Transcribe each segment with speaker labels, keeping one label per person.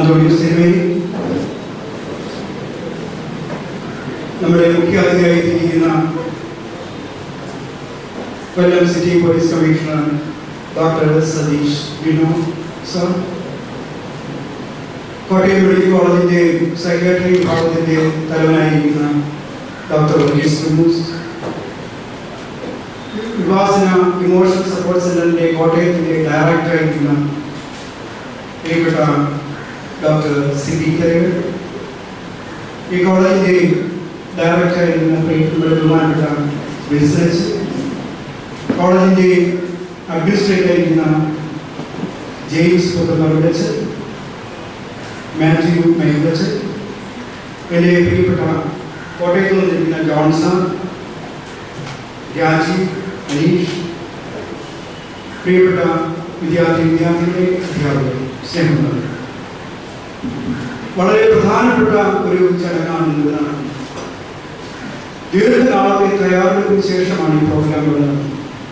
Speaker 1: അന്തോണിയോ സിനിമയിൽ നമ്മുടെ മുഖ്യ അതിഥിയായിരിക്കുന്ന Kollam city police commissioner doctor Satheesh Vino sir Kottayam medical കോളേജിന്റെ സൈക്കാട്രി വിഭാഗത്തിന്റെ തലവനായിരിക്കുന്ന doctor Varghese Kunnoos Vivasana emotional support സെന്ററിന്റെ കോട്ടയത്തിന്റെ ഡയറക്ടറായിരിക്കുന്ന പ്രിയപ്പെട്ട ഡോക്ടർ സി പി കരകൾ ഈ കോളേജിന്റെ ഡയറക്ടറായിരുന്ന പ്രിയപ്പെട്ട ബഹുമാനപ്പെട്ട വിൽസൻസ് കോളേജിന്റെ അഡ്മിനിസ്ട്രേറ്റർ ആയിരിക്കുന്ന ജെയിംസ് പുത്തമറുടച്ച് മാത്യു മൈവച്ച് എൻ്റെ പ്രിയപ്പെട്ട കോട്ടയത്ത് വന്നിരിക്കുന്ന ജോൺസൺ രാജീവ് അനീഷ് പ്രിയപ്പെട്ട വിദ്യാർത്ഥി വിദ്യാർത്ഥികളെ അധ്യാപകർ സ്നേഹമുള്ളത് വളരെ പ്രധാനപ്പെട്ട ഒരു ചടങ്ങാണ് ഇന്ന് നടക്കുന്നത് ദീർഘകാലത്തെ തയ്യാറെടുപ്പിന് ശേഷമാണ് ഈ പ്രോഗ്രാം ഇവിടെ നടന്നത്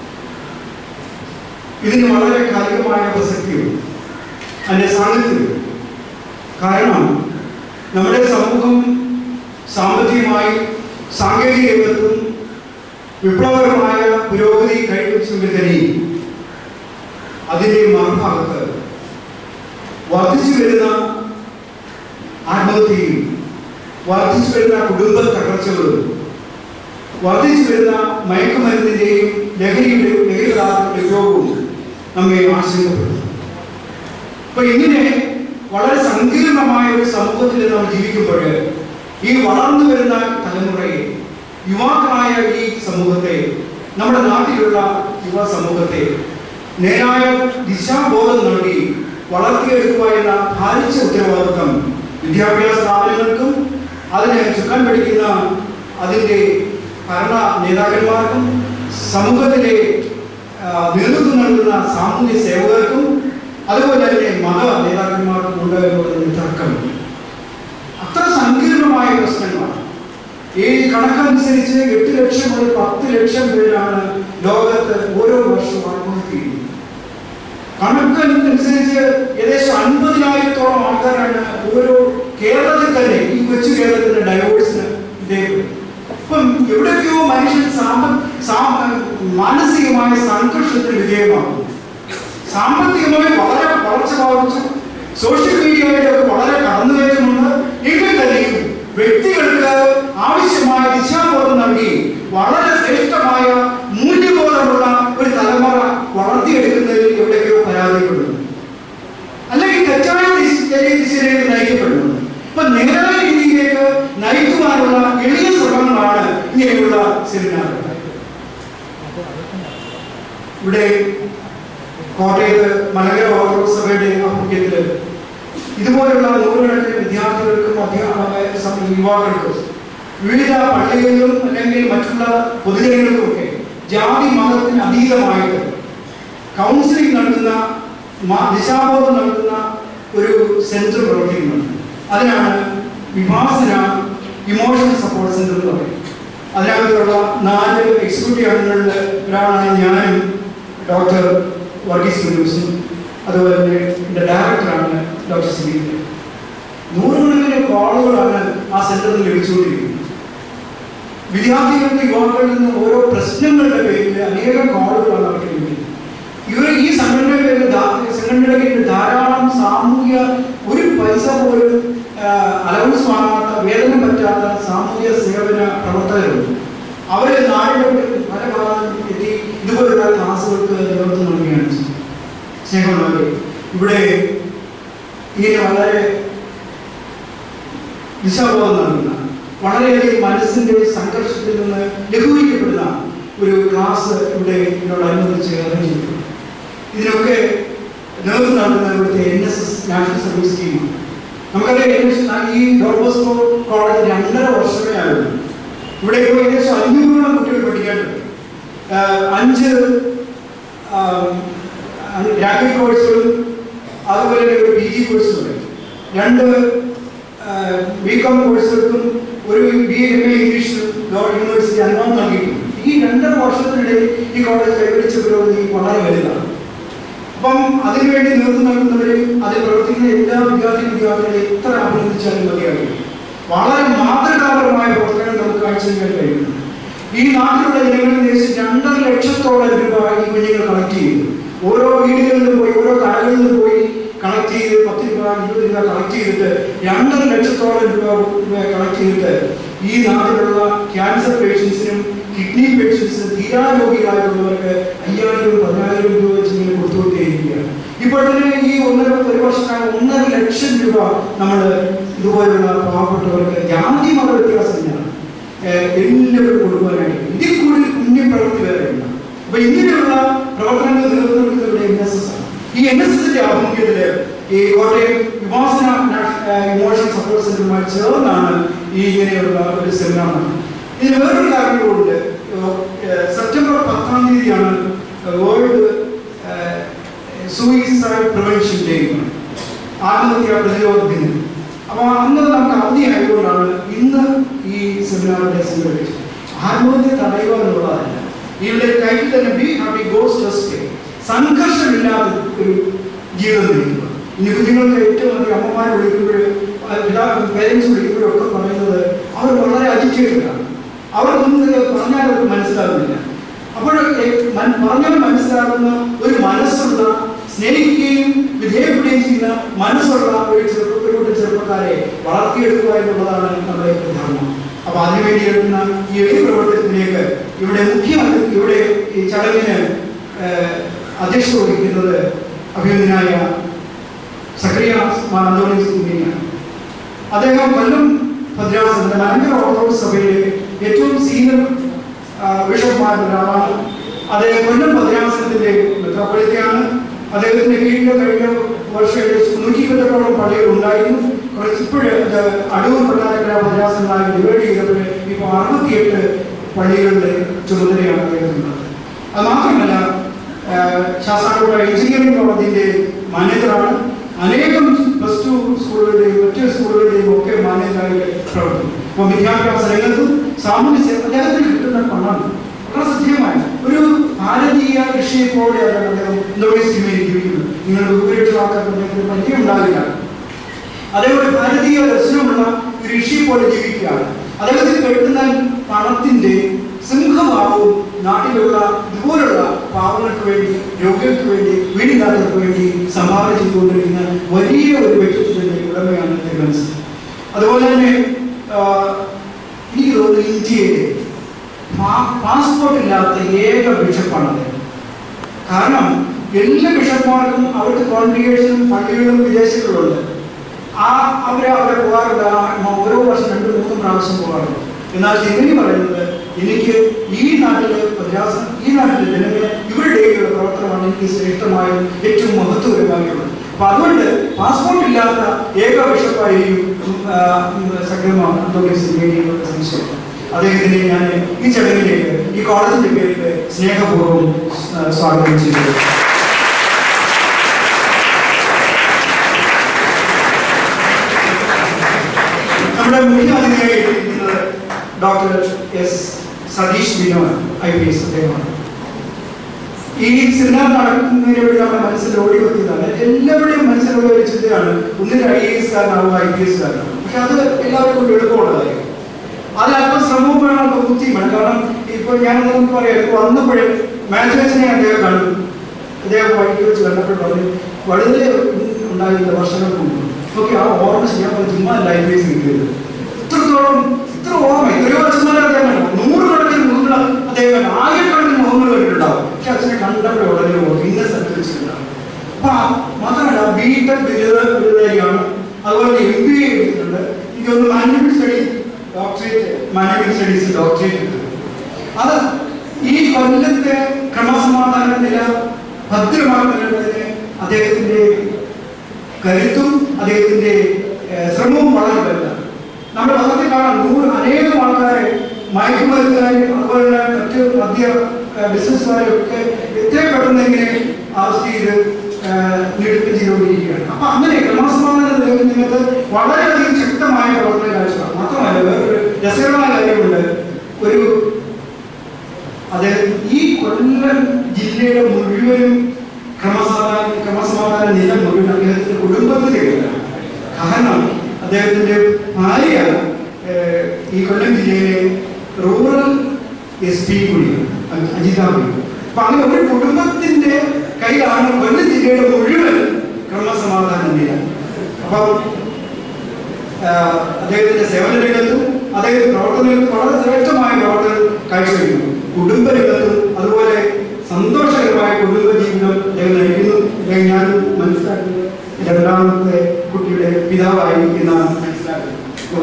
Speaker 1: ഇതിന് വളരെ കാലികമായ പ്രസക്തിയുണ്ട് അതിൻ്റെ സാന്നിധ്യമുണ്ട് കാരണം നമ്മുടെ സമൂഹം സാമ്പത്തികമായി സാങ്കേതിക രംഗത്തും വിപ്ലവകരമായ പുരോഗതി കൈവരിച്ചെങ്കിൽ തന്നെയും അതിൻ്റെ മറുഭാഗത്ത് വർദ്ധിച്ചു വരുന്ന ആത്മഹത്യയും വർദ്ധിച്ചു വരുന്ന കുടുംബ തകർച്ചകളും വർദ്ധിച്ചു വരുന്ന മയക്കുമരുന്നിൻ്റെയും ലഹരിയുടെ ലഹരി പദാർത്ഥങ്ങളുടെ ഉപയോഗവും നമ്മെ ആശങ്കപ്പെടുത്തുന്നു അപ്പൊ ഇങ്ങനെ വളരെ സങ്കീർണമായ ഒരു സമൂഹത്തിൽ നാം ജീവിക്കുമ്പോൾ ഈ വളർന്നു വരുന്ന തലമുറയെ യുവാക്കളായ ഈ സമൂഹത്തെ നമ്മുടെ നാട്ടിലുള്ള യുവ സമൂഹത്തെ നേരായ ദിശാബോധം നൽകി വളർത്തിയെടുക്കുക എന്ന ഭാരിച്ച ഉത്തരവാദിത്വം വിദ്യാഭ്യാസ സ്ഥാപനങ്ങൾക്കും അതിനെ ചുക്കാൻ പിടിക്കുന്ന അതിൻ്റെ ഭരണ നേതാക്കന്മാർക്കും സമൂഹത്തിലെ ആ, നേതൃത്വം നൽകുന്ന സാമൂഹ്യ സേവകർക്കും അതുപോലെ തന്നെ മത നേതാക്കന്മാർക്കും ഉണ്ട് എന്നുള്ളതിന് തർക്കമില്ല അത്ര സങ്കീർണമായ പ്രശ്നങ്ങളാണ് ഈ കണക്കനുസരിച്ച് എട്ട് ലക്ഷം മുതൽ പത്ത് ലക്ഷം പേരാണ് ലോകത്ത് ഓരോ വർഷവും ആത്മഹത്യ ചെയ്യുന്നത് കണക്കനുസരിച്ച് ഏകദേശം അൻപതിനായിരത്തോളം ആൾക്കാരാണ് ഓരോ കേരളത്തിൽ തന്നെ ഈ കൊച്ചു കേരളത്തിന്റെ ഡൈവോഴ്സിന് ഇതേപോലെ ഇപ്പം എവിടെയൊക്കെയോ മനുഷ്യൻ സാമ്പ സാ- മാനസികമായ സംഘർഷത്തിന് വിധേയമാകുന്നു സാമ്പത്തികമായി വളരെ വളർച്ച ബാധിച്ചു സോഷ്യൽ മീഡിയയിലൊക്കെ വളരെ കടന്നുകയറ്റമുണ്ട് എങ്കിൽ തന്നെയും വ്യക്തികൾക്ക് ആവശ്യമായ ദിശാബോധം നൽകി വളരെ ശ്രേഷ്ഠമായ മൂല്യബോധമുള്ള ഒരു തലമുറ വളർത്തിയെടുക്കുന്നതിൽ എവിടെയൊക്കെയോ പരാജയപ്പെടുന്നു അല്ലെങ്കിൽ തെറ്റായ ദിശ- ചെറിയ ദിശയിലേക്ക് നയിക്കപ്പെടുന്നു ഇപ്പൊ നേരായ രീതിയിലേക്ക് നയിക്കുവാനുള്ള എളിയ ശ്രമങ്ങളാണ് ഇങ്ങനെയുള്ള സെമിനാറുകൾ ഇവിടെ കോട്ടയത്ത് മലങ്കര ഓർത്തഡോക്സ് സഭയുടെ ആഭിമുഖ്യത്തിൽ ഇതുപോലുള്ള നൂറുകണക്കിന് വിദ്യാർത്ഥികൾക്കും അധ്യാപക സം- യുവാക്കൾക്കും വിവിധ പള്ളികളിലും അല്ലെങ്കിൽ മറ്റുള്ള പൊതുജനങ്ങൾക്കുമൊക്കെ ജാതി മതത്തിന് അതീതമായിട്ട് കൗൺസിലിംഗ് നൽകുന്ന മ- ദിശാബോധം നൽകുന്ന ഒരു സെന്റർ പ്രവർത്തിക്കുന്നുണ്ട് അതിനാണ് വിഭാസന ഇമോഷണൽ സപ്പോർട്ട് സെന്റർ എന്ന് പറയുന്നത് അതിനകത്തുള്ള നാല് എക്സിക്യൂട്ടീവ് അംഗങ്ങളിൽ ഒരാളാണ് ഞാനും ഡോക്ടർ വർഗീസ് കുലൂസും അതുപോലെ തന്നെ എൻ്റെ ഡയറക്ടറാണ് ഡോക്ടർ സുനീൽ നൂറുകണക്കിന് കോളുകളാണ് ആ സെന്ററിൽ ലഭിച്ചുകൊണ്ടിരിക്കുന്നത് വിദ്യാർത്ഥികൾക്ക് യുവാക്കളിൽ നിന്ന് ഓരോ പ്രശ്നങ്ങളുടെ പേരിൽ അനേകം കോളുകളാണ് അവർക്ക് ലഭിക്കുന്നത് ഇവർ ഈ സംഘടനയുടെ സംഘടനയുടെ ധാരാളം സാമൂഹിക ഒരു പൈസ പോലും അലവൻസ് വാങ്ങാത്ത വേതനം പറ്റാത്ത സാമൂഹിക സേവന പ്രവർത്തകരുണ്ട് അവര് നാടിന്റെ പല ഭാഗത്തും എത്തി ഇതുപോലുള്ള ക്ലാസ്സുകൾക്ക് നേതൃത്വം നൽകുകയാണ് ചെയ്യുന്നത്. സ്നേഹമുള്ളവരെ ഇവിടെ ഇങ്ങനെ വളരെ ദിശാബോധം നൽകുന്ന വളരെയധികം മനസ്സിന്റെ സംഘർഷത്തിൽ നിന്ന് ലഘൂകരിക്കപ്പെടുന്ന ഒരു ക്ലാസ് ഇവിടെ ഇതിനോടനുബന്ധിച്ച് ആരംഭിച്ചിട്ടുണ്ട് ഇതിനൊക്കെ നേതൃത്വം നൽകുന്ന ഇവിടുത്തെ N S S national service ടീമാണ് നമുക്കറിയാം ഏകദേശം ഈ ഡോർബോസ്കോ കോളേജ് രണ്ടര വർഷമേ ആയിരുന്നു ഇവിടെ ഇപ്പോൾ ഏകദേശം അഞ്ഞൂറോളം കുട്ടികൾ പഠിക്കാനുണ്ട് ആഹ് അഞ്ച് ഗ്രാജുവേറ്റ് കോഴ്സുകളും അതുപോലെ തന്നെ ഒരു പി ജി കോഴ്സും ഉണ്ട് രണ്ട് ബി കോം കോഴ്സുകൾക്കും ഒരു B M A English university അനുഭവം നൽകിയിട്ടുണ്ട് ഈ രണ്ടര വർഷത്തിനിടയിൽ ഈ കോളേജ് കൈവരിച്ച പുരോഗതി വളരെ വലുതാണ് അപ്പം അതിനുവേണ്ടി നേതൃത്വം നൽകുന്നവരെയും അതിൽ പ്രവർത്തിക്കുന്ന എല്ലാ വിദ്യാർത്ഥി വിദ്യാർത്ഥികളെയും എത്ര അഭിനന്ദിച്ചാലും മതിയാകും വളരെ മാതൃകാപരമായ പ്രവർത്തനങ്ങൾ നമുക്ക് കാഴ്ചവെക്കാൻ കഴിയുന്നുണ്ട് ഈ നാട്ടിലുള്ള ജനങ്ങളിൽ ഉദ്ദേശിച്ച് രണ്ടര ലക്ഷത്തോളം രൂപ ഈ കുഞ്ഞുങ്ങൾ കളക്ട് ചെയ്തു ഓരോ വീടുകളിലും പോയി ഓരോ കടകളിലും പോയി കളക്ട് ചെയ്ത് പത്ത് രൂപ ഇരുപത് രൂപ കളക്ട് ചെയ്തിട്ട് രണ്ടര ലക്ഷത്തോളം രൂപ കളക്ട് ചെയ്തിട്ട് ഈ നാട്ടിലുള്ള ക്യാൻസർ പേഷ്യൻസിനും കിഡ്നി പേഷ്യൻസിനും തീരാരോഗികളായിട്ടുള്ളവർക്ക് അയ്യായിരം പതിനായിരം രൂപ വെച്ച് ഇങ്ങനെ കൊടുത്തുകൊണ്ടേയിരിക്കുകയാണ് ഇപ്പോൾ തന്നെ ഈ ഒന്നര ഒരു വർഷക്കാലം ഒന്നര ലക്ഷം രൂപ നമ്മൾ ഇതുപോലുള്ള പാവപ്പെട്ടവർക്ക് ജാതി മത വ്യത്യാസമില്ല ഏഹ് എല്ലാവരും കൊടുക്കാനായിട്ട് ഇതിൽ കൂടി പുണ്യ പ്രവൃത്തി വേറെ ഇല്ല അപ്പൊ ഇങ്ങനെയുള്ള പ്രവർത്തനങ്ങൾ നേതൃത്വം ഇവിടെ എൻ എസ് എസ് ആണ് ഈ എൻ എസ് എസിന്റെ ആഭിമുഖ്യത്തില് ഈ കോട്ടയം വിഭാസന ഇമോഷൻ സപ്പോർട്ട് സെന്ററുമായി ചേർന്നാണ് ഈ ഇങ്ങനെയുള്ള ഒരു സെമിനാർ നടന്നത് ഇതിന് വേറൊരു കാര്യം കൂടെ സെപ്റ്റംബർ പത്താം തീയതിയാണ് വേൾഡ് സൂയിസൈഡ് പ്രിവെൻഷൻ ഡേ ആത്മഹത്യ പ്രതിരോധ ദിനം അപ്പോൾ അന്ന് നമുക്ക് അവധി ആയതുകൊണ്ടാണ് ഇന്ന് ഈ സെമിനാറിന്റെ സംഘടിപ്പിച്ചത് ആത്മഹത്യ തടയുക എന്നുള്ളതല്ല ഇവിടെ ടൈറ്റിൽ തന്നെ ബി ഹാപ്പി ഗോസ് ടെസ്റ്റ് സംഘർഷമില്ലാത്ത ഒരു ജീവിതം നയിക്കുക ഇനി കുഞ്ഞുങ്ങൾക്ക് ഏറ്റവും അധികം അമ്മമാരെ വിളിക്കുമ്പോഴും പേരൻസ് വിളിക്കുമ്പോഴും ഒക്കെ പറയുന്നത് അവർ വളരെ അജിറ്റേറ്റഡാണ് അവർക്കൊന്നും ഇത് പറഞ്ഞാൽ അവർക്ക് മനസ്സിലാകുന്നില്ല അപ്പോഴൊക്കെ മൻ- പറഞ്ഞാൽ മനസ്സിലാകുന്ന ഒരു മനസ്സുള്ള സ്നേഹിക്കുകയും വിധേയപ്പെടുകയും ചെയ്യുന്ന മനസ്സുള്ള ഒരു ചെറുപ്പ ഒരു കൂട്ടം ചെറുപ്പക്കാരെ വളർത്തിയെടുക്കുക എന്നുള്ളതാണ് നമ്മുടെ ധർമ്മം അപ്പൊ അതിനുവേണ്ടി എടുക്കുന്ന ഈ എളിയ പ്രവർത്തനത്തിലേക്ക് ഇവിടെ മുഖ്യ ഇവിടെ ഈ ചടങ്ങിന് ഏഹ്, അധ്യക്ഷത വഹിക്കുന്നത് അഭിനന്ദനായ സക്രിയ അന്തോണീസ് കുഞ്ഞിനെയാണ് അദ്ദേഹം കൊല്ലം ഭദ്രാസനത്തിന്റെ മലങ്കര ഓർത്തഡോക്സ് സഭയിലെ ഏറ്റവും സീനിയർ ബിഷപ്പ്മാരിൽ ഒരാളാണ് അദ്ദേഹം കൊല്ലം ഭദ്രാസനത്തിന്റെ മെത്രാപ്പൊളിത്തയാണ് അദ്ദേഹത്തിന്റെ കീഴിൽ കഴിഞ്ഞ വർഷം ഏകദേശം നൂറ്റി ഇരുപത്തെട്ടോളം പള്ളികൾ ഉണ്ടായിരുന്നു കുറച്ച് ഇപ്പോഴ് ഇത് അടൂർ കൊട്ടാരക്കര ഭദ്രാസനങ്ങളായി ഡിവൈഡ് ചെയ്തപ്പോൾ ഇപ്പോൾ അറുപത്തിയെട്ട് പള്ളികളുടെ ചുമതലയാണ് അദ്ദേഹത്തിനുള്ളത് അത് മാത്രമല്ല ശാസ്താംകോട്ട എഞ്ചിനീയറിംഗ് കോളേജിന്റെ മാനേജറാണ് അനേകം പ്ലസ് ടു സ്കൂളുകളുടെയും മറ്റു സ്കൂളുകളുടെയും ഒക്കെ മാനേജറായിട്ട് പ്രവർത്തിക്കും അപ്പോൾ വിദ്യാഭ്യാസ രംഗത്തും സാമൂഹ്യ സേവ അദ്ദേഹത്തിന് കിട്ടുന്ന പണം വളരെ ശ്രദ്ധേയമായ ഒരു ഭാരതീയ കൃഷിയെ പോലെയാണ് അദ്ദേഹം ഇന്തോനേഷ്യയിൽ ജീവിക്കുന്നത് നിങ്ങൾ ഭൂരിപക്ഷ ആൾക്കാർക്ക് അദ്ദേഹത്തിന് പരിചയം ഉണ്ടാകില്ല അദ്ദേഹം ഒരു ഭാരതീയ ദർശനമുള്ള ഒരു ഋഷിയെ പോലെ ജീവിക്കുകയാണ് അദ്ദേഹത്തിന് കിട്ടുന്ന പണത്തിന്റെ സിംഹഭാവവും നാട്ടിലുള്ള ഇതുപോലുള്ള പാവങ്ങൾക്ക് വേണ്ടി രോഗികൾക്ക് വേണ്ടി വീടില്ലാത്തവർക്ക് വേണ്ടി സംഭാവന ചെയ്തുകൊണ്ടിരിക്കുന്ന വലിയ ഒരു വ്യക്തിത്വത്തിന്റെ ഉടമയാണ് തിരുവനന്തപുരം അതുപോലെ തന്നെ ആ, എനിക്ക് തോന്നുന്നു ഇന്ത്യയിലെ പാസ്പോർട്ട് ഇല്ലാത്ത ഏക ബിഷപ്പാണ് അദ്ദേഹം കാരണം എല്ലാ ബിഷപ്പ്മാർക്കും അവർക്ക് കോൺഗ്രിഗേഷനും പള്ളികളും വിദേശങ്ങളിലുണ്ട് ആ അവരെ അവിടെ പോകാറുണ്ട് ആ മ- ഓരോ വർഷം രണ്ട് മൂന്ന് പ്രാവശ്യം പോകാറുണ്ട് എന്നാൽ തിരുമണി പറയുന്നത് എനിക്ക് ഈ നാട്ടിലെ പ്രജാസം ഈ നാട്ടിലെ ജനങ്ങൾ ഇവരുടെയുള്ള പ്രവർത്തനമാണ് എനിക്ക് ശ്രേഷ്ഠമായും ഏറ്റവും മഹത്വപരമായുള്ളത് അപ്പൊ അതുകൊണ്ട് പാസ്പോർട്ട് ഇല്ലാത്ത ഏക ബിഷപ്പായിരിക്കും സക്രമ അന്തോണിയുടെ സംശയം അദ്ദേഹത്തിനെ ഞാൻ ഈ ചടങ്ങിലേക്ക് ഈ കോളേജിന്റെ പേരിൽ സ്നേഹപൂർവ്വം ആ, സ്വാഗതം ചെയ്തു നമ്മുടെ മുഖ്യ അതിഥിയായി ഇരിക്കുന്നത് doctor S Satheesh Vinod I P S അദ്ദേഹമാണ് ഈ സെമിനാർ നടക്കുന്നതിന് വേണ്ടി നമ്മുടെ മനസ്സിൽ ഓടി വെക്കുന്നതാണ് എല്ലാവരുടെയും മനസ്സിലുള്ള ഒരു ചിന്തയാണ് ഒന്നിന് ഐ എ എസ് കാരനാവും ഐ പി എസ് കാരനാവും പക്ഷെ അത് എല്ലാവർക്കും കൊണ്ട് എളുപ്പമുള്ള കാര്യം അത് അല്പം ശ്രമവും വേണം അല്പം ബുദ്ധിയും വേണം കാരണം ഇപ്പോൾ ഞാൻ നമുക്ക് പറയാം ഇപ്പോൾ വന്നപ്പോഴേ മാനേജേഴ്സിനെ അദ്ദേഹം കണ്ടു അദ്ദേഹം വഴിക്ക് വെച്ച് കണ്ടപ്പോൾ പറഞ്ഞു വളരെ ഉണ്ടായിരുന്ന വർഷങ്ങൾക്ക് മുമ്പ് ഓക്കെ ആ ഓർമ്മ ചെയ്യാൻ പോലെ ചുമ്മാ ലൈബ്രറീസ് കിട്ടിയത് ഇത്രത്തോളം ഇത്ര ഓർമ്മ എത്രയോ അച്ഛന്മാരെ അദ്ദേഹം കണ്ടു നൂറുകണക്കിന് മുഖങ്ങൾ അദ്ദേഹം കണ്ടു ആയിരക്കണക്കിന് മുഖങ്ങൾ കണ്ടിട്ടുണ്ടാവും പക്ഷെ അച്ഛനെ കണ്ടപ്പോൾ ഉടനെ ഓർമ്മ ഇന്ന സ്ഥലത്ത് വെച്ചിട്ടുണ്ടാവും അപ്പൊ ആ- മാത്രമല്ല ബി ടെക് ബിരുദ ബിരുദാരിയാണ് അതുപോലെ എം ബി എ എടുത്തിട്ടുണ്ട് എനിക്കൊന്ന് management studies doctorate management studies doctorate എടുത്തിട്ടുണ്ട് അത് ഈ കൊല്ലത്തെ ക്രമസമാധാന നില ഭദ്രമാക്കുന്നതിന് അദ്ദേഹത്തിന്റെ കരുത്തും അദ്ദേഹത്തിന്റെ ഏഹ്, ശ്രമവും വളരെ വലുതാണ് നമ്മുടെ പത്രത്തിൽ കാണാം നൂറ് അനേകം ആൾക്കാരെ മയക്കുമരുന്നുകാരും അതുപോലെ തന്നെ മറ്റ് മദ്യ ബിസിനസ്സുകാരും ഒക്കെ എത്രയും പെട്ടെന്ന് ഇങ്ങനെ അറസ്റ്റ് ചെയ്ത് ഏഹ്, നീക്കം ചെയ്തുകൊണ്ടിരിക്കുകയാണ് അപ്പൊ അങ്ങനെ ക്രമസമാധാന നിലനിൽക്കുന്നത് വളരെയധികം ശക്തമായ പ്രവർത്തന കാഴ്ചയാണ് മാത്രമല്ല വേറൊരു രസകരമായ കാര്യമുണ്ട് ഒരു അദ്ദേഹം ഈ കൊല്ലം ജില്ലയുടെ മുഴുവനും ക്രമസമാധാന നില മുഴുവൻ അദ്ദേഹത്തിന്റെ കുടുംബത്തിലേക്കാണ് കാരണം അദ്ദേഹത്തിന്റെ ഭാര്യ ഏഹ്, ഈ കൊല്ലം ജില്ലയിലെ റൂറൽ എസ് പി കൂടിയാണ് അ- അജിത കൂടി അപ്പൊ അങ്ങനെ ഒരു കുടുംബത്തിന്റെ കയ്യിലാണ് കൊല്ലം ജില്ലയുടെ മുഴുവൻ ക്രമസമാധാന നില അപ്പം ആഹ്, അദ്ദേഹത്തിന്റെ സേവന രംഗത്തും അദ്ദേഹത്തിന്റെ പ്രവർത്തനങ്ങൾക്ക് വളരെ ശ്രേഷ്ഠമായ പ്രവർത്തനം കാഴ്ചവെക്കുന്നു കുടുംബ രംഗത്തും അതുപോലെ സന്തോഷകരമായ കുടുംബ ജീവിതം അദ്ദേഹം നയിക്കുന്നു അദ്ദേഹം ഞാൻ മനസ്സിലാക്കുന്നത് രണ്ടാമത്തെ കുട്ടിയുടെ പിതാവായി എന്നാണ് മനസ്സിലാക്കുന്നത്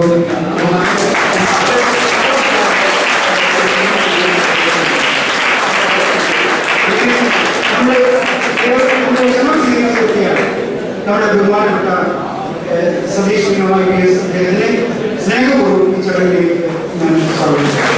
Speaker 1: നമ്മുടെ കേരളത്തിന്റെ ക്ഷമ സ്വീകരിച്ച വ്യക്തിയാണ് നമ്മുടെ ബഹുമാനപ്പെട്ട ഏഹ്, സതീഷ് പിണറായി പി എസ് അദ്ദേഹത്തിനെ സ്നേഹപൂർവ്വം ഈ ചടങ്ങിലേക്ക് ഞാൻ സ്വാഗതം ചെയ്യുന്നു.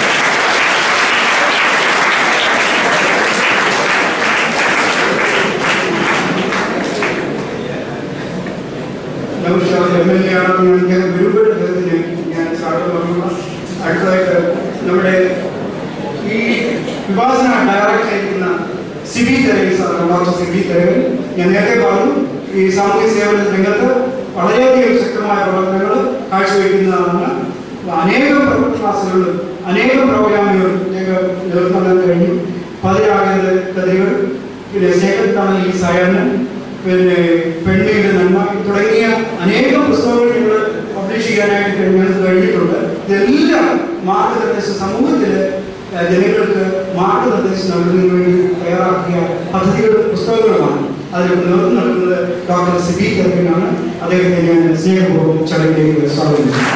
Speaker 1: നൗഷാദ് എം എൽ എ ആണെന്ന് ഞാൻ വരുമ്പോൾ അദ്ദേഹത്തിന് ഞാൻ സ്വാഗതം പറഞ്ഞു അടുത്തതായിട്ട് നമ്മുടെ ഈ വിഭാസന ഡയറക്ടർ ആയിരിക്കുന്ന സിബി തെരവി സാറാണ് ഡോക്ടർ സിബി തെരവി ഞാൻ നേരത്തെ പറഞ്ഞു ഈ സാമൂഹ്യ സേവന രംഗത്ത് വളരെയധികം ശക്തമായ പ്രവർത്തനങ്ങൾ കാഴ്ചവെക്കുന്നതാണ് അനേകം ക്ലാസ്സുകളിലും അനേകം പ്രോഗ്രാമുകളും ഞങ്ങൾ നേതൃത്വം നൽകാൻ കഴിഞ്ഞു പതിനാകേന്ദ്ര കഥകൾ പിന്നെ സ്നേഹത്താണ് ഈ സായാഹ്നം പിന്നെ പെണ്ണിന്റെ നന്മ തുടങ്ങിയ അനേകം പുസ്തകങ്ങൾ നിങ്ങൾ പബ്ലിഷ് ചെയ്യാനായിട്ട് ഞങ്ങൾക്ക് കഴിഞ്ഞിട്ടുണ്ട് ഇതെല്ലാം മാർഗനിർദ്ദേശം സമൂഹത്തില് ഏഹ്, ജനങ്ങൾക്ക് മാർഗനിർദ്ദേശം നൽകുന്നതിന് വേണ്ടി തയ്യാറാക്കിയ പദ്ധതികൾ പുസ്തകങ്ങളുമാണ് അതിന് നേതൃത്വം നൽകുന്നത് ഡോക്ടർ സിബി തെരക്കിനാണ് അദ്ദേഹത്തെ ഞാൻ സ്നേഹപൂർവ്വം ചടങ്ങിലേക്ക് സ്വാഗതം ചെയ്യുന്നു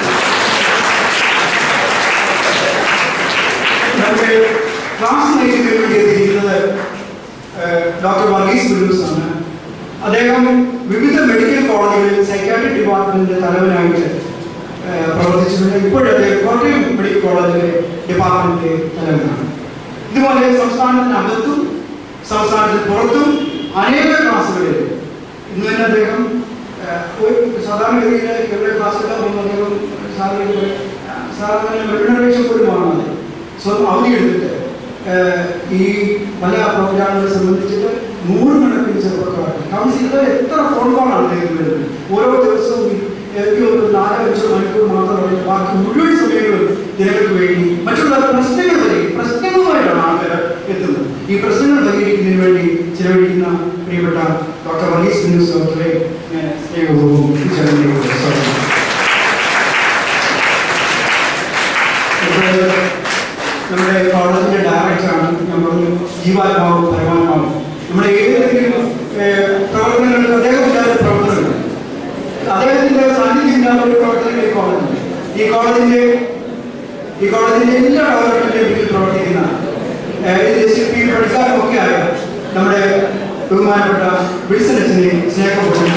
Speaker 1: നമ്മുടെ ക്ലാസ് നയിക്കുന്നതിന് വേണ്ടി എത്തിയിരിക്കുന്നത് ഏഹ്, ഡോക്ടർ വർഗീസ് ബിലൂസ് ആണ് അദ്ദേഹം വിവിധ മെഡിക്കൽ കോളേജുകളിൽ സൈക്കാട്രിക് ഡിപ്പാർട്ട്മെന്റ് തലവനായിട്ട് ഏഹ്, പ്രവർത്തിച്ചിട്ടുണ്ട് ഇപ്പോഴും അദ്ദേഹം കോട്ടയം മെഡിക്കൽ കോളേജിലെ ഡിപ്പാർട്ട്മെന്റ് തലവനാണ് ഇതുപോലെ സംസ്ഥാനത്തിനകത്തും സംസ്ഥാനത്തിന് പുറത്തും അനേക ക്ലാസ്സുകളിൽ ഇന്ന് തന്നെ അദ്ദേഹം ഏഹ്, ഒരു സാധാരണഗതിയിൽ ഇവിടെ ക്ലാസ്സെല്ലാം പോകുമ്പോൾ അദ്ദേഹം സാറിന് സാറിന് റെമ്യൂണറേഷൻ പോലും വാങ്ങുന്നത് സ്വന്തം അവധിയെടുത്തിട്ട് ഏഹ്, ഈ പല പ്രോഗ്രാമുകളെ സംബന്ധിച്ചിട്ട് നൂറുകണക്കിന് ചെറുപ്പക്കാർ കൗൺസിലർ എത്ര ഫോൺ കോളാണ് അദ്ദേഹം വരുന്നത് ഓരോ ദിവസവും ഈ എനിക്ക് ഒരു നാലോ അഞ്ചോ മണിക്കൂർ മാത്രമല്ല ബാക്കി മുഴുവൻ സമയങ്ങളും ജനങ്ങൾക്ക് വേണ്ടി മറ്റുള്ള പ്രശ്നങ്ങൾ വരെ പ്രശ്നങ്ങളുമായിട്ടാണ് ആൾക്കാർ എത്തുന്നത് ഈ പ്രശ്നങ്ങൾ പരിഹരിക്കുന്നതിന് വേണ്ടി ചിലവഴിക്കുന്ന പ്രിയപ്പെട്ട ഡോക്ടർ വർഗീസ് ന്യൂസ് ഡോക്ടറെ ഞാൻ സ്നേഹപൂർവ്വം ഈ ചടങ്ങിലേക്ക് സ്വാഗതം ചെയ്യുന്നു. ഇപ്പോൾ നമ്മുടെ കോളേജിന്റെ ഡയറക്ടറാണ് ഞാൻ പറഞ്ഞു ജീവാത്മാവും പരമാത്മാവും നമ്മുടെ ഏതെങ്കിലും ഏഹ്, പ്രവർത്തനങ്ങൾക്ക് അദ്ദേഹമില്ലാത്ത പ്രവർത്തനങ്ങൾ അദ്ദേഹത്തിന്റെ സാന്നിധ്യം ഇല്ലാത്ത ഒരു പ്രവർത്തനങ്ങൾ ഈ കോളേജിൽ ഈ കോളേജിന്റെ ഈ കോളേജിന്റെ എല്ലാ ഡെവലപ്മെന്റിന്റെ പിന്നിൽ പ്രവർത്തിക്കുന്ന ഏഹ്, ഇത് ശില്പിയും പഠിക്കാനും ഒക്കെ ആയ നമ്മുടെ ബഹുമാനപ്പെട്ട വിൽസൺ അച്ഛനെ സ്നേഹപൂർവ്വം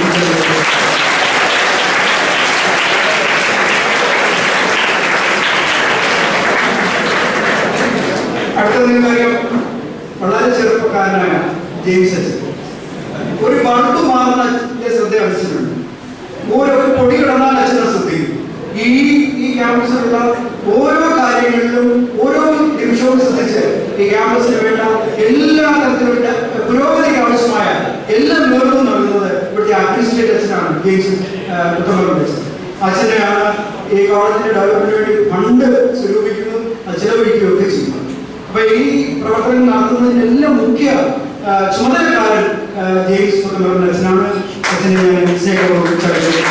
Speaker 1: അടുത്ത നിങ്ങൾക്കറിയാം വളരെ ചെറുപ്പക്കാരനായ ജെയിംസ് അച്ഛൻ ഒരു ബൾബ് മാറുന്ന അച്ഛൻ്റെ ശ്രദ്ധ അടിച്ചിട്ടുണ്ട് ഓരോ പൊടി കിടന്നാൽ അച്ഛനെ ശ്രദ്ധിക്കും ഈ ഈ ക്യാമ്പസിലുള്ള ഓരോ കാര്യങ്ങളിലും ഓരോ നിമിഷവും ശ്രദ്ധിച്ച് ഈ ക്യാമ്പസിന് വേണ്ട എല്ലാ തരത്തിലുള്ള പുരോഗതിക്ക് ആവശ്യമായ എല്ലാ നേതൃത്വം നൽകുന്നത് ഇവിടുത്തെ അഡ്മിനിസ്ട്രേറ്റർ അച്ഛനാണ് ജെയിംസ് ഉത്തമ അച്ഛനെയാണ് ഈ കോളേജിന്റെ ഡെവലപ്മെന്റിന് വേണ്ടി ഫണ്ട് സ്വരൂപിക്കുന്നതും അത് ചെലവഴിക്കുകയും ഒക്കെ ചെയ്യുന്നത് അപ്പൊ ഈ പ്രവർത്തനം നടത്തുന്നതിനെല്ലാം മുഖ്യ ആ, ചുമതലക്കാരൻ ആ, ജെയിംസ് പുത്തമറിന്റെ അച്ഛനാണ് അച്ഛനെ ഞാൻ സ്നേഹപൂർവ്വം ചടങ്ങിലേക്ക്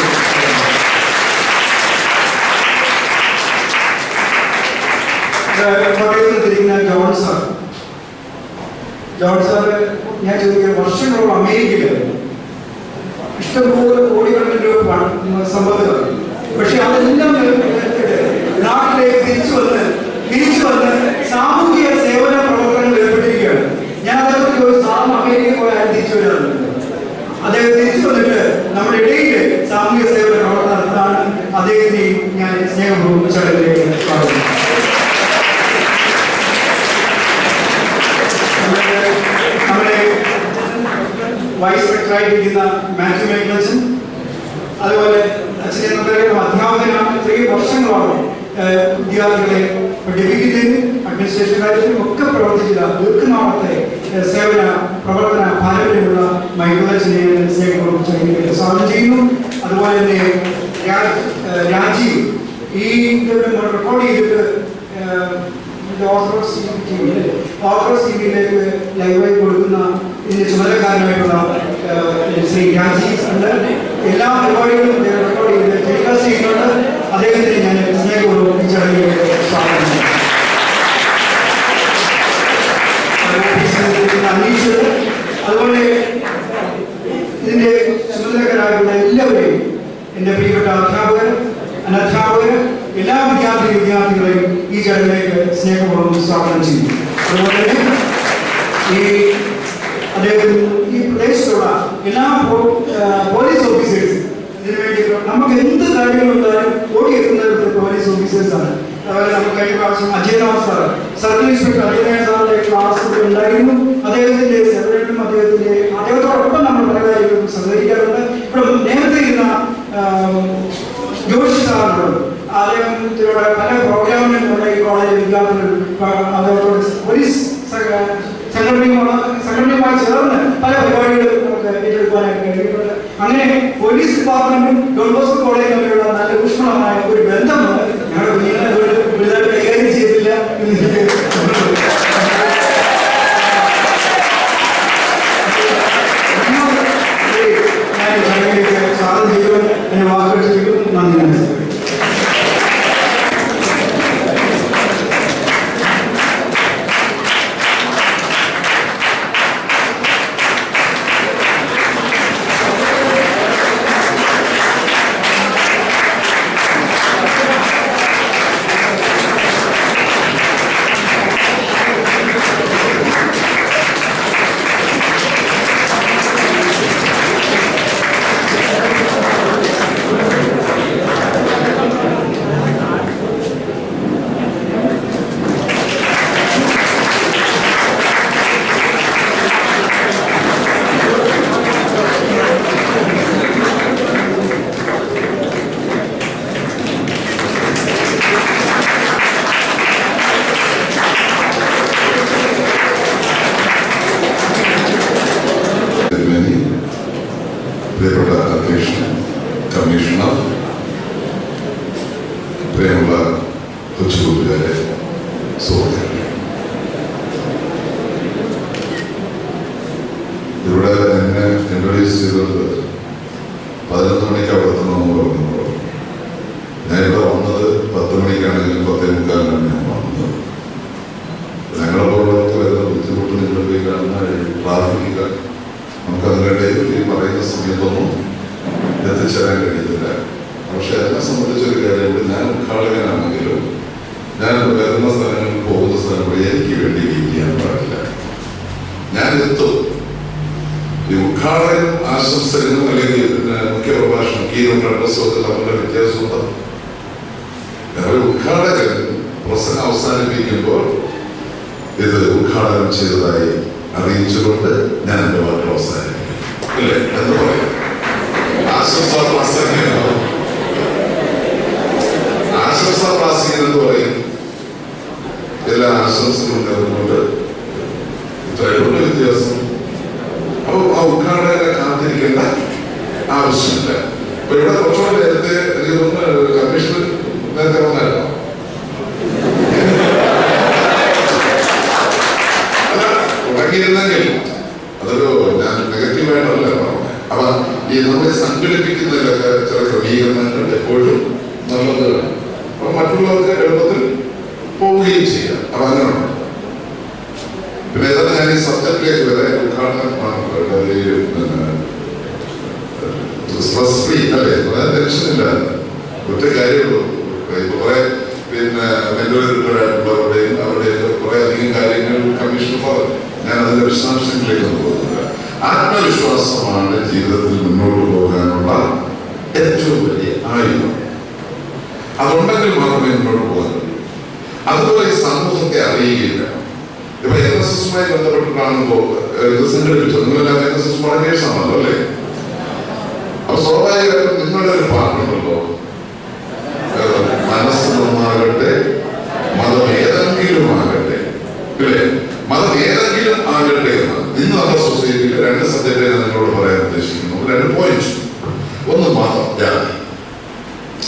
Speaker 1: കോട്ടയത്ത് തിരിക്കുന്ന ജോൺ സാർ ജോൺ സാറ് ഞാൻ ചോദിക്കുക വർഷങ്ങളോളം അമേരിക്കയിലായിരുന്നു ഇഷ്ടംപോലെ കോടിക്കണക്കിന് രൂപ പണം സമ്പാദിച്ചു പക്ഷെ അതെല്ലാം എടുത്തിട്ട് നാട്ടിലേക്ക് തിരിച്ചു വന്ന് തിരിച്ചു വന്ന് സാമൂഹിക സേവന പ്രവർത്തനങ്ങളിൽ ഏർപ്പെട്ടിരിക്കുകയാണ് ഞാൻ അദ്ദേഹത്തിന് ഒരു സാറിന് അമേരിക്കയിൽ പോയി ആരും തിരിച്ചു വരാറുണ്ട് അദ്ദേഹം തിരിച്ചു വന്നിട്ട് നമ്മുടെ ഇടയിൽ സാമൂഹിക സേവന പ്രവർത്തനം നടത്താണ് അദ്ദേഹത്തെയും ഞാൻ സ്നേഹപൂർവ്വം ചടങ്ങിലേക്ക് സ്വാഗതം നമ്മുടെ- നമ്മുടെ വൈസ് സെക്രട്ടറായിരിക്കുന്ന മാത്യു മേഖലച്ചൻ അതുപോലെ അച്ഛനെ നമുക്കറിയാം അധ്യാപകനാണ് ഇത്രയും വർഷങ്ങളോളം ഏഹ്, വിദ്യാർത്ഥികളെ പഠിപ്പിക്കുന്നതിനും അഡ്മിനിസ്ട്രേഷൻ കാര്യത്തിലും ഒക്കെ പ്രവർത്തിച്ചില്ല ദീർഘനാളത്തെ ഏഹ്, സേവന പ്രവർത്തന പാരമ്പര്യമുള്ള മൈക്കിളച്ചനെ സ്നേഹപൂർവ്വം ചടങ്ങിലേക്ക് സ്വാഗതം ചെയ്യുന്നു അതുപോലെ തന്നെ രാ- ഏഹ് രാജീവ് ഈ ഇതൊരു റെക്കോർഡ് ചെയ്തിട്ട് ഏഹ്, ഇത് Orthodox T V Orthodox T വിയിലേക്ക് ലൈവായി കൊടുക്കുന്ന ഇതിന്റെ ചുമതലക്കാരനായിട്ടുള്ള ഏഹ്, ശ്രീ രാജീവ് ഉണ്ട് എല്ലാ പരിപാടികളും അദ്ദേഹം റെക്കോർഡ് ചെയ്ത് ടെലികാസ്റ്റ് ചെയ്യുന്നുണ്ട് അദ്ദേഹത്തിന് ഞാൻ സ്നേഹപൂർവ്വം ഈ ചടങ്ങിലേക്ക് സ്വാഗതം ചെയ്യുന്നു അന്വേഷിച്ചത് അതുപോലെ ഇതിന്റെ ചുമതലക്കാരായിട്ടുള്ള എല്ലാവരെയും എൻ്റെ പ്രിയപ്പെട്ട അധ്യാപകർ അനധ്യാപകർ എല്ലാ വിദ്യാർത്ഥി വിദ്യാർത്ഥികളെയും ഈ ചടങ്ങിലേക്ക് സ്നേഹപൂർവ്വം സ്വാഗതം ചെയ്യുന്നു അതുപോലെ തന്നെ ഈ അദ്ദേഹത്തിന് ഈ പ്രദേശത്തുള്ള എല്ലാ പോ- ആ, പോലീസ് ഓഫീസേഴ്സ് ഇതിനു വേണ്ടി നമുക്ക് എന്ത് കാര്യങ്ങളുണ്ടായാലും ഓടിയെത്തുന്നത് പോലീസ് ഓഫീസേഴ്സാണ് അതുപോലെ നമുക്ക് കഴിഞ്ഞ പ്രാവശ്യം Ajayanath sir circle inspector Ajayanath സാറിന്റെ ക്ലാസ് ഉണ്ടായിരുന്നു അദ്ദേഹത്തിന്റെ സെക്രട്ടറിയും അദ്ദേഹത്തിന്റെ അദ്ദേഹത്തോടൊപ്പം നമ്മൾ പല കാര്യങ്ങളും സഹകരിക്കാറുണ്ട് ഇവിടെ നേരത്തെ ഇരുന്ന ആ, ജോഷി സാറിനോട് അദ്ദേഹത്തിലൂടെ പല പ്രോഗ്രാമിലും നമ്മുടെ ഈ കോളേജ് വിദ്യാർത്ഥികൾ ആ, അദ്ദേഹത്തോട് പോലീസ് സഹ- സംഘടനയുമായി സംഘടനയുമായി ചേർന്ന് പല പരിപാടികളും നമുക്ക് ഏറ്റെടുക്കാനായിട്ട് കഴിഞ്ഞിട്ടുണ്ട് അങ്ങനെ പോലീസ് ഡിപ്പാർട്ട്മെന്റും ഡോൺ ബോസ്കോ കോളേജും തമ്മിലുള്ള നല്ല ഊഷ്മളമായ ഒരു ബന്ധമാണ് ഞങ്ങളുടെ കുഞ്ഞുങ്ങളെ ഒരു വലുതായിട്ട് കൈകാര്യം ചെയ്തില്ല എന്ന് എനിക്ക് തോന്നുന്നു. ഞാൻ ഈ ചടങ്ങിലേക്ക് സ്വാഗതം ചെയ്യുവാൻ എന്നെ വാക്കുകൾ ചോദിക്കുന്നു നന്ദി നമസ്കാരം
Speaker 2: തിരുമേനി പ്രിയപ്പെട്ട അധ്യക്ഷൻ കമ്മീഷണർ പ്രിയമുള്ള കൊച്ചുകൂട്ടുകാരെ സുഹൃത്തുക്കളെ ഇവിടെ എന്നെ ഇൻട്രൊഡ്യൂസ് ചെയ്തത് പതിനൊന്ന് മണിക്ക് അവിടെ എത്തണമെന്ന് പറഞ്ഞപ്പോൾ ഞാൻ ഇവിടെ വന്നത് പത്ത് മണിക്കാണെങ്കിലും പത്തേ മുക്കാലിനാണ് ഞാൻ വന്നത് ഞങ്ങളെപ്പോലുള്ളവർക്ക് വരുന്ന ബുദ്ധിമുട്ട് നിങ്ങൾ പോയി കാണുന്ന ട്രാഫിക് നമുക്ക് അതിനിടയിൽ ഈ പറയുന്ന സമയത്തൊന്നും എത്തിച്ചേരാൻ കഴിയുന്നില്ല പക്ഷെ എന്നെ സംബന്ധിച്ചൊരു കാര്യം ഇവിടെ ഞാൻ ഉദ്ഘാടകനാണെങ്കിലും ഞാൻ വരുന്ന സ്ഥലങ്ങളിൽ പോകുന്ന സ്ഥലങ്ങളിൽ എനിക്ക് വേണ്ടി വെയിറ്റ് ചെയ്യാൻ പാടില്ല ഞാൻ എത്തും ഈ ഉദ്ഘാടകനും ആശംസകനും അല്ലെങ്കിൽ പിന്നെ മുഖ്യ പ്രഭാഷണം കീഴും പ്രസവത്തിൽ തമ്മിലുള്ള വ്യത്യാസമുണ്ട് ഒരു ഉദ്ഘാടകൻ പ്രസംഗം അവസാനിപ്പിക്കുമ്പോൾ ഇത് ഉദ്ഘാടനം ചെയ്തതായി അറിയിച്ചുകൊണ്ട് ഞാൻ എന്റെ വാക്കുകൾ അവസാനിപ്പിക്കും ഇല്ലേ എന്ന് പറയാം ആശംസ പ്രാസംഗികനോ ആശംസ പ്രാസംഗികൻ എന്ന് പറയും എല്ലാ ആശംസകളും നേർന്നുകൊണ്ട് ഇത്രയുള്ള വ്യത്യാസം അപ്പൊ ആ ഉദ്ഘാടകനെ കാത്തിരിക്കേണ്ട ആവശ്യമില്ല അപ്പൊ ഇവിടെ കുറച്ചുകൂടെ നേരത്തെ എനിക്ക് തോന്നുന്നു കമ്മീഷൻ നേരത്തെ വന്നായിരുന്നു അല്ല, തുടങ്ങിയിരുന്നെങ്കിൽ അതൊരു ഞാൻ നെഗറ്റീവായിട്ടല്ല പറഞ്ഞത് അപ്പൊ ഈ നമ്മളെ സംഘടിപ്പിക്കുന്നതിലൊക്കെ ചില ക്രമീകരണങ്ങൾ എപ്പോഴും നല്ലതാണ് അപ്പൊ മറ്റുള്ളവർക്ക് എളുപ്പത്തിൽ പോവുകയും ചെയ്യാം അപ്പൊ അങ്ങനെ ഉണ്ട്. പിന്നെ ഏതാണ്ട് ഞാൻ ഈ സബ്ജക്റ്റിലേക്ക് വരെ ഉദ്ഘാടനം ഈ പിന്നെ സ്ട്രെസ് ഫ്രീ അല്ലേ വളരെ ടെൻഷനില്ല ഒറ്റ കാര്യമുള്ളൂ ഇപ്പൊ കുറെ പിന്നെ മെന്റോറായിട്ടുള്ളവരുടെയും അവരുടെയും കുറെ അധികം കാര്യങ്ങൾ കമ്മീഷൻ പറഞ്ഞു ഞാൻ അതിന്റെ വിശദാംശങ്ങളിലേക്ക് പോകുന്നത് ആത്മവിശ്വാസമാണ് ജീവിതത്തിൽ മുന്നോട്ട് പോകാനുള്ള ഏറ്റവും വലിയ ആയുധം അതുണ്ടെങ്കിൽ മാത്രമേ മുന്നോട്ട് പോകാൻ കഴിയൂ അതുപോലെ ഈ സമൂഹത്തെ അറിയുകയില്ല ഇപ്പൊ എൻ എസ് എസുമായി ബന്ധപ്പെട്ടിട്ടാണ് ഇത് സംഘടിപ്പിച്ചത് നിങ്ങളെല്ലാം എൻ എസ് എസ് വളണ്ടിയേഴ്സ് ആണല്ലോ അല്ലേ അപ്പൊ സ്വാഭാവികമായിട്ടും നിങ്ങളുടെ ഒരു പാട്ടുണ്ടല്ലോ ഏത് മനസ്സ് നന്നാകട്ടെ മതം ഏതെങ്കിലും ആകട്ടെ ഇല്ലേ മതം ഏതെങ്കിലും ആകട്ടെ എന്ന് ഇന്ന് നമ്മുടെ സൊസൈറ്റിയിൽ രണ്ട് സബ്ജക്റ്റ് ഞാൻ നിങ്ങളോട്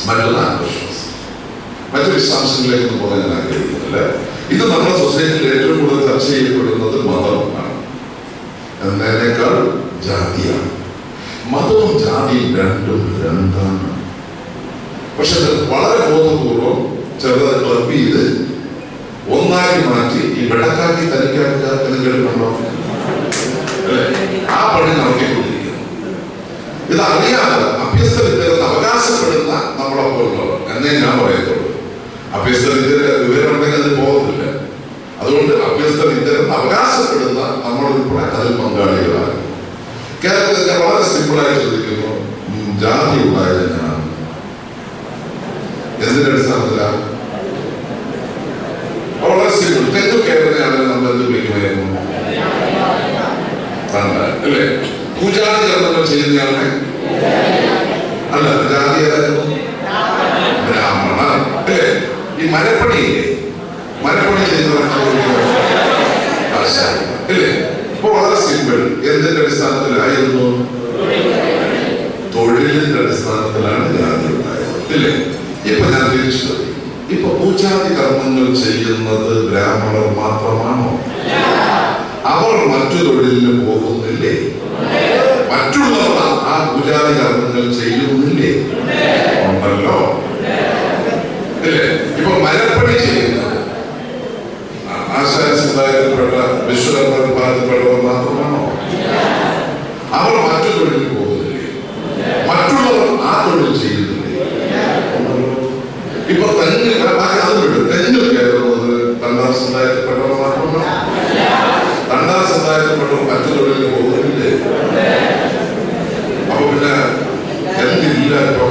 Speaker 2: മറ്റൊന്ന് ആത്മവിശ്വാസം മറ്റു വിശദാംശങ്ങളിലേക്ക് പോകാൻ ഞാൻ ആഗ്രഹിക്കുന്നില്ല ഇത് നമ്മുടെ സൊസൈറ്റിയിൽ ഏറ്റവും കൂടുതൽ ചർച്ച ചെയ്യപ്പെടുന്നത് മതമാണ് എന്നതിനേക്കാൾ ജാതിയാണ് മതവും ജാതിയും രണ്ടും രണ്ടാണ് പക്ഷെ അത് വളരെ ബോധപൂർവം ചെറുത് ക്ലബ് ചെയ്ത് ഒന്നാക്കി മാറ്റി ഈ വെള്ളക്കാക്കി തനിക്കാക്കുക എന്ന് കേട്ടിട്ടുണ്ടോ അല്ലേ ആ പണി നടത്തിക്കൊണ്ടിരിക്കുന്നു ഇത് അറിയാതെ അഭ്യസ്ത വിദ്യകൾ അവകാശപ്പെടുന്ന നമ്മളൊപ്പമുള്ളവർ എന്നേ ഞാൻ പറയത്തുള്ളൂ അഭ്യസ്ത വിദ്യ വിവരം ഉണ്ടെങ്കിൽ അത് പോകുന്നില്ല അതുകൊണ്ട് അഭ്യസ്ത വിദ്യകൾ അവകാശപ്പെടുന്ന നമ്മളുൾപ്പെടെ അതിൽ പങ്കാളികളാണ് കേരളത്തിൽ ഞാൻ വളരെ സിമ്പിളായി ചോദിക്കുന്നു ഉം, ജാതി ഉണ്ടായത് ഞാൻ എന്തിന്റെ അടിസ്ഥാനത്തിലാണ് വളരെ സിമ്പിൾ തെങ്ങ് കേരളയാണ് നമ്മൾ എന്ത് വിളിക്കുമായിരുന്നു കണ്ട അല്ലേ പൂജാതി കർമ്മങ്ങൾ ചെയ്യുന്നയാളെ അല്ല ജാതി ഏതായിരുന്നു ബ്രാഹ്മണ അല്ലേ ഈ മരപ്പണിയില്ലേ മരപ്പണി ചെയ്യുന്നവർക്ക് അല്ലേ ഇപ്പൊ വളരെ സിമ്പിൾ എന്തിന്റെ അടിസ്ഥാനത്തിലായിരുന്നു തൊഴിലിന്റെ അടിസ്ഥാനത്തിലാണ് ജാതി ഉണ്ടായത് ഇല്ലേ ഇപ്പൊ ഞാൻ തിരിച്ചു വരും. ഇപ്പൊ പൂജാതി കർമ്മങ്ങൾ ചെയ്യുന്നത് ബ്രാഹ്മണർ മാത്രമാണോ അവർ മറ്റു തൊഴിലിന് പോകുന്നില്ലേ മറ്റുള്ളവർ ആ പൂജാതി കർമ്മങ്ങൾ ചെയ്യുന്നില്ലേ ഉണ്ടല്ലോ ഇല്ലേ ഇപ്പൊ മരപ്പണി ചെയ്യുന്നത് ആ- ആശാര സമുദായത്തിൽപ്പെട്ട വിശ്വകർമ്മ വിഭാഗത്തിൽപ്പെട്ടവർ മാത്രമാണോ അവർ മറ്റു തൊഴിലിന് പോകുന്നില്ലേ മറ്റുള്ളവർ ആ തൊഴിൽ ചെയ്യുന്നില്ലേ ഉണ്ടല്ലോ. ഇപ്പൊ തെങ്ങ് ബാക്കി അത് വിടും തെങ്ങ് കയറുന്നത് തണ്ടാർ സമുദായത്തിൽപ്പെട്ടവർ മാത്രമാണോ തണ്ടാർ സമുദായത്തിൽപ്പെട്ടവർ മറ്റു തൊഴിലിന് പോകുന്നില്ലേ അപ്പൊ പിന്നെ എന്തില്ല ഇപ്പം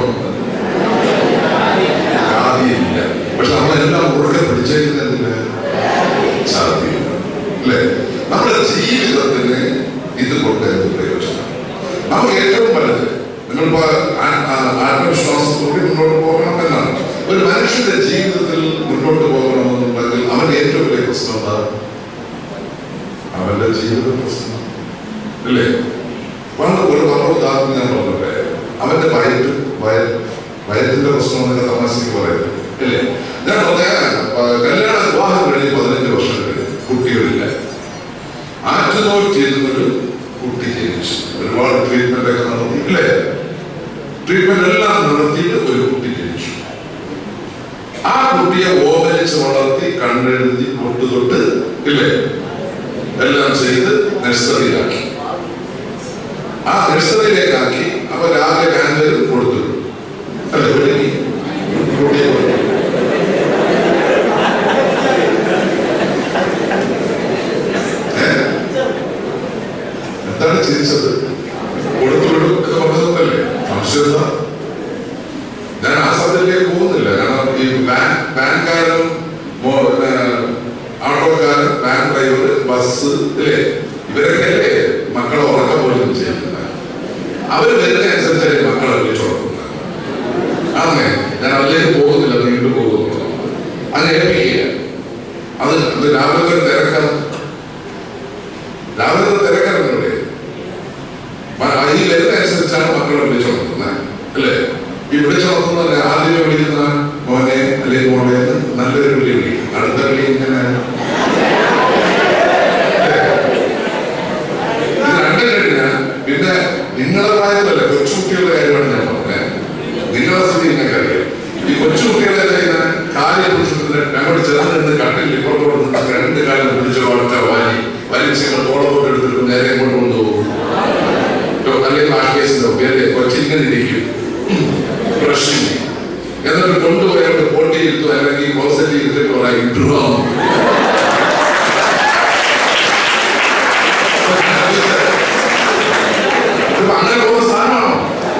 Speaker 2: ജാതിയില്ല പക്ഷെ നമ്മളെല്ലാം മുറുകെ പിടിച്ചേക്കുന്നില്ല സാധ്യത അല്ലേ നമ്മുടെ ജീവിതത്തിന് ഇത് കൊണ്ട് എന്ത് പ്രയോജനം നമുക്ക് ഏറ്റവും വലുത് നിങ്ങളിപ്പോ ആ- ആ- ആത്മവിശ്വാസത്തോടെ മുന്നോട്ട് പോകണം എന്നാണ് ഒരു മനുഷ്യന്റെ ജീവിതത്തിൽ മുന്നോട്ട് പോകണമെന്നുണ്ടെങ്കിൽ അവന്റെ ഏറ്റവും വലിയ പ്രശ്നം എന്താ അവന്റെ ജീവിത പ്രശ്നം അല്ലേ വളരെ ഒരു വളരെ ഉദാഹരണം ഞാൻ പറഞ്ഞില്ലേ അവന്റെ വയറ്റ് വയ വയറ്റിന്റെ പ്രശ്നം എന്നൊക്കെ തമാശക്ക് പറയുന്നത് അല്ലേ ഞാൻ പറഞ്ഞ ആ, കല്യാണ വിവാഹം കഴിഞ്ഞ് പതിനഞ്ച് വർഷം കഴിഞ്ഞ് കുട്ടികളില്ല ആറ്റുനോറ്റിരുന്നൊരു കുട്ടി ജനിച്ചു ഒരുപാട് ട്രീറ്റ്മെന്റ് ഒക്കെ നടത്തി അല്ലേ ട്രീറ്റ്മെന്റ് എല്ലാം നടത്തിയിട്ട് ഒരു കുട്ടി ജനിച്ചു ആ കുട്ടിയെ ഓമനിച്ച് വളർത്തി കണ്ടെഴുതി തൊട്ട് തൊട്ട് ഇല്ലേ എല്ലാം ചെയ്ത് നഴ്സറിയിലാക്കി ആ നഴ്സറിയിലേക്കാക്കി അപ്പൊ രാവിലെ കാൻഡൽ കൊടുത്തു അല്ലെ ഒരുങ്ങി കുട്ടിയെ കൊടുത്തു ഏ? എന്താണ് ചിരിച്ചത് കൊടുത്തു വിടും എന്ന് പറഞ്ഞതല്ലേ സംശയം എന്താ? ഞാൻ ആ സബ്ജക്റ്റിലേക്ക് പോകുന്നില്ല കാരണം ഈ വാൻ വാൻകാരനും മോ- ഏ, ഓട്ടോക്കാരൻ വാൻ ഡ്രൈവർ ബസ് ഇല്ലേ ഇവരൊക്കെ അല്ലേ മക്കളെ ഉറക്കം പോലും ചെയ്യുന്നത് അവര് വരുന്ന അനുസരിച്ചല്ലേ മക്കളെ വിളിച്ചുറക്കുന്നത് അങ്ങനെ ഞാൻ അതിലേക്ക് പോകുന്നില്ല നീണ്ടു പോകുന്നു അങ്ങനെ ഏൽപ്പിക്കുക അത് അത് രാവിലത്തെ ഒരു തിരക്കാണ് രാവിലത്തെ തിരക്കാണ് ഇവിടെ ഈ വരുന്ന അനുസരിച്ചാണ് മക്കളെ വിളിച്ചുണർത്തുന്നത് അല്ലേ ഈ വിളിച്ചുണർത്തുന്നത് ആദ്യമേ വിളിക്കുന്ന മോനെ അല്ലെങ്കിൽ മോനെ എന്ന് നല്ലൊരു വിളി വിളിക്കും അടുത്ത വിളി ഇങ്ങനെ അല്ലേ? ഇത് രണ്ടും കഴിഞ്ഞാൽ പിന്നെ നിങ്ങളെ പ്രായത്തിലല്ല കൊച്ചുകുട്ടികളുടെ കാര്യമാണ് ഞാൻ പറഞ്ഞത് നിങ്ങളെ സ്ഥിതി നിങ്ങൾക്ക് അറിയാം ഈ കൊച്ചുകുട്ടികളെ ചെയ്യുന്ന കാര്യം പിടിച്ചിട്ട് അങ്ങോട്ട് ചേർന്ന് നിന്ന് കട്ടിൽ ഇപ്പുറത്തോട് നിന്ന് രണ്ട് കാലം പിടിച്ച് വളർച്ച വാരി വലിച്ചങ്ങൾ തോളത്തോട്ട് എടുത്തിട്ട് നേരെ കൊണ്ട് കൊണ്ടുപോകും അല്ലെങ്കിൽ ആ കേസിലോ വേറെ കൊച്ചിങ്ങനെ ഇരിക്കും പ്രശ്നം എന്നിട്ട് കൊണ്ടുപോയിട്ട് പോട്ടി ഇരുത്തും അല്ലെങ്കിൽ ഹോസ്റ്റലിൽ ഇരുത്തിട്ട് പറയാം ഇട്ടുവാ ഇപ്പൊ അങ്ങനെ പോകുന്ന സാധനമാണോ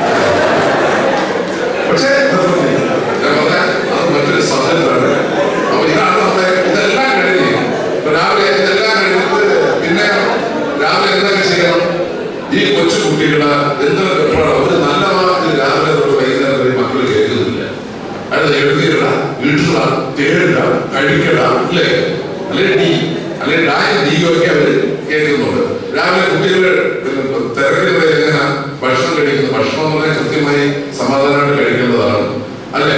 Speaker 2: പക്ഷേ ഞാൻ പറഞ്ഞ അത് മറ്റൊരു സബ്ജക്റ്റാണ് അപ്പൊ ഇതാണ് നമ്മുടെ ഇതെല്ലാം കഴിഞ്ഞ് ഇപ്പൊ രാവിലെ ഇതെല്ലാം കഴിഞ്ഞിട്ട് പിന്നെ രാവിലെ എന്തൊക്കെ ചെയ്യണം ഈ കൊച്ചു കുട്ടികള് എന്തൊക്കെ എപ്പോഴാണ് ഒരു നല്ല വാക്ക് രാവിലെ തൊട്ട് വൈകുന്നേരം വരെ മക്കൾ കേൾക്കുന്നില്ല അത് എഴുതിയിട വീട്ടില തേടിട കഴിക്കട അല്ലേ അല്ലെ ഡി അല്ലെ ഡായ ഡിയോ ഒക്കെ അവര് കേൾക്കുന്നുണ്ട് രാവിലെ കുട്ടികൾ തിരക്കിലൂടെ എങ്ങനെ ഭക്ഷണം കഴിക്കുന്നത് ഭക്ഷണം എന്ന് പറഞ്ഞാൽ കൃത്യമായി സമാധാനമായിട്ട് കഴിക്കേണ്ടതാണ് അല്ലെ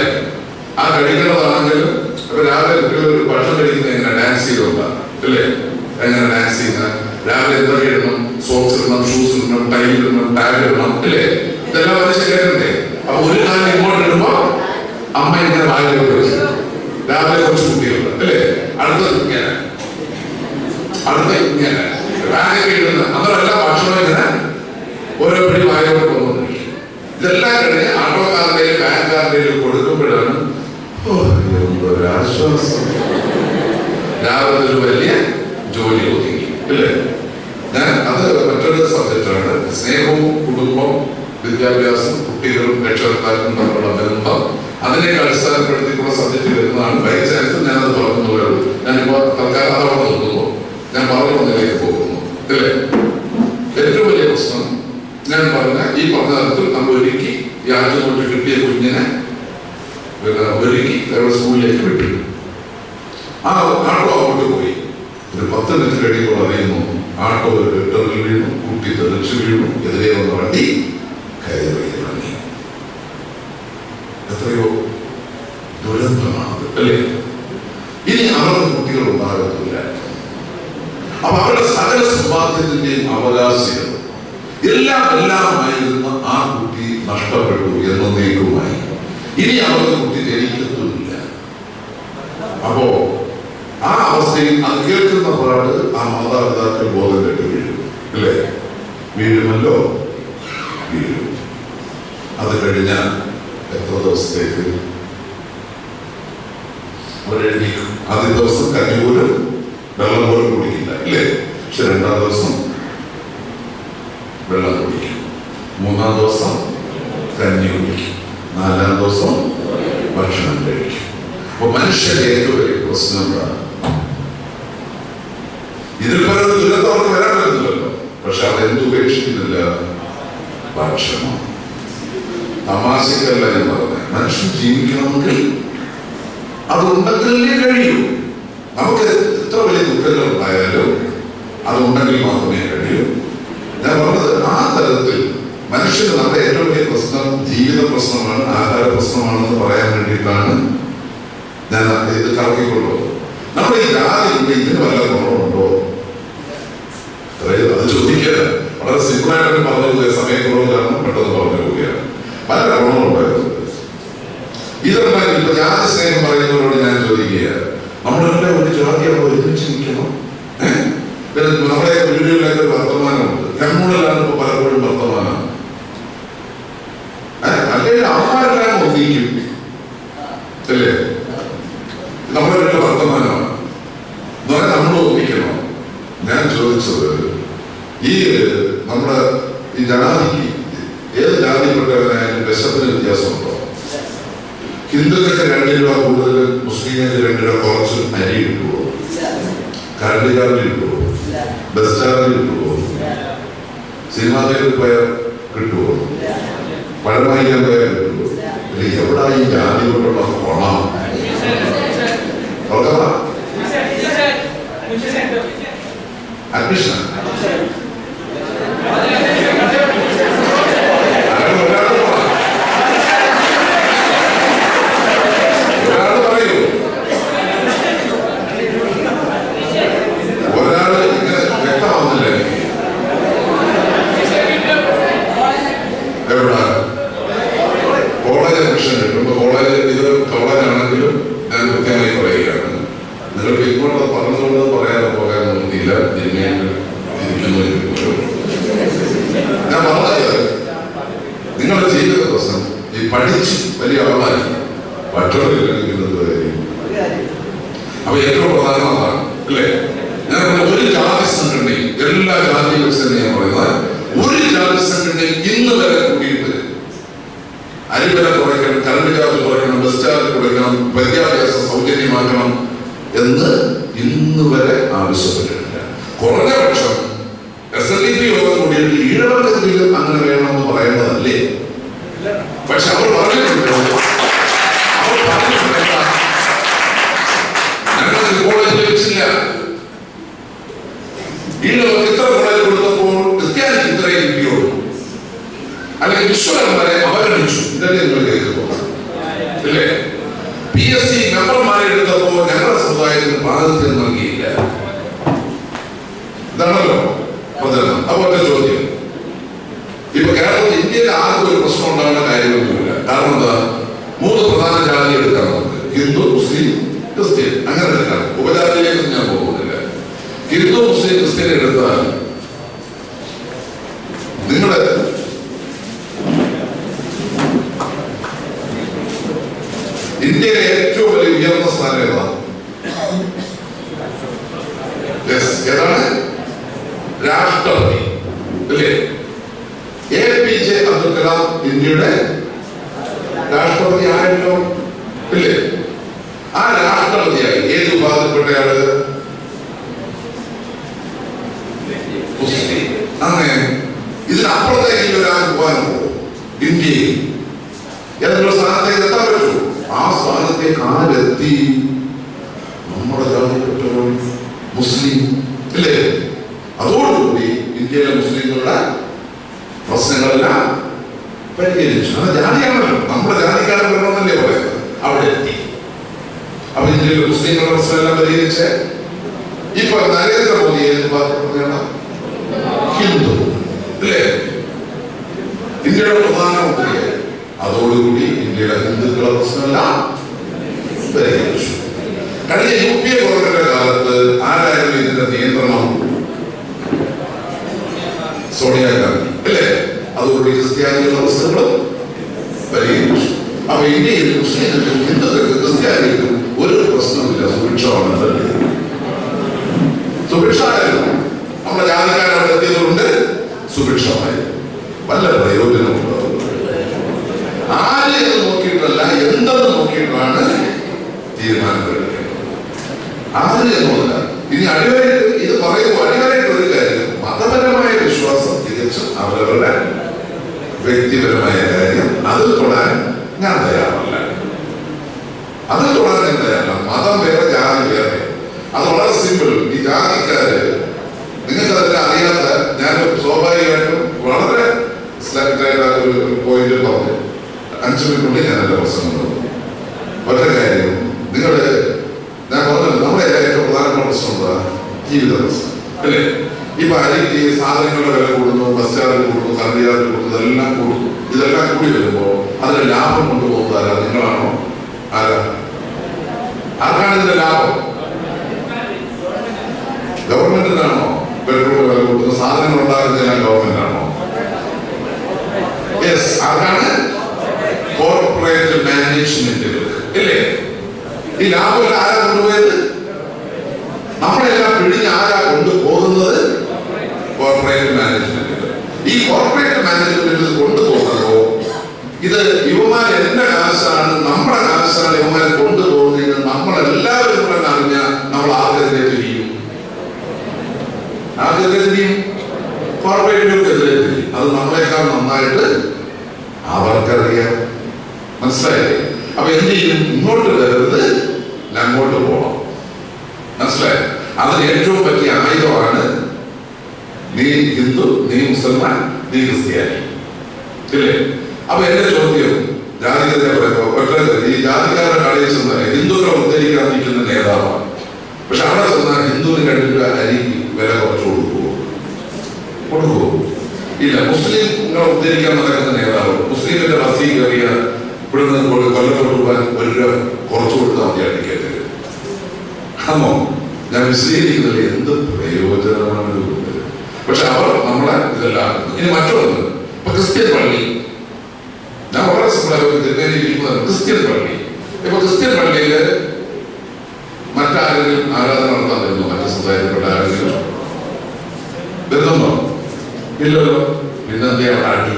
Speaker 2: അമ്മ ഇങ്ങനെ വായിലോട്ട് വെച്ചു രാവിലെ കുറച്ച് കുട്ടികളുണ്ട് അല്ലേ അടുത്തത് ഇങ്ങനെ അടുത്ത ഇങ്ങനെ ബാഗൊക്കെ ഇടുന്ന അന്നേരമെല്ലാം ഭക്ഷണം ഇങ്ങനെ ഓരോ പിടി വായിലോട്ട് കൊണ്ടുവന്നിരിക്കും ഇതെല്ലാം കഴിഞ്ഞ് ആട്ടോക്കാരുടെയും ബാങ്കുകാരുടെയും കൊടുക്കുമ്പോഴാണ് ഓ എന്തൊരു ആശ്വാസം രാവിലെ ഒരു വലിയ ജോലി ഒതുങ്ങി അല്ലേ ഞാൻ അത് മറ്റൊരു സബ്ജക്റ്റാണ് സ്നേഹവും കുടുംബം വിദ്യാഭ്യാസം കുട്ടികളും രക്ഷകർത്താക്കളും തമ്മിലുള്ള ബന്ധം അതിനെ അടിസ്ഥാനപ്പെടുത്തിയിട്ടുള്ള സബ്ജക്റ്റ് വരുന്നതാണ് ബൈ ചാൻസ് ഞാനത് പറഞ്ഞുള്ളൂ ഞാനിപ്പോ തൽക്കാലം അതവിടെ നിർത്തുന്നു ഞാൻ പറഞ്ഞു വന്നതിലേക്ക് പോകുന്നു അല്ലേ ഏറ്റവും വലിയ പ്രശ്നം ഞാൻ പറഞ്ഞ ഈ പറഞ്ഞ തരത്തിൽ നമ്മൾ ഒരുക്കി ഈ ആദ്യം തൊട്ട് കിട്ടിയ കുഞ്ഞിനെ പിന്നെ ഒരുക്കി അവരുടെ സ്കൂളിലേക്ക് വിട്ടു ആ ആട്ടോ അങ്ങോട്ട് പോയി ഒരു പത്ത് മിനിറ്റ് കഴിയുമ്പോൾ അറിയുന്നു ആട്ടോ ഒരു ഗട്ടറിൽ വീണു കുട്ടി തെളിച്ചു വീണു എതിരെ വന്ന വണ്ടി കയറി ഇറങ്ങി എത്രയോ ദുരന്തമാണത് അല്ലേ ഇനി അവർക്ക് കുട്ടികൾ ഉണ്ടാകത്തില്ല അപ്പൊ അവരുടെ സകല സമ്പാദ്യത്തിന്റെയും അവകാശികൾ എല്ലാം എല്ലാമായിരുന്ന ആ കുട്ടി നഷ്ടപ്പെട്ടു എന്നേക്കുമായി ഇനി അവർക്ക് കുട്ടി ജനിക്കത്തുമില്ല അപ്പോ ആ അവസ്ഥയിൽ അത് കേൾക്കുന്ന പാട് ആ മാതാപിതാക്കൾ ബോധം കെട്ട് വീഴും അല്ലേ വീഴുമല്ലോ വീഴും അത് കഴിഞ്ഞാൽ എത്ര ദിവസത്തേക്ക് അവരെഴുതിക്കും ആദ്യ ദിവസം കഞ്ഞി പോലും വെള്ളം പോലും കുടിക്കില്ല ഇല്ലേ പക്ഷെ രണ്ടാം ദിവസം വെള്ളം കുടിക്കും മൂന്നാം ദിവസം കഞ്ഞി കുടിക്കും നാലാം ദിവസം ഭക്ഷണം കഴിക്കും അപ്പൊ മനുഷ്യന്റെ ഏറ്റവും വലിയ പ്രശ്നം എന്താണ് ഇതിൽ പലത് ദുരന്തം അവർക്ക് വരാൻ പറ്റുന്നില്ലല്ലോ പക്ഷെ അതെന്ത് ഉപേക്ഷിക്കുന്നില്ല ഭക്ഷണം തമാശക്കല്ല ഞാൻ പറഞ്ഞത് മനുഷ്യൻ ജീവിക്കണമെങ്കിൽ അതുണ്ടെങ്കിലേ കഴിയൂ നമുക്ക് എത്ര വലിയ ദുഃഖങ്ങൾ ഉണ്ടായാലും അതുണ്ടെങ്കിൽ മാത്രമേ കഴിയൂ ഞാൻ പറഞ്ഞത് ആ തരത്തിൽ മനുഷ്യന് നമ്മുടെ ഏറ്റവും വലിയ പ്രശ്നം ജീവിത പ്രശ്നമാണ് ആഹാര പ്രശ്നമാണെന്ന് പറയാൻ വേണ്ടിയിട്ടാണ് ഞാൻ ഇത് കറക്കിക്കൊള്ളുന്നത് നമ്മുടെ ഈ രാജ്യത്ത് ഇതിന് വല്ല ഗുണമുണ്ടോ അതായത് അത് ചോദിക്കുക വളരെ സിമ്പിളായിട്ട് പറഞ്ഞു പോയ സമയക്കുറവ് കാരണം പെട്ടെന്ന് പറഞ്ഞു പോവുകയാണ് പല ഗുണങ്ങളുണ്ടായിരുന്നു ഇതുണ്ടായി ഇപ്പൊ ജാതി സ്നേഹം പറയുന്നവരോട് ഞാൻ ചോദിക്കുകയാണ് നമ്മളെല്ലാം ഒരു ജാതിയാകുമ്പോൾ ഒരുമിച്ച് നിൽക്കണം ഏഹ്? പിന്നെ നമ്മുടെ വീടുകളിലൊക്കെ ഒരു വർത്തമാനമുണ്ട് കണ്ണൂരിലാണ് ഇപ്പൊ പലപ്പോഴും വർത്തമാനം ഏഹ്? അല്ലെങ്കിൽ അമ്മമാരെല്ലാം ഒന്നിക്കും അല്ലേ നമ്മുടെ വീട്ടിലെ വർത്തമാനമാണ് എന്ന് പറഞ്ഞാൽ നമ്മൾ ഒന്നിക്കണം ഞാൻ ചോദിച്ചത് ഈ നമ്മുടെ ഈ ജാതിക്ക് ഏത് ജാതിപ്പെട്ടവനായാലും വിശപ്പിന് വ്യത്യാസമുണ്ടോ ഹിന്ദുക്കൾക്ക് രണ്ട് രൂപ കൂടുതൽ മുസ്ലിങ്ങൾക്ക് രണ്ട് രൂപ കുറച്ച് അരി കിട്ടുമോ കറണ്ട് ചാർജ് കിട്ടുമോ ബസ് ചാർജ് കിട്ടുമോ സിനിമാ തിയേറ്ററിൽ പോയാൽ കിട്ടുമോ പഴം വാങ്ങിക്കാൻ പോയാൽ കിട്ടുമോ ഇത് എവിടാ ഈ ജാതി കൊണ്ടുള്ള കൊണം ഓർക്കമാ അഡ്മിഷൻ ഒരാൾ പറയൂ ഒരാൾ ഇങ്ങനെ വ്യക്തമാവുന്നില്ല എനിക്ക് എവിടെ കോളേജ് അഡ്മിഷൻ കിട്ടും കോളേജ് ഇത് കോളേജ് ആണെങ്കിലും ഞാൻ കൃത്യമായി പറയുകയാണ് നിങ്ങൾക്ക് ഇങ്ങോട്ട് പറഞ്ഞുകൊണ്ട് പറയാതെ പോകാൻ നിന്നില്ല ജിമ്മയിൽ ഇരിക്കുന്നു പോലും ഞാൻ പറഞ്ഞത് നിങ്ങളുടെ ജീവിത പ്രശ്നം ഈ പഠിച്ച് വലിയ ആളായി മറ്റുള്ളവരിക്കുന്നത് കാര്യം അപ്പൊ ഏറ്റവും പ്രധാനം അതാണ് അല്ലേ ഞാൻ പറഞ്ഞ ഒരു ജാതി സംഘടനയും എല്ലാ ജാതി വ്യവസ്ഥയും ഞാൻ പറയുന്നത് ഒരു ജാതി സംഘടനയും ഇന്ന് വരെ കൂട്ടിയിട്ട് അരിവില കുറയ്ക്കണം കറണ്ട് ചാർജ് കുറയ്ക്കണം ബസ് ചാർജ് കുറയ്ക്കണം വിദ്യാഭ്യാസം സൗജന്യമാക്കണം എന്ന് ഇന്ന് വരെ ആവശ്യപ്പെട്ടിട്ടില്ല കുറഞ്ഞ പക്ഷം എസ് എൻ ഡി പി യോഗം കൂടിയിട്ട് ഈഴവർക്കെങ്കിലും അങ്ങനെ വേണമെന്ന് പറയുന്നതല്ലേ പക്ഷെ അവർ പറഞ്ഞിട്ടുണ്ട് അവർ പറഞ്ഞിട്ടുണ്ട് എന്താ? ഞങ്ങൾക്ക് കോളേജ് ലഭിച്ചില്ല ഈഴവർക്ക് ഇത്ര കോളേജ് കൊടുത്തപ്പോൾ ക്രിസ്ത്യാനിക്ക് ഇത്രയും കിട്ടിയുള്ളൂ അല്ലെങ്കിൽ വിശ്വകർമ്മരെ അവഗണിച്ചു ഇതല്ലേ നിങ്ങൾ കേൾക്കുമ്പോൾ അല്ലേ പി എസ് സി മെമ്പർമാരെ എടുത്തപ്പോൾ ഞങ്ങളുടെ സമുദായത്തിന് പ്രാതിനിധ്യം നൽകിയില്ല ഇതാണല്ലോ പ്രചരണം അപ്പൊ ഒറ്റ ചോദ്യം ഇപ്പൊ കേരളത്തിൽ ഇന്ത്യയിൽ ആർക്കും ഒരു പ്രശ്നം ഉണ്ടാകുന്ന കാര്യമൊന്നുമില്ല കാരണം എന്താ മൂന്ന് പ്രധാന ജാതി ക്രിസ്ത്യനെ എടുത്താൽ നിങ്ങള് ഇന്ത്യയിലെ ഏറ്റവും വലിയ ഉയർന്ന സ്ഥാനം ഏതാ Yes, ഏതാണ് രാഷ്ട്രപതി അല്ലേ A P J Abdul Kalam ഇന്ത്യയുടെ രാഷ്ട്രപതി ആയല്ലോ ഇല്ലേ ആ രാഷ്ട്രപതിയായി ഏത് വിഭാഗത്തിൽപ്പെട്ടയാള് മുസ്ലിം അങ്ങനെ ഇതിനപ്പുറത്തേക്ക് ഒരാൾ പോകാൻ പോകും ഇന്ത്യയിൽ ഏതെങ്കിലും സ്ഥാനത്തേക്ക് എത്താൻ പറ്റൂ ആ സ്ഥാനത്തേക്ക് ആരെത്തി നമ്മുടെ ജാതിപ്പെട്ടവരും മുസ്ലിം ഇല്ലേ അതോടുകൂടി ഇന്ത്യയിലെ മുസ്ലിങ്ങളുടെ പ്രശ്നങ്ങളെല്ലാം പരിഹരിച്ചു അത് ജാതിയാണല്ലോ നമ്മുടെ ജാതിക്കാരൻ വരണമെന്നല്ലേ പറയുന്നത് അവിടെ എത്തി അപ്പൊ ഇന്ത്യയിലെ മുസ്ലിങ്ങളുടെ പ്രശ്നമെല്ലാം പരിഹരിച്ച് ഇപ്പൊ നരേന്ദ്രമോദി ഏത് പാർട്ടിയാണ് ഹിന്ദു അല്ലേ ഇന്ത്യയുടെ പ്രധാനമന്ത്രിയായി അതോടുകൂടി ഇന്ത്യയിലെ ഹിന്ദുക്കളുടെ പ്രശ്നമെല്ലാം പരിഹരിച്ചു കഴിഞ്ഞ യു പി എ ഗവൺമെന്റിന്റെ കാലത്ത് ആരായിരുന്നു ഇതിന്റെ നിയന്ത്രണം സോണിയാഗാന്ധി അല്ലേ അതോടുകൂടി ക്രിസ്ത്യാനികളുടെ പ്രശ്നങ്ങളും പരിഹരിച്ചു അപ്പൊ ഇന്ത്യയിൽ മുസ്ലിങ്ങൾക്കും ഹിന്ദുക്കൾക്കും ക്രിസ്ത്യാനികൾക്കും ഒരു പ്രശ്നമില്ല സുഭിക്ഷമാണ് സുഭിക്ഷമായിരുന്നു നമ്മുടെ ജാതിക്കാരൻ അവിടെ എത്തിയതുകൊണ്ട് സുഭിക്ഷമായി വല്ല പ്രയോജനമുണ്ടോ ആരെ എന്ന് നോക്കിയിട്ടല്ല എന്തെന്ന് നോക്കിയിട്ടാണ് തീരുമാനങ്ങൾ എടുക്കേണ്ടത് ആര് എന്നുള്ളതല്ല ഇനി അടിവരായിട്ട് ഇത് പറയുമ്പോൾ അടിവരായിട്ട് ഒരു കാര്യം മതപരമായ വിശ്വാസം തികച്ചും അവരവരുടെ വ്യക്തിപരമായ കാര്യം അതിൽ തൊടാൻ ഞാൻ തയ്യാറല്ല അതിൽ തൊടാൻ ഞാൻ തയ്യാറല്ല മതം വേറെ ജാതി വേറെ അത് വളരെ സിമ്പിൾ ഈ ജാതിക്കാര് നിങ്ങൾക്ക് അതിനെ അറിയാത്ത ഞാൻ സ്വാഭാവികമായിട്ടും വളരെ സെലക്ട് ആയിട്ട് ഒരു പോയിന്റ് പറഞ്ഞു അഞ്ചു മിനിറ്റുള്ളിൽ ഞാൻ എന്റെ പ്രസംഗം നിർത്തും ഒറ്റ കാര്യം നിങ്ങളുടെ ഞാൻ പറഞ്ഞത് നമ്മുടെ ഏറ്റവും പ്രധാനപ്പെട്ട പ്രശ്നം എന്താ ജീവിത പ്രശ്നം അല്ലേ ഇപ്പൊ അരിക്ക് സാധനങ്ങളുടെ വില കൂടുന്നു ബസ് ചാർജ് കൂടുന്നു കറണ്ട് ചാർജ് കൂടുന്നു ഇതെല്ലാം കൂടുന്നു ഇതെല്ലാം കൂടി വരുമ്പോ അതിന്റെ ലാഭം കൊണ്ടുപോകുന്നത് ആരാ നിങ്ങളാണോ ആരാ ആർക്കാണ് ഇതിന്റെ ലാഭം ഗവൺമെന്റിനാണോ പെട്രോൾ വില കൂടുന്ന സാധനങ്ങൾ ഉണ്ടാക്കുന്നതെല്ലാം ഗവൺമെന്റ് ആണോ യെസ് ആർക്കാണ് കോർപ്പറേറ്റ് മാനേജ്മെന്റുകൾ ഇല്ലേ ഈ ലാഭം ആരാ കൊണ്ടുപോയത് നമ്മളെല്ലാം പിഴിഞ്ഞ് ആരാ കൊണ്ടുപോകുന്നത് കോർപ്പറേറ്റ് മാനേജ്മെന്റുകൾ ഈ കോർപ്പറേറ്റ് മാനേജ്മെന്റുകൾ കൊണ്ടുപോകുമ്പോ ഇത് ഇവന്മാർ എന്റെ കാശാണ് നമ്മുടെ കാശാണ് ഇവന്മാർ കൊണ്ടുപോകുന്നതെന്ന് നമ്മളെല്ലാവരും കൂടെ അറിഞ്ഞാൽ നമ്മൾ ആർക്കെതിരെ തിരിയും ആർക്കെതിരെ തിരിയും കോർപ്പറേറ്റുകൾക്കെതിരെ തിരിയും അത് നമ്മളെക്കാൾ നന്നായിട്ട് അവർക്കറിയാം മനസ്സിലായില്ലേ അപ്പൊ എന്ത് ചെയ്യും ഇങ്ങോട്ട് വരരുത് അങ്ങോട്ട് പോകണം മനസ്സിലായോ അതിന് ഏറ്റവും പറ്റിയ ആയുധമാണ് നീ ഹിന്ദു നീ മുസൽമാൻ നീ ക്രിസ്ത്യാനി ഇല്ലേ അപ്പൊ എന്റെ ചോദ്യം ജാതിക്കെതിരെ പറയുമ്പോ ഒറ്റ ഈ ജാതിക്കാരുടെ കടയിൽ ചെന്ന് ഹിന്ദുക്കളെ ഉദ്ധരിക്കാൻ നിൽക്കുന്ന നേതാവാണ് പക്ഷെ അവിടെ ചെന്നാൽ ഹിന്ദുവിന് കണ്ടിട്ട് അരി വില കുറച്ച് കൊടുക്കുമോ കൊടുക്കുമോ ഇല്ല മുസ്ലിങ്ങളെ ഉദ്ധരിക്കാൻ നടക്കുന്ന നേതാവ് മുസ്ലിമിന്റെ ബസ്സിൽ കയറിയ ഇവിടുന്ന് കൊ- കൊല്ലത്തോട്ട് പോകാൻ ഒരു രൂപ കുറച്ച് കൊടുത്താൽ മതി ആ ടിക്കറ്റ് ആണോ ഞാൻ വിശദീകരിക്കുന്നില്ല എന്ത് പ്രയോജനമാണ് ഇത് കൊണ്ട് പക്ഷെ അവർ നമ്മളെ ഇതെല്ലാം ഇനി മറ്റൊന്ന് ഇപ്പൊ ക്രിസ്ത്യൻ പള്ളി ഞാൻ വളരെ സിമ്പിളായിരിക്കുന്നത് ക്രിസ്ത്യൻ പള്ളി ഇപ്പൊ ക്രിസ്ത്യൻ പള്ളിയില് മറ്റാരെങ്കിലും ആരാധന നടത്താൻ വരുന്നു മറ്റു സമുദായത്തിൽപ്പെട്ട ആരെങ്കിലും വരുന്നുണ്ടോ ഇല്ലല്ലോ പിന്നെന്തേ അവിടെ അടി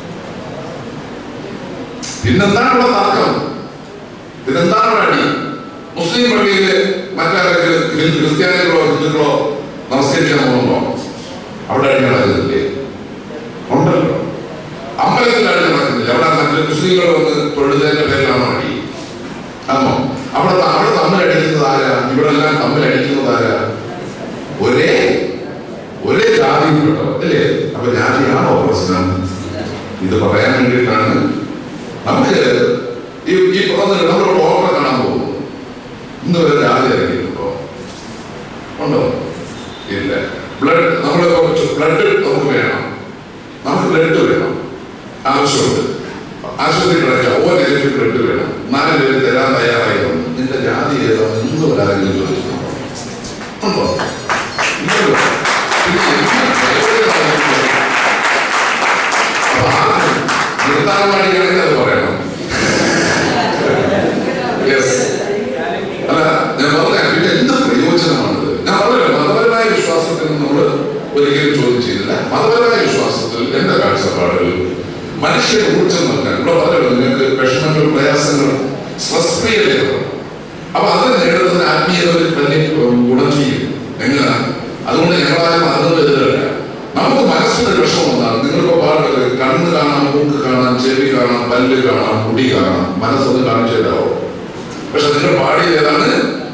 Speaker 2: പിന്നെന്താണ് ഇവിടെ തർക്കം പിന്നെന്താണ് ഇവിടെ അടി മുസ്ലിം പള്ളിയില് മറ്റാരെങ്കിലും ഹിന്ദു- ക്രിസ്ത്യാനികളോ ഹിന്ദുക്കളോ നമസ്കരിക്കാൻ പോകുന്നുണ്ടോ അവിടെ അടി നടക്കുന്നില്ലേ ഉണ്ടല്ലോ അമ്പലത്തിൽ അടി നടക്കുന്നില്ല അവിടെ മറ്റു മുസ്ലിങ്ങൾ വന്ന് തൊഴുതതിന്റെ പേരിലാണോ അടി ആണോ അവിടെ ത- അവിടെ തമ്മിൽ അടിക്കുന്നത് ആരാ ഇവിടെ എല്ലാം തമ്മിൽ അടിക്കുന്നത് ആരാ ഒരേ ഒരേ ജാതിയിൽപ്പെട്ടവർ അല്ലേ അപ്പൊ ജാതിയാണോ പ്രശ്നം ഇത് പറയാൻ വേണ്ടിയിട്ടാണ് നമുക്ക് ഈ ഈ പറഞ്ഞ നമ്മൾ ഡോക്ടറെ കാണാൻ പോകുന്നു ഇന്ന് വരെ ജാതി ഇറങ്ങിയിട്ടുണ്ടോ ഉണ്ടോ ഇല്ല ബ്ലഡ് നമ്മൾ ബ്ലഡ് നമുക്ക് വേണം നമുക്ക് ബ്ലഡ് വേണം ആവശ്യമുണ്ട് ആശുപത്രി കിടക്കുക ഓ നെഗറ്റീവ് ബ്ലഡ് വേണം നാല് പേര് തരാൻ തയ്യാറായി വന്നു നിന്റെ ജാതി ഏതാ ഇന്ന് വരാതെങ്കിലും ചോദിച്ചിട്ടുണ്ടോ ഉണ്ടോ ഇല്ലല്ലോ അംഗനവാടിയാണെങ്കിൽ അത് പറയണം യെസ് അല്ല ഞാൻ പറഞ്ഞ പിന്നെ എന്ത് പ്രയോജനമാണിത് ഞാൻ പറഞ്ഞല്ലോ മതപരമായ വിശ്വാസത്തിൽ നമ്മൾ ഒരിക്കലും ചോദ്യം ചെയ്യുന്നില്ല മതപരമായ വിശ്വാസത്തിൽ എന്റെ കാഴ്ചപ്പാടുകൾ മനുഷ്യന് ഊർജ്ജം നൽകാൻ ഇവിടെ പറഞ്ഞല്ലോ നിങ്ങൾക്ക് വിഷമങ്ങൾ പ്രയാസങ്ങൾ സ്ട്രെസ് ഫ്രീ അപ്പൊ അത് നേടുന്നതിന് ആത്മീയത ഒരു വലിയ ഗുണം ചെയ്യും എങ്ങനെ അതുകൊണ്ട് ഞങ്ങളാരും അതിന് എതിരല്ല നമുക്ക് മനസ്സിനൊരു വിഷമം വന്നാൽ നിങ്ങളിപ്പോ പാടുന്നത് കണ്ണ് കാണാം മൂക്ക് കാണാം ചെവി കാണാം പല്ല് കാണാം മുടി കാണാം മനസ്സൊന്ന് കാണിച്ചു തരാമോ പക്ഷെ നിങ്ങൾ പാടിയത് ഏതാണ്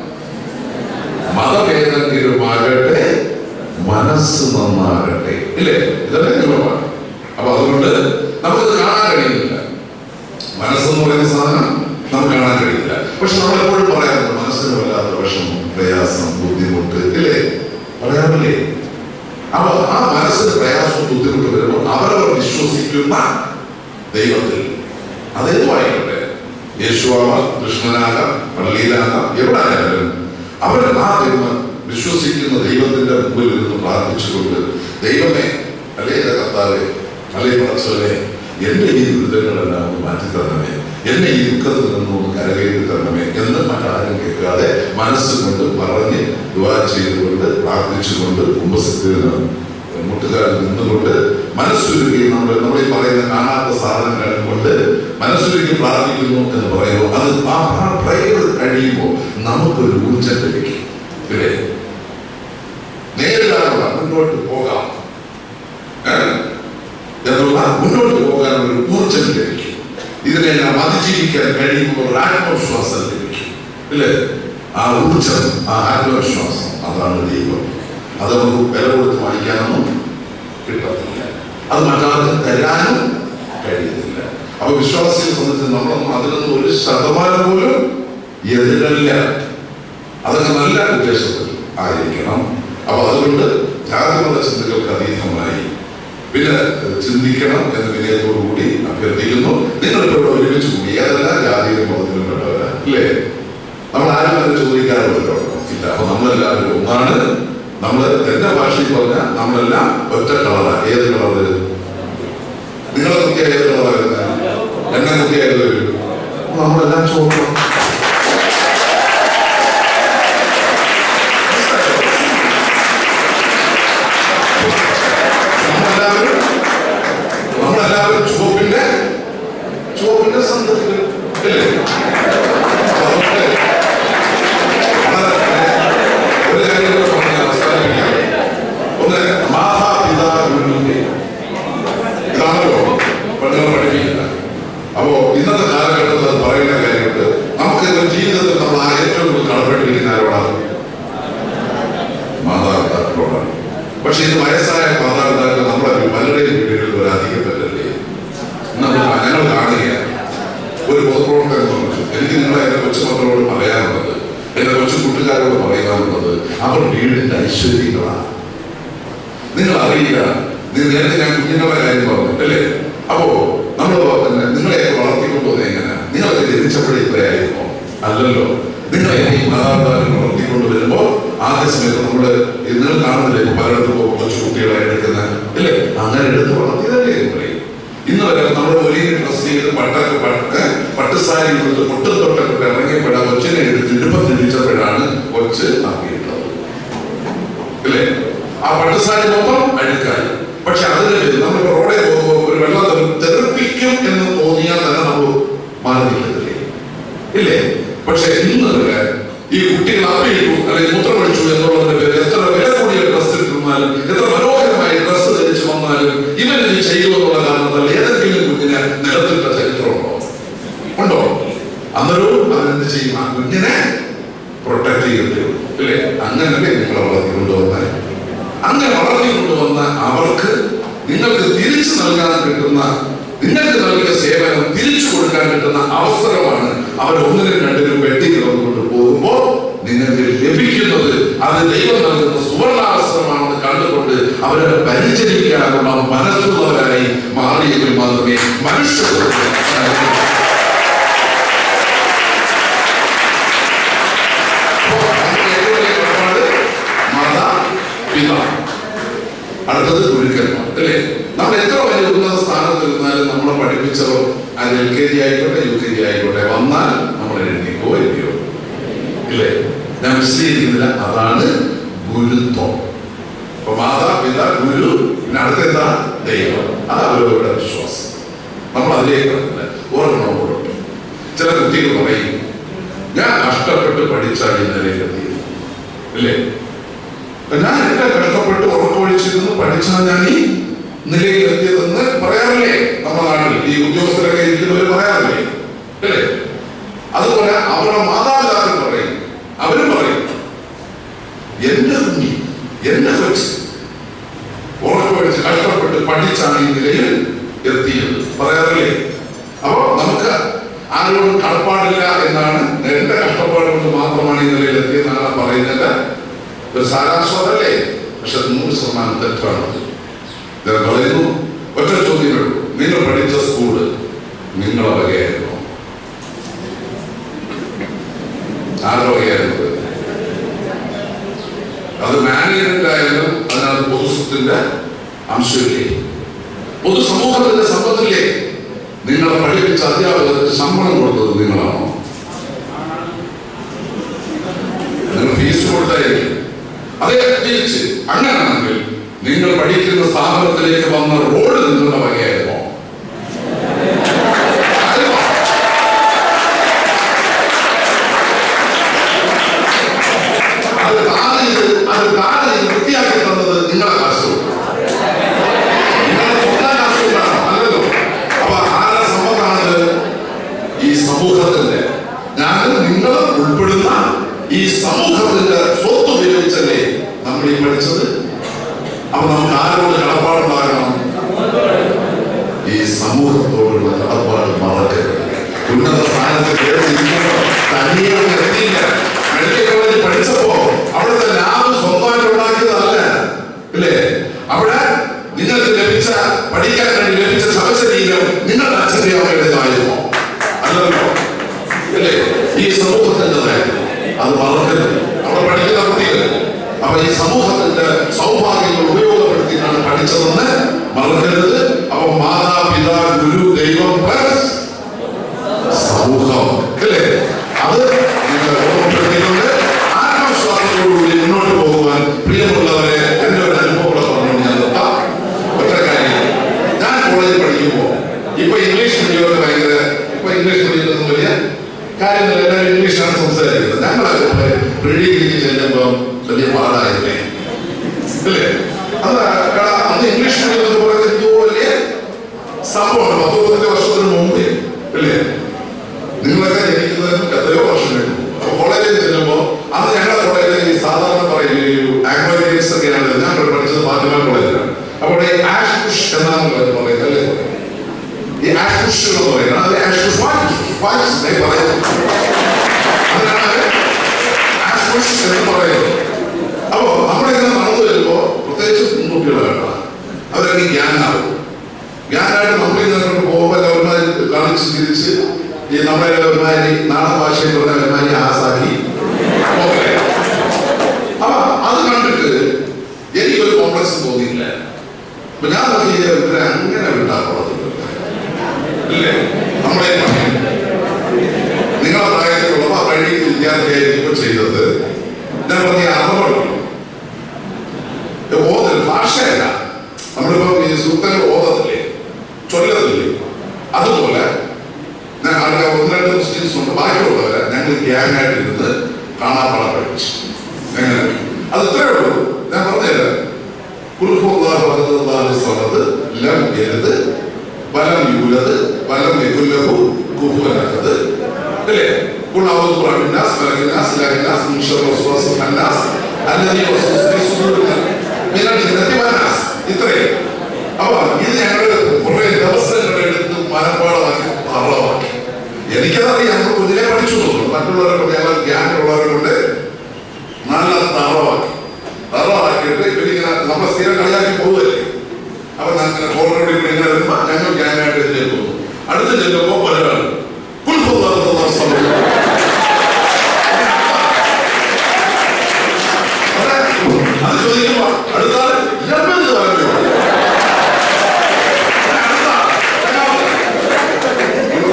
Speaker 2: മതഭേദത്തിലുമാകട്ടെ മനസ്സ് നന്നാകട്ടെ ഇല്ലേ ഇതല്ലേ നിങ്ങൾ പാട് അപ്പൊ അതുകൊണ്ട് നമുക്കത് കാണാൻ കഴിയുന്നില്ല മനസ്സെന്ന് പറയുന്ന സാധനം നമുക്ക് കാണാൻ കഴിയില്ല പക്ഷെ നമ്മൾ എപ്പോഴും പറയാറുണ്ട് മനസ്സിന് വല്ലാത്ത വിഷമം പ്രയാസം ബുദ്ധിമുട്ട് ഇല്ലേ പറയാറില്ലേ അപ്പൊ ആ മനസ്സിന് പ്രയാസവും ബുദ്ധിമുട്ട് വരുമ്പോൾ അവരവർ വിശ്വസിക്കുന്ന ദൈവത്തിൽ അതേതുമായിക്കോട്ടെ യേശുവാകാം കൃഷ്ണനാകാം പള്ളിയിലാകാം എവിടെ ആയാലും അവർ ആ ദൈവം വിശ്വസിക്കുന്ന ദൈവത്തിന്റെ മുമ്പിൽ നിന്ന് പ്രാർത്ഥിച്ചുകൊണ്ട് ദൈവമേ അല്ലേ എന്റെ കർത്താവേ അല്ലേ പടച്ചവനെ എന്റെ ഈ ദുരിതങ്ങളെല്ലാം ഒന്ന് മാറ്റി തരണമേ എന്നെ ഈ ദുഃഖത്തിൽ നിന്ന് ഒന്ന് കരകയറ്റി തരണമേ എന്ന് മറ്റാരും കേൾക്കാതെ മനസ്സുകൊണ്ട് പറഞ്ഞ് ദുവാ ചെയ്തുകൊണ്ട് പ്രാർത്ഥിച്ചുകൊണ്ട് കുംഭസത്തിൽ മുട്ടുകാരിൽ നിന്നുകൊണ്ട് മനസ്സുരുകി നമ്മൾ നമ്മൾ ഈ പറയുന്ന കാണാത്ത സാധനങ്ങൾ കൊണ്ട് മനസ്സുരുകി പ്രാർത്ഥിക്കുന്നു എന്ന് പറയുമ്പോൾ അത് ആ പ്രയർ കഴിയുമ്പോൾ നമുക്കൊരു ഊർജം ലഭിക്കും ഇല്ലേ നേരിടാനുള്ള മുന്നോട്ട് പോകാം ഏ? എന്നുള്ള മുന്നോട്ട് പോകാൻ ഒരു ഊർജം ലഭിക്കും ഇതിനെല്ലാം അതിജീവിക്കാൻ കഴിയുമ്പോൾ ഒരു ആത്മവിശ്വാസം ലഭിക്കും ഇല്ലേ ആ ഊർജം ആ ആത്മവിശ്വാസം അതാണ് ദൈവം അത് നമുക്ക് വില കൊടുത്ത് വാങ്ങിക്കാനൊന്നും കിട്ടത്തില്ല അത് മറ്റാർക്കും തരാനും കഴിയുന്നില്ല അപ്പൊ വിശ്വാസിയെ സംബന്ധിച്ച് നമ്മളൊന്നും അതിനൊന്നും ഒരു ശതമാനം പോലും എതിരല്ല അതൊക്കെ നല്ല ഉദ്ദേശത്തിൽ ആയിരിക്കണം അപ്പൊ അതുകൊണ്ട് ജാതിമത ചിന്തകൾക്ക് അതീതമായി പിന്നെ ചിന്തിക്കണം എന്ന് വിനയത്തോടു കൂടി അഭ്യർത്ഥിക്കുന്നു നിങ്ങൾ ഇവിടെ ഒരുമിച്ച് കൂടി ഏതല്ല ജാതിയിലും മതത്തിലും പെട്ടവരാ ഇല്ലേ നമ്മൾ ആരും അത് ചോദിക്കാറുമല്ലോ ഇല്ല അപ്പൊ നമ്മളെല്ലാവരും ഒന്നാണ് നമ്മൾ എന്റെ ഭാഷയിൽ പറഞ്ഞാൽ നമ്മളെല്ലാം ഒറ്റ കളറാ ഏത് കളറ് നിങ്ങളെ കുട്ടിയ ഏത് കളറാ വരുന്നത് എന്നെ കുട്ടിയ ഏത് വരും നമ്മളെല്ലാം ചോദിക്കണം നമ്മളെല്ലാവരും നമ്മളെല്ലാവരും ചുവപ്പിന്റെ ചുവപ്പിന്റെ സന്തതികൾ അല്ലേ അതുകൊണ്ട് വളരെ ഒരു കാര്യം കൂടെ പറഞ്ഞ് അവസാനിപ്പിക്കാം. ഒന്ന് മാതാപിതാക്കളുടെ ഇതാണല്ലോ പെണ്ണുങ്ങൾ പഠിപ്പിക്കുന്നത് അപ്പോ ഇന്നത്തെ കാലഘട്ടത്തിൽ അത് പറയുന്ന കാര്യമുണ്ട് നമുക്ക് ഒരു ജീവിതത്തിൽ നമ്മൾ ആ ഏറ്റവും കൂടുതൽ കടപ്പെട്ടിരിക്കുന്ന ആരോടാണ് മാതാപിതാക്കളോടാണ് പക്ഷെ ഇത് വയസ്സായ മാതാപിതാക്കൾ നമ്മളെ പലരുടെയും വീടുകളിൽ ഒരു അധികം പറ്റല്ലേ നമ്മൾ ഞങ്ങൾ കാണുകയാണ് ഒരു പൊതുപ്രവർത്തകൻ പറഞ്ഞു എനിക്ക് നിങ്ങളെ എന്റെ കൊച്ചുമക്കളോട് പറയാനുള്ളത് എന്റെ കൊച്ചു കൂട്ടുകാരോട് പറയാനുള്ളത് അവർ വീടിന്റെ ഐശ്വര്യങ്ങളാണ് നിങ്ങൾ അറിയില്ല നീ നേരത്തെ ഞാൻ കുഞ്ഞുങ്ങളുടെ കാര്യം പറഞ്ഞു അല്ലേ അപ്പോ നമ്മൾ പിന്നെ നിങ്ങളെയൊക്കെ വളർത്തിക്കൊണ്ടുവന്നത് എങ്ങനെ നിങ്ങളൊക്കെ ജനിച്ചപ്പോഴേ ഇത്രയായിരുന്നോ അല്ലല്ലോ നിങ്ങളെ ഈ മാതാപിതാക്കൾ വളർത്തിക്കൊണ്ട് വരുമ്പോ ആദ്യ സമയത്ത് നമ്മള് നിങ്ങൾ കാണുന്നില്ലേ ഇപ്പൊ പലയിടത്തും പോകുമ്പോൾ കൊച്ചു കുട്ടികളെ എടുക്കുന്ന ഇല്ലേ അങ്ങനെ എടുത്ത് വളർത്തിയതല്ലേ നിങ്ങളെ ഇന്ന് വരെ നമ്മൾ ഒരേ ഡ്രസ് ചെയ്ത് പട്ടൊക്കെ പട്ട് പട്ടുസാരി കൊടുത്ത് പൊട്ടും തൊട്ടൊക്കെ ഇറങ്ങിയപ്പോഴാ കൊച്ചിനെ എടുത്ത് ഇടുപ്പത്തിരിച്ചപ്പോഴാണ് കൊച്ച് ആക്കിയിട്ടുള്ളത് ഇല്ലേ ആ പട്ടുസാരി മൊത്തം അഴുക്കായി പക്ഷെ അതിന് നമ്മൾ റോഡിൽ പോകുമ്പോൾ ഒരു വെള്ളം തെറി- തെറിപ്പിക്കും എന്ന് തോന്നിയാൽ തന്നെ നമ്മൾ മാറി നിൽക്കത്തില്ലേ ഇല്ലേ പക്ഷെ ഇന്ന് വരെ ഈ കുട്ടികൾ അപ്പിയിട്ടു അല്ലെങ്കിൽ മൂത്രമൊഴിച്ചു എന്നുള്ളതിന്റെ പേര് എത്ര വില കൂടിയ ഡ്രസ് ഇട്ടിരുന്നാലും എത്ര മനോഹരമായ ഡ്രസ് ധരിച്ചു വന്നാലും ഇവൻ ഇത് ചെയ്തു എന്നുള്ള കാരണത്താൽ ഏതെങ്കിലും കുഞ്ഞിനെ നിലത്തിട്ട ചരിത്രമുണ്ടോ ഉണ്ടോ അന്നേരവും അവനെന്ത് ചെയ്യും ആ കുഞ്ഞിനെ പ്രൊട്ടക്ട് ചെയ്യേണ്ടി വരും ഇല്ലേ അങ്ങനല്ലേ നിങ്ങളെ വളർത്തി കൊണ്ടുവന്നത് അങ്ങനെ വളർത്തി കൊണ്ടുവന്ന അവർക്ക് നിങ്ങൾക്ക് തിരിച്ചു നൽകാൻ കിട്ടുന്ന നിങ്ങൾക്ക് നൽകിയ സേവനം തിരിച്ചു കൊടുക്കാൻ കിട്ടുന്ന അവസരമാണ് അവർ ഒന്നിനും രണ്ടിനും വെട്ടി കിടന്നുകൊണ്ട് പോകുമ്പോൾ നിങ്ങൾക്ക് ലഭിക്കുന്നത് അത് ദൈവം നൽകുന്ന സുവർണാവസരമാണെന്ന് കണ്ടുകൊണ്ട് അവരെ പരിചരിക്കാനുള്ള മനസ്സുള്ളവരായി മാറിയെങ്കിൽ മാത്രമേ മനുഷ്യർ അടുത്തത് ഗുരുക്കന്മാർ അല്ലേ നമ്മൾ എത്ര വലിയ ഉന്നത സ്ഥാനത്ത് ഇരുന്നാലും നമ്മളെ പഠിപ്പിച്ചവർ അത് എൽ കെ ജി ആയിക്കോട്ടെ യു കെ ജി ആയിക്കോട്ടെ വന്നാൽ നമ്മൾ എഴുതിക്കോ ഇല്ലയോ ഇല്ലേ ഞാൻ വിശദീകരിക്കുന്നില്ല അതാണ് ഗുരുത്വം അപ്പൊ മാതാപിത ഗുരു പിന്നെ അടുത്ത എന്താ ദൈവം അത് അവരവരുടെ വിശ്വാസം നമ്മൾ അതിലേക്ക് കടന്നില്ല ഓർമ്മ ഓർമ്മ ചില കുട്ടികൾ പറയും ഞാൻ കഷ്ടപ്പെട്ട് പഠിച്ചാണ് ഈ നിലയിലെത്തിയത് ഇല്ലേ അപ്പൊ ഞാൻ എന്റെ കഷ്ടപ്പെട്ട് ഉറക്കമൊഴിച്ചിരുന്ന് പഠിച്ചാൽ ഞാൻ ഈ നിലയിലെത്തിയതെന്ന് പറയാറില്ലേ നമ്മുടെ നാട്ടിൽ ഈ ഉദ്യോഗസ്ഥരൊക്കെ ഇരിക്കുന്നവർ പറയാറില്ലേ അല്ലേ അതുപോലെ അവരുടെ മാതാപിതാക്കൾ പറയും അവരും പറയും എന്റെ കുഞ്ഞി എന്റെ കൊച്ച് ഉറക്കമൊഴിച്ച് കഷ്ടപ്പെട്ട് പഠിച്ചാണ് ഈ നിലയിൽ എത്തിയത് പറയാറില്ലേ അപ്പൊ നമുക്ക് ആരോടും കടപ്പാടില്ല എന്നാണ് എന്റെ കഷ്ടപ്പാട് കൊണ്ട് മാത്രമാണ് ഈ നിലയിൽ എത്തിയെന്നാണ് പറയുന്നത് ഒരു സാരാംശമല്ലേ പക്ഷെ നൂറ് ശതമാനം തെറ്റാണ് ഞാൻ പറയുന്നു ഒറ്റ ചോദ്യമേ ഉള്ളൂ നിങ്ങൾ പഠിച്ച സ്കൂള് നിങ്ങളെ വകയായിരുന്നു ആരുടെ വകയായിരുന്നത് അത് മാനേജ്മെന്റ് ആയാലും അതിനകത്ത് പൊതുസ്വത്തിന്റെ അംശമില്ലേ പൊതുസമൂഹത്തിന്റെ സമ്പത്തില്ലേ നിങ്ങളെ പഠിപ്പിച്ച അധ്യാപകർക്ക് ശമ്പളം കൊടുത്തത് നിങ്ങളാണോ നിങ്ങൾ ഫീസ് കൊടുത്തായിരിക്കും അതേ തിരിച്ച് അങ്ങനെയാണെങ്കിൽ നിങ്ങൾ പഠിക്കുന്ന സ്ഥാപനത്തിലേക്ക് വന്ന റോഡ് നിങ്ങളുടെ വകയായിരുന്നോ ആയിരുന്നോ? അത് താഴെ ഇത് അത് താഴെ ഇത് വൃത്തിയാക്കി തന്നത് നിങ്ങളെ കാശ് നിങ്ങളെ സ്വന്തം കാശ് കൊണ്ടാണോ അല്ലല്ലോ അപ്പൊ ആരുടെ സമ്മതമാണത് ഈ സമൂഹത്തിന്റെ ഞാൻ നിങ്ങൾ ഉൾപ്പെടുന്ന ഈ സമൂഹത്തിന്റെ സ്വത്ത് ഉപയോഗിച്ചല്ലേ നമ്മൾ ഈ പഠിച്ചത് അപ്പൊ നമുക്ക് ആരോട് കടപ്പാടുണ്ടാകണം ഈ സമൂഹത്തോടുള്ള കടപ്പാട് മറക്കരുത് ഉന്നത സ്ഥാനത്ത് കയറിയിരിക്കുമ്പോൾ തനിയെ അങ്ങ് എത്തിയില്ല മെഡിക്കൽ കോളേജിൽ പഠിച്ചപ്പോ അവിടുത്തെ ലാബ് സ്വന്തമായിട്ട് ഉണ്ടാക്കിയതല്ല ഇല്ലേ അവിടെ നിങ്ങൾക്ക് ലഭിച്ച പഠിക്കാൻ വേണ്ടി ലഭിച്ച ശവശരീരം നിങ്ങളുടെ അച്ഛന്റെ അമ്മയുടേതായിരുന്നു അല്ലല്ലോ അല്ലേ ഈ സമൂഹത്തിൻ്റെതായിരുന്നു അത് മറക്കരുത് അവിടെ പഠിക്കുന്ന കുട്ടികൾ അപ്പൊ ഈ സമൂഹത്തിന്റെ സൗഭാഗ്യങ്ങൾ ഉപയോഗപ്പെടുത്തിയിട്ടാണ് പഠിച്ചതെന്ന് മറക്കരുത് അപ്പൊ മാതാപിതാ ഗുരു ദൈവം പ്ലസ് സമൂഹം അല്ലേ അത് നിങ്ങൾ ഓർമ്മപ്പെടുത്തിയിട്ടുണ്ട് ആത്മവിശ്വാസത്തോടുകൂടി മുന്നോട്ട് പോകുവാൻ പ്രിയമുള്ളവരെ എന്റെ ഒരു അനുഭവങ്ങളെ പറഞ്ഞു ഞാൻ നിർത്താം ഒറ്റ കാര്യം ഞാൻ കോളേജിൽ പഠിക്കുമ്പോൾ ഇപ്പൊ ഇംഗ്ലീഷ് മീഡിയമൊക്കെ ഭയങ്കര ഇപ്പൊ ഇംഗ്ലീഷ് മീഡിയത്തിൽ വലിയ കാര്യങ്ങൾ എല്ലാവരും ഇംഗ്ലീഷാണ് സംസാരിക്കുന്നത് ഞങ്ങളൊക്കെ പ്രീ ഡിഗ്രിക്ക് ചെല്ലുമ്പോൾ വലിയ പാടായില്ലേ അല്ലേ അത് കാരണം അന്ന് ഇംഗ്ലീഷ് മീഡിയം എന്ന് പറയുന്നത് എന്തോ വലിയ സംഭവമാണ് പത്ത് പതിനഞ്ച് വർഷത്തിന് മുമ്പേ അല്ലേ നിങ്ങളൊക്കെ ജനിക്കുന്നതിന് എത്രയോ വർഷം കഴിഞ്ഞു അപ്പൊ കോളേജിൽ ചെല്ലുമ്പോൾ അന്ന് ഞങ്ങളുടെ കോളേജിൽ ഈ സാധാരണ പറയും ഈ ആംഗ്ലോയിൻസ് ഒക്കെയാണ് ഞാൻ പഠിച്ചത് മാധ്യമ കോളേജിലാണ് അപ്പോൾ ഈ ആഷ് പുഷ് എന്നാണ് പറയുന്നത് അല്ലേ ഈ ആഷ് പുഷ് എന്ന് പറയുന്നത് അത് ആഷ് പുഷ് വായിച്ചു പറയുന്നത് അതിനാണ് ആഷ് പുഷ് എന്ന് പറയുന്നത് അപ്പോ നമ്മളിങ്ങനെ നടന്നു വരുമ്പോ പ്രത്യേകിച്ച് പെൺകുട്ടികളാണ് അവരൊക്കെ ഗ്യാനാവും ഗ്യാനായിട്ട് നമ്മൾ ഇങ്ങനെ പോകുമ്പോൾ ഒരുമാതിരി കാണിച്ച് തിരിച്ച് ഈ നമ്മളെ ഒരുമാതിരി നാടൻ ഭാഷയിൽ പറഞ്ഞ ഒരുമാതിരി ആസാക്കി ഓക്കെ അപ്പൊ അത് കണ്ടിട്ട് എനിക്കൊരു കോംപ്ലക്സ് തോന്നിയില്ല അപ്പൊ ഞാൻ നോക്കി ഇവരെ അങ്ങനെ വിട്ടാക്കുള്ളത് ഇല്ലേ നമ്മളെ പറയും നിങ്ങളെ പ്രായത്തിലുള്ള ആ വഴി വിദ്യാർത്ഥിയായിരിക്കും ചെയ്തത് ഞാൻ പറഞ്ഞ അർത്ഥമുണ്ടല്ലോ ഓതൽ ഭാഷയല്ല നമ്മളിപ്പോ ഈ സൂക്തങ്ങൾ ഓതത്തില്ലേ ചൊല്ലത്തില്ലേ അതുപോലെ ഞാൻ ആൾക്കാർ ഒന്ന് രണ്ട് മുസ്ലിംസ് ഉണ്ട് ബാക്കിയുള്ളവരെ ഞങ്ങൾ ഗ്യാങ് ആയിട്ടിരുന്ന് കാണാപ്പാടം പഠിച്ചു എങ്ങനെ അത് ഇത്രേ ഉള്ളൂ ഞാൻ പറഞ്ഞുതരാം കുൽഹുല്ലാഹ് ലം യലദ് വലം യൂലദ് വലം യകുല്ലഹു കുഫുവൻ അല്ലേ قل اعوذ برب الناس ملك الناس اله الناس من شر الوسواس الخناس الذي يوسوس في صدور من الجنة والناس ഇത്രയും അപ്പൊ ഇത് ഞങ്ങൾ കുറെ ദിവസങ്ങൾ എടുത്ത് മനപ്പാടമാക്കി അറവാക്കി എനിക്കതറിയാം നമ്മൾ കുഞ്ഞിനെ പഠിച്ചു തോന്നുന്നു മറ്റുള്ളവരെ കൊണ്ട് ഞങ്ങൾ ഗ്യാങ്ങിലുള്ളവരെ കൊണ്ട് നല്ല തറവാക്കി തറവാക്കിയിട്ട് ഇവരിങ്ങനെ നമ്മൾ സ്ഥിരം കളിയാക്കി പോവുകയല്ലേ അപ്പൊ അങ്ങനെ ഫോട്ടോയുടെ കൂടെ ഇങ്ങനെ വരുമ്പോ ഞങ്ങൾ ഗ്യാങ്ങായിട്ട് ഇതിലേക്ക് പോകുന്നു അടുത്ത് ചെല്ലുമ്പോ ഒരാൾ പുൽപ്പുറത്തുള്ള സമയം അത് ചോദിക്കുമ്പോ അടുത്താൾ ഇല്ലെന്ന് പറഞ്ഞു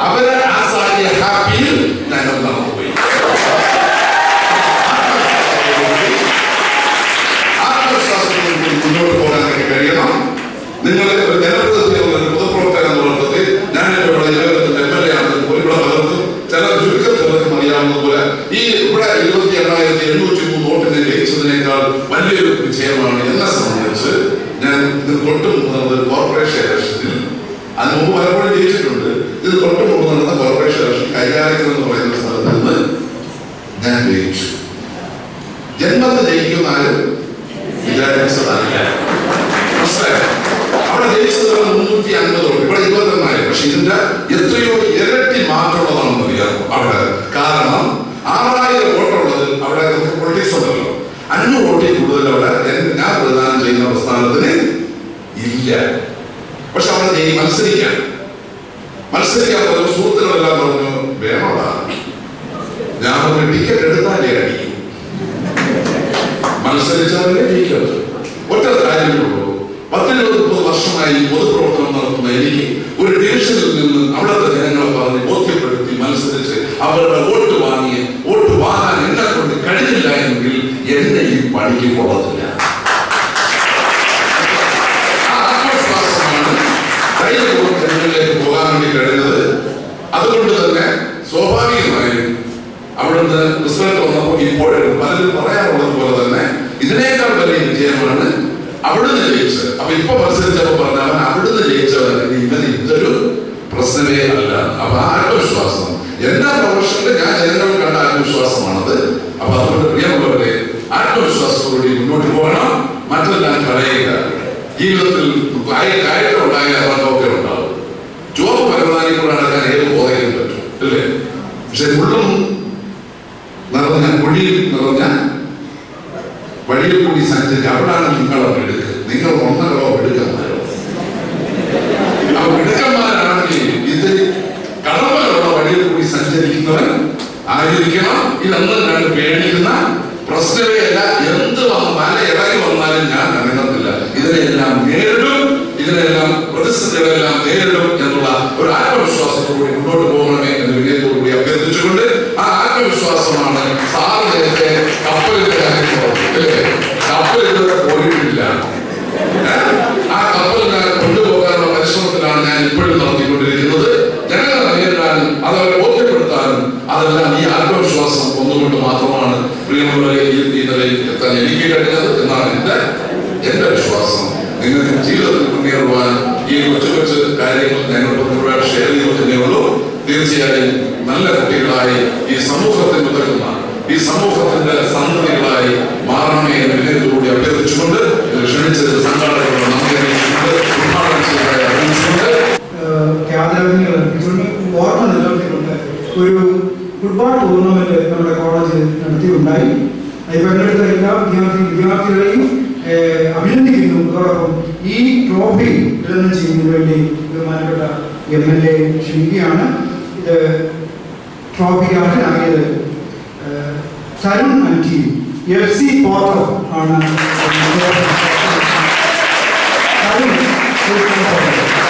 Speaker 2: അവരെ ആസാക്കിയ ഹാപ്പിയിൽ ഞങ്ങൾ നടന്നുപോയി ആത്മവിശ്വാസത്തോടു കൂടി മുന്നോട്ട് പോകാൻ എനിക്ക് കഴിയണം നിങ്ങൾ ഒരു ജനപ്രതിനിധിയുള്ള ഒരു പൊതുപ്രവർത്തകൻ എന്ന അർത്ഥത്തിൽ ഞാൻ ഇവിടെ ഇരുപത്തി എം എൽ എ ആണെന്ന് പോലും ഇവിടെ പലർക്കും ചില ചുരുക്കം ചിലർക്കും അറിയാവുന്ന പോലെ ഈ ഇവിടെ ഇരുപത്തി എണ്ണായിരത്തി എണ്ണൂറ്റി മൂന്ന് വോട്ടിനെ ജയിച്ചതിനേക്കാൾ വലിയൊരു വിജയമാണ് എന്നെ സംബന്ധിച്ച് ഞാൻ ഇത് തൊട്ട് മുമ്പ് നടന്ന ഒരു കോർപ്പറേഷൻ ഇലക്ഷനിൽ അതിന് മുമ്പ് പലപ്പോഴും ജയിച്ചിട്ടുണ്ട് ഇത് തൊട്ട് മുമ്പ് നടന്ന കോർപ്പറേഷൻ ഇലക്ഷൻ കൈകാര്യത്തിൽ എന്ന് പറയുന്ന സ്ഥലത്ത് നിന്ന് ഞാൻ ജയിച്ചു ജന്മത്ത് ജയിക്കുന്ന ആരും വിചാരിച്ചതല്ല മനസ്സിലായോ അവിടെ ജയിച്ചത് മുന്നൂറ്റി അൻപത് വോട്ട് ഇവിടെ ഇരുപത്തെണ്ണായിരം പക്ഷെ ഇതിന്റെ എത്രയോ ഇരട്ടി മാറ്റമുള്ളതാണെന്ന് അറിയാം അവിടെ കാരണം ആറായിരം വോട്ടുള്ളത് അവിടെ പൊളിറ്റിക്സ് ഉണ്ടല്ലോ അഞ്ഞൂറ് വോട്ടിൽ കൂടുതൽ അവിടെ എൻ- ഞാൻ പ്രദാനം ചെയ്യുന്ന പ്രസ്ഥാനത്തിന് ഇല്ല പക്ഷെ അവിടെ ജയി മത്സരിക്കാൻ മത്സരിക്കാൻ പറഞ്ഞു സുഹൃത്തുക്കളെല്ലാം പറഞ്ഞു വേണോടാ ഞാൻ പറഞ്ഞു ടിക്കറ്റ് എടുത്താലേ അടിക്കും മത്സരിച്ചാലേ ജയിക്കരുത് ഒറ്റ കാര്യമുള്ളൂ പത്തിരുപത് മുപ്പത് വർഷമായി പൊതുപ്രവർത്തനം നടത്തുന്ന എനിക്ക് ഒരു ഡിവിഷനിൽ നിന്ന് അവിടുത്തെ ജനങ്ങളെ പറഞ്ഞ് ബോധ്യപ്പെടുത്തി മത്സരിച്ച് അവരുടെ വോട്ട് വാങ്ങി വോട്ട് വാങ്ങാൻ എന്നെ കൊണ്ട് കഴിഞ്ഞില്ല എങ്കിൽ എന്നെ ഈ പണിക്ക് കൊള്ളത്തില്ല ആ ആത്മവിശ്വാസമാണ് ധൈര്യപൂർവ്വം ജനങ്ങളിലേക്ക് പോകാൻ വേണ്ടി കഴിഞ്ഞത് അതുകൊണ്ട് തന്നെ സ്വാഭാവികമായും അവിടുന്ന് റിസൾട്ട് വന്നപ്പോൾ ഇപ്പോഴും പലരും പറയാറുള്ളത് പോലെ തന്നെ ഇതിനേക്കാൾ വലിയ വിജയമാണ് അവിടുന്ന് ജയിച്ചത് അപ്പൊ ഇപ്പൊ മത്സരിച്ചപ്പോ പറഞ്ഞ അവൻ അവിടുന്ന് ജയിച്ചവൻ ഇവൻ ഇതൊരു പ്രശ്നമേ അല്ല അപ്പൊ ആ ആത്മവിശ്വാസം എന്റെ പ്രൊഫഷനിൽ ഞാൻ ജനങ്ങൾ കണ്ട ആത്മവിശ്വാസമാണത് അപ്പൊ അതുകൊണ്ട് പ്രിയമുള്ളവരെ ആത്മവിശ്വാസത്തോടുകൂടി മുന്നോട്ട് പോകണം മറ്റെല്ലാം കളയുക ജീവിതത്തിൽ കാര്യം ഉണ്ടായ ഒക്കെ ഉണ്ടാവും ചുവപ്പ് പരമാവധി കൂടെ നടക്കാൻ ഏത് ബോധയിലും പറ്റും അല്ലേ പക്ഷെ ഉള്ളും നിറഞ്ഞ കുഴിയിൽ നിറഞ്ഞ വഴിയിൽ കൂടി സഞ്ചരിച്ച് അവിടാണ് നിങ്ങളെ എടുക്കുക നിങ്ങൾ ഒന്നരോ എടുക്കന്മാരോ ആ മിടുക്കന്മാരാണെങ്കിൽ ഇത് കടമ്പലുള്ള വഴിയിൽ കൂടി സഞ്ചരിക്കുന്നവൻ ആയിരിക്കണം ഇതൊന്നും കണ്ട് പേടിക്കുന്ന പ്രശ്നമേ അല്ല എന്ത് വന്ന് മല ഇറങ്ങി വന്നാലും ഞാൻ അനങ്ങത്തില്ല ഇതിനെല്ലാം നേരിടും ഇതിനെല്ലാം പ്രതിസന്ധികളെല്ലാം നേരിടും എന്നുള്ള ഒരു ആത്മവിശ്വാസത്തോടുകൂടി മുന്നോട്ട് പോകണമേ എന്ന് വിനയത്തോടുകൂടി അഭ്യർത്ഥിച്ചുകൊണ്ട് ആ ആത്മവിശ്വാസമാണ് സാറ് നേരത്തെ കപ്പലിന്റെ കാര്യം പറഞ്ഞു അല്ലേ കപ്പൽ ഇതുവരെ പോയിട്ടില്ല ആ കപ്പലിനെ കൊണ്ടുപോകാനുള്ള പരിശ്രമത്തിലാണ് ഞാൻ ഇപ്പോഴും നടത്തിക്കൊണ്ടിരിക്കുന്നത് ജനങ്ങളെ നേരിടാനും അതവരെ ബോധ്യപ്പെടുത്താനും അതെല്ലാം ഈ ആത്മവിശ്വാസം ഒന്നുകൊണ്ട് മാത്രമാണ് പ്രിയമുള്ളവരെ ഈ ഈ നിലയിൽ എത്താൻ എനിക്ക് കഴിഞ്ഞത് എന്നാണ് എന്റെ എന്റെ വിശ്വാസം നിങ്ങൾക്ക് ജീവിതത്തിൽ മുന്നേറുവാൻ ഈ കൊച്ചു കൊച്ചു കാര്യങ്ങൾ ഞങ്ങൾക്ക് ഒരുപാട് ഷെയർ ചെയ്തേ ഉള്ളൂ തീർച്ചയായും നല്ല കുട്ടികളായി ഈ സമൂഹത്തിന് ഉതകുന്ന ഈ സമൂഹത്തിന്റെ സന്തതികളായി മാറണമേ എന്ന് വിനയത്തോടുകൂടി അഭ്യർത്ഥിച്ചുകൊണ്ട് ഇത് ക്ഷണിച്ചത് സംഘാടകരോട് നന്ദി അറിയിച്ചുകൊണ്ട് ഉദ്ഘാടനം ചെയ്തതായി അറിയിച്ചുകൊണ്ട്
Speaker 1: യാഥാർത്ഥ്യങ്ങൾ അർപ്പിച്ചുകൊണ്ട് ഓർമ്മ നിലനിർത്തിക്കൊണ്ട് ഒരു ഫുട്ബോൾ ടൂർണമെന്റ് നമ്മുടെ കോളേജിൽ നടത്തിയുണ്ടായി അതിൽ പങ്കെടുത്ത എല്ലാ വിദ്യാർത്ഥി വിദ്യാർത്ഥികളെയും ഏഹ്, അഭിനന്ദിക്കുന്നു അതോടൊപ്പം ഈ ട്രോഫി വിതരണം ചെയ്യുന്നതിന് വേണ്ടി ബഹുമാനപ്പെട്ട എം എൽ എ ക്ഷണിക്കുകയാണ് ഇത് ട്രോഫിക്ക് അർഹനായത് ഏഹ്, തരുൺ അൻറ്റി എഫ് സി പോർട്ടോ ആണ് തരുൺ പോർട്ടോ.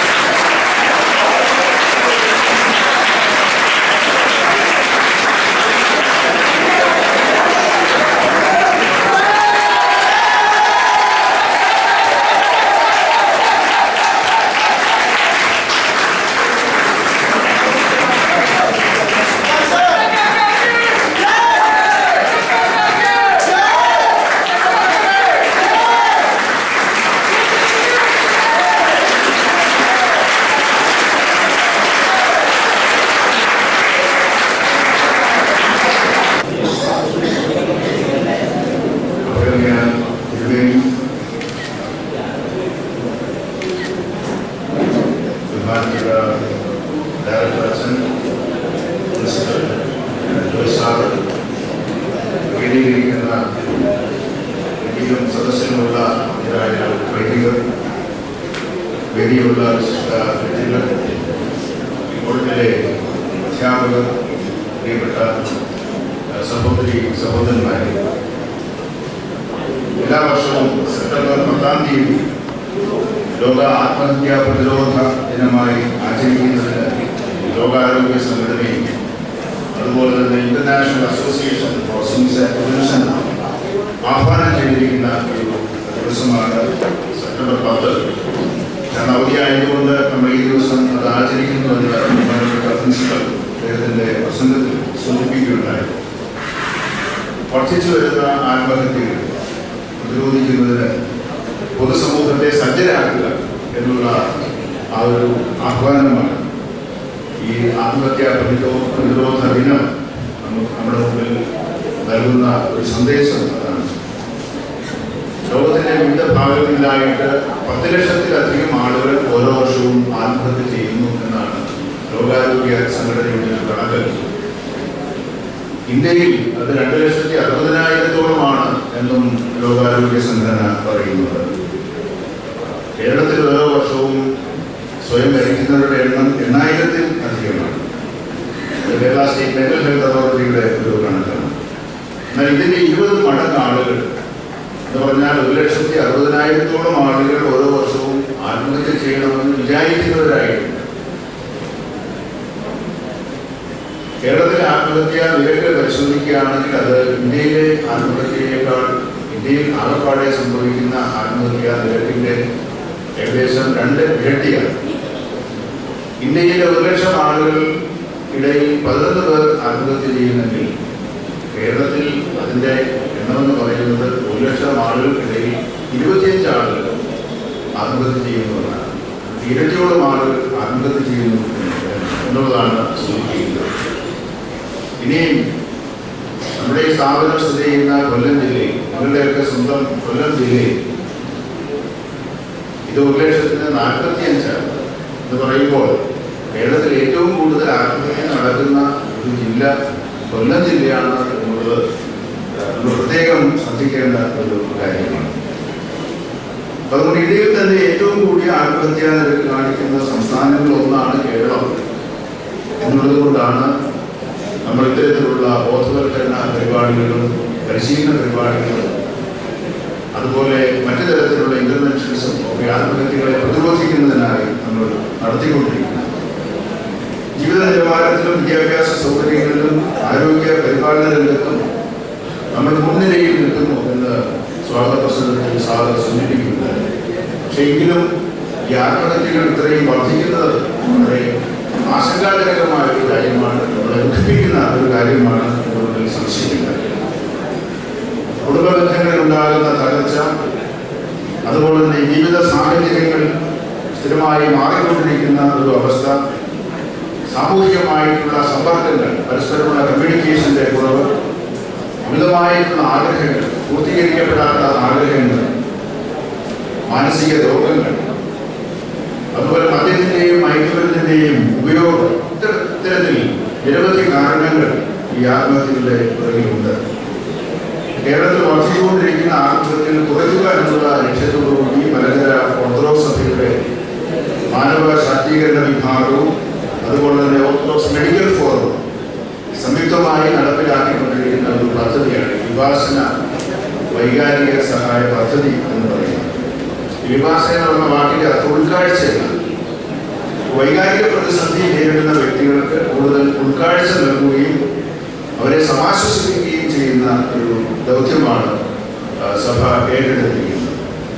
Speaker 3: Brilliant, brilliant. ബഹുമാനപ്പെട്ട ഡയറക്ടർ അച്ഛൻ പ്രിൻസിപ്പൽ ജോയ്സ് സാർ വേദിയിലിരിക്കുന്ന വേദിയിലും സദസ്സിലുമുള്ള ഇതായ വൈദികർ വേദിയിലുള്ള വിശിഷ്ട വ്യക്തികൾ കോളേജിലെ അധ്യാപകർ പ്രിയപ്പെട്ട സഹോദരി സഹോദരന്മാരെ എല്ലാ വർഷവും സെപ്റ്റംബർ പത്താം തീയതി ലോക ആത്മഹത്യാ പ്രതിരോധ ദിനമായി ആചരിക്കുന്നതിന് ലോകാരോഗ്യ സംഘടനയും അതുപോലെ തന്നെ international association for suicide prevention ആഹ്വാനം ചെയ്തിരിക്കുന്ന ഒരു ദിവസമാണ് സെപ്റ്റംബർ പത്ത് കാരണം അവധിയായതുകൊണ്ട് നമ്മൾ ഈ ദിവസം അത് ആചരിക്കുന്നു എന്ന് ബഹുമാനപ്പെട്ട പ്രിൻസിപ്പൽ അദ്ദേഹത്തിന്റെ പ്രസംഗത്തിൽ സൂചിപ്പിക്കുകയുണ്ടായി വർദ്ധിച്ചു വരുന്ന ആത്മഹത്യകൾ പ്രതിരോധിക്കുന്നതിന് പൊതുസമൂഹത്തെ സജ്ജരാക്കുക എന്നുള്ള ആ ഒരു ആഹ്വാനമാണ് ഈ ആത്മഹത്യാ പ്രതിരോധ പ്രതിരോധ ദിനം നമുക്ക് നമ്മുടെ മുമ്പിൽ നൽകുന്ന ഒരു സന്ദേശം അതാണ് ലോകത്തിന്റെ വിവിധ ഭാഗങ്ങളിലായിട്ട് പത്ത് ലക്ഷത്തിലധികം ആളുകൾ ഓരോ വർഷവും ആത്മഹത്യ ചെയ്യുന്നു എന്നാണ് ലോകാരോഗ്യ സംഘടനയുടെ ഒരു കണക്ക് ഇന്ത്യയിൽ അത് രണ്ട് ലക്ഷത്തി അറുപതിനായിരത്തോളമാണ് എന്നും ലോകാരോഗ്യ സംഘടന പറയുന്നത് കേരളത്തിൽ ഓരോ വർഷവും സ്വയം മരിക്കുന്നവരുടെ എണ്ണം എണ്ണായിരത്തിൽ അധികമാണ് ഇത് കേരള സ്റ്റേറ്റ് മെന്റൽ ഹെൽത്ത് അതോറിറ്റിയുടെ ഒരു കണക്കാണ് എന്നാൽ ഇതിന്റെ ഇരുപത് മടങ്ങ് ആളുകൾ എന്ന് പറഞ്ഞാൽ ഒരു ലക്ഷത്തി അറുപതിനായിരത്തോളം ആളുകൾ ഓരോ വർഷവും ആത്മഹത്യ ചെയ്യണമെന്ന് വിചാരിക്കുന്നവരായിട്ടുണ്ട് കേരളത്തിലെ ആത്മഹത്യ നിരക്ക് പരിശോധിക്കുകയാണെങ്കിൽ അത് ഇന്ത്യയിലെ ആത്മഹത്യയേക്കാൾ ഇന്ത്യയിൽ ആകപ്പാടെ സംഭവിക്കുന്ന ആത്മഹത്യാ നിരക്കിന്റെ ഏകദേശം രണ്ട് ഇരട്ടിയാണ് ഇന്ത്യയിലെ ഒരു ലക്ഷം ആളുകൾ ഇടയിൽ പതിനൊന്ന് പേർ ആത്മഹത്യ ചെയ്യുന്നെങ്കിൽ കേരളത്തിൽ അതിന്റെ എണ്ണമെന്ന് പറയുന്നത് ഒരു ലക്ഷം ആളുകൾക്കിടയിൽ ഇരുപത്തിയഞ്ച് ആളുകൾ ആത്മഹത്യ ചെയ്യുന്നതാണ് ഇരട്ടിയോളം ആളുകൾ ആത്മഹത്യ ചെയ്യുന്നു എന്നുള്ളതാണ് സൂചിപ്പിക്കുന്നത് ഇനിയും നമ്മുടെ ഈ സ്ഥാപനം സ്ഥിതി ചെയ്യുന്ന കൊല്ലം ജില്ലയിൽ നിങ്ങളുടെയൊക്കെ സ്വന്തം കൊല്ലം ജില്ലയിൽ ഇത് ഒരു ലക്ഷത്തിന് നാൽപ്പത്തി അഞ്ചാണ് എന്ന് പറയുമ്പോൾ കേരളത്തിൽ ഏറ്റവും കൂടുതൽ ആത്മഹത്യ നടക്കുന്ന ഒരു ജില്ല കൊല്ലം ജില്ലയാണ് എന്നുള്ളത് നമ്മൾ പ്രത്യേകം ശ്രദ്ധിക്കേണ്ട ഒരു കാര്യമാണ് അപ്പൊ അതുകൊണ്ട് ഇന്ത്യയിൽ തന്നെ ഏറ്റവും കൂടിയ ആത്മഹത്യാ നിരക്ക് കാണിക്കുന്ന സംസ്ഥാനങ്ങളിൽ ഒന്നാണ് കേരളം എന്നുള്ളത് കൊണ്ടാണ് നമ്മൾ ഇത്തരത്തിലുള്ള ബോധവൽക്കരണ പരിപാടികളും പരിശീലന പരിപാടികളും അതുപോലെ മറ്റു തരത്തിലുള്ള ഇന്റർവെൻഷൻസും ഒക്കെ ആത്മഹത്യകളെ പ്രതിരോധിക്കുന്നതിനായി നമ്മൾ നടത്തിക്കൊണ്ടിരിക്കുന്നത് ജീവിത നിലവാരത്തിലും വിദ്യാഭ്യാസ സൗകര്യങ്ങളിലും ആരോഗ്യ പരിപാലന രംഗത്തും നമ്മൾ മുൻനിരയിൽ നിൽക്കുന്നു എന്ന് സ്വാഗത പ്രസംഗത്തിൽ സാറ് സൂചിപ്പിക്കുന്നത് പക്ഷേ എങ്കിലും ഈ ആത്മഹത്യകൾ ഇത്രയും വർദ്ധിക്കുന്നത് വളരെ ആശങ്കാജനകമായ ഒരു കാര്യമാണ് നമ്മളെ ദുഃഖിപ്പിക്കുന്ന ഒരു കാര്യമാണ് എന്നുള്ളതിൽ സംശയമില്ല കുടുംബ ബന്ധങ്ങളിൽ ഉണ്ടാകുന്ന തകർച്ച അതുപോലെ തന്നെ ജീവിത സാഹചര്യങ്ങൾ സ്ഥിരമായി മാറിക്കൊണ്ടിരിക്കുന്ന ഒരു അവസ്ഥ സാമൂഹികമായിട്ടുള്ള സമ്പർക്കങ്ങൾ പരസ്പരമുള്ള കമ്മ്യൂണിക്കേഷന്റെ കുറവ് അമിതമായിട്ടുള്ള ആഗ്രഹങ്ങൾ പൂർത്തീകരിക്കപ്പെടാത്ത ആഗ്രഹങ്ങൾ മാനസിക രോഗങ്ങൾ അതുപോലെ മദ്യത്തിന്റെയും മയക്കുമരുന്നിന്റെയും ഉപയോഗം ഇത്തര- ഇത്തരത്തിൽ നിരവധി കാരണങ്ങൾ ഈ ആത്മഹത്യകളുടെ പുറകിലുണ്ട് കേരളത്തിൽ വർദ്ധിച്ചുകൊണ്ടിരിക്കുന്ന ആത്മഹത്യകൾ കുറയ്ക്കുക എന്നുള്ള ലക്ഷ്യത്തോടുകൂടി മലങ്കര ഓർത്തഡോക്സ് സഭയുടെ മാനവ ശാക്തീകരണ വിഭാഗവും അതുപോലെ തന്നെ ഓർത്തഡോക്സ് മെഡിക്കൽ ഫോറം സംയുക്തമായി നടപ്പിലാക്കിക്കൊണ്ടിരിക്കുന്ന ഒരു പദ്ധതിയാണ് വിഭാസന വൈകാരിക സഹായ പദ്ധതി എന്ന് പറയുന്നത് ഈ വിഭാസന എന്ന് പറഞ്ഞ വാക്കിന്റെ അർത്ഥം ഉൾക്കാഴ്ച എന്നാണ്. വൈകാരിക പ്രതിസന്ധി നേരിടുന്ന വ്യക്തികൾക്ക് കൂടുതൽ ഉൾക്കാഴ്ച നൽകുകയും അവരെ സമാശ്വസിപ്പിക്കുകയും ചെയ്യുന്ന ഒരു ദൗത്യമാണ് ആ, സഭ ഏറ്റെടുത്തിരിക്കുന്നത്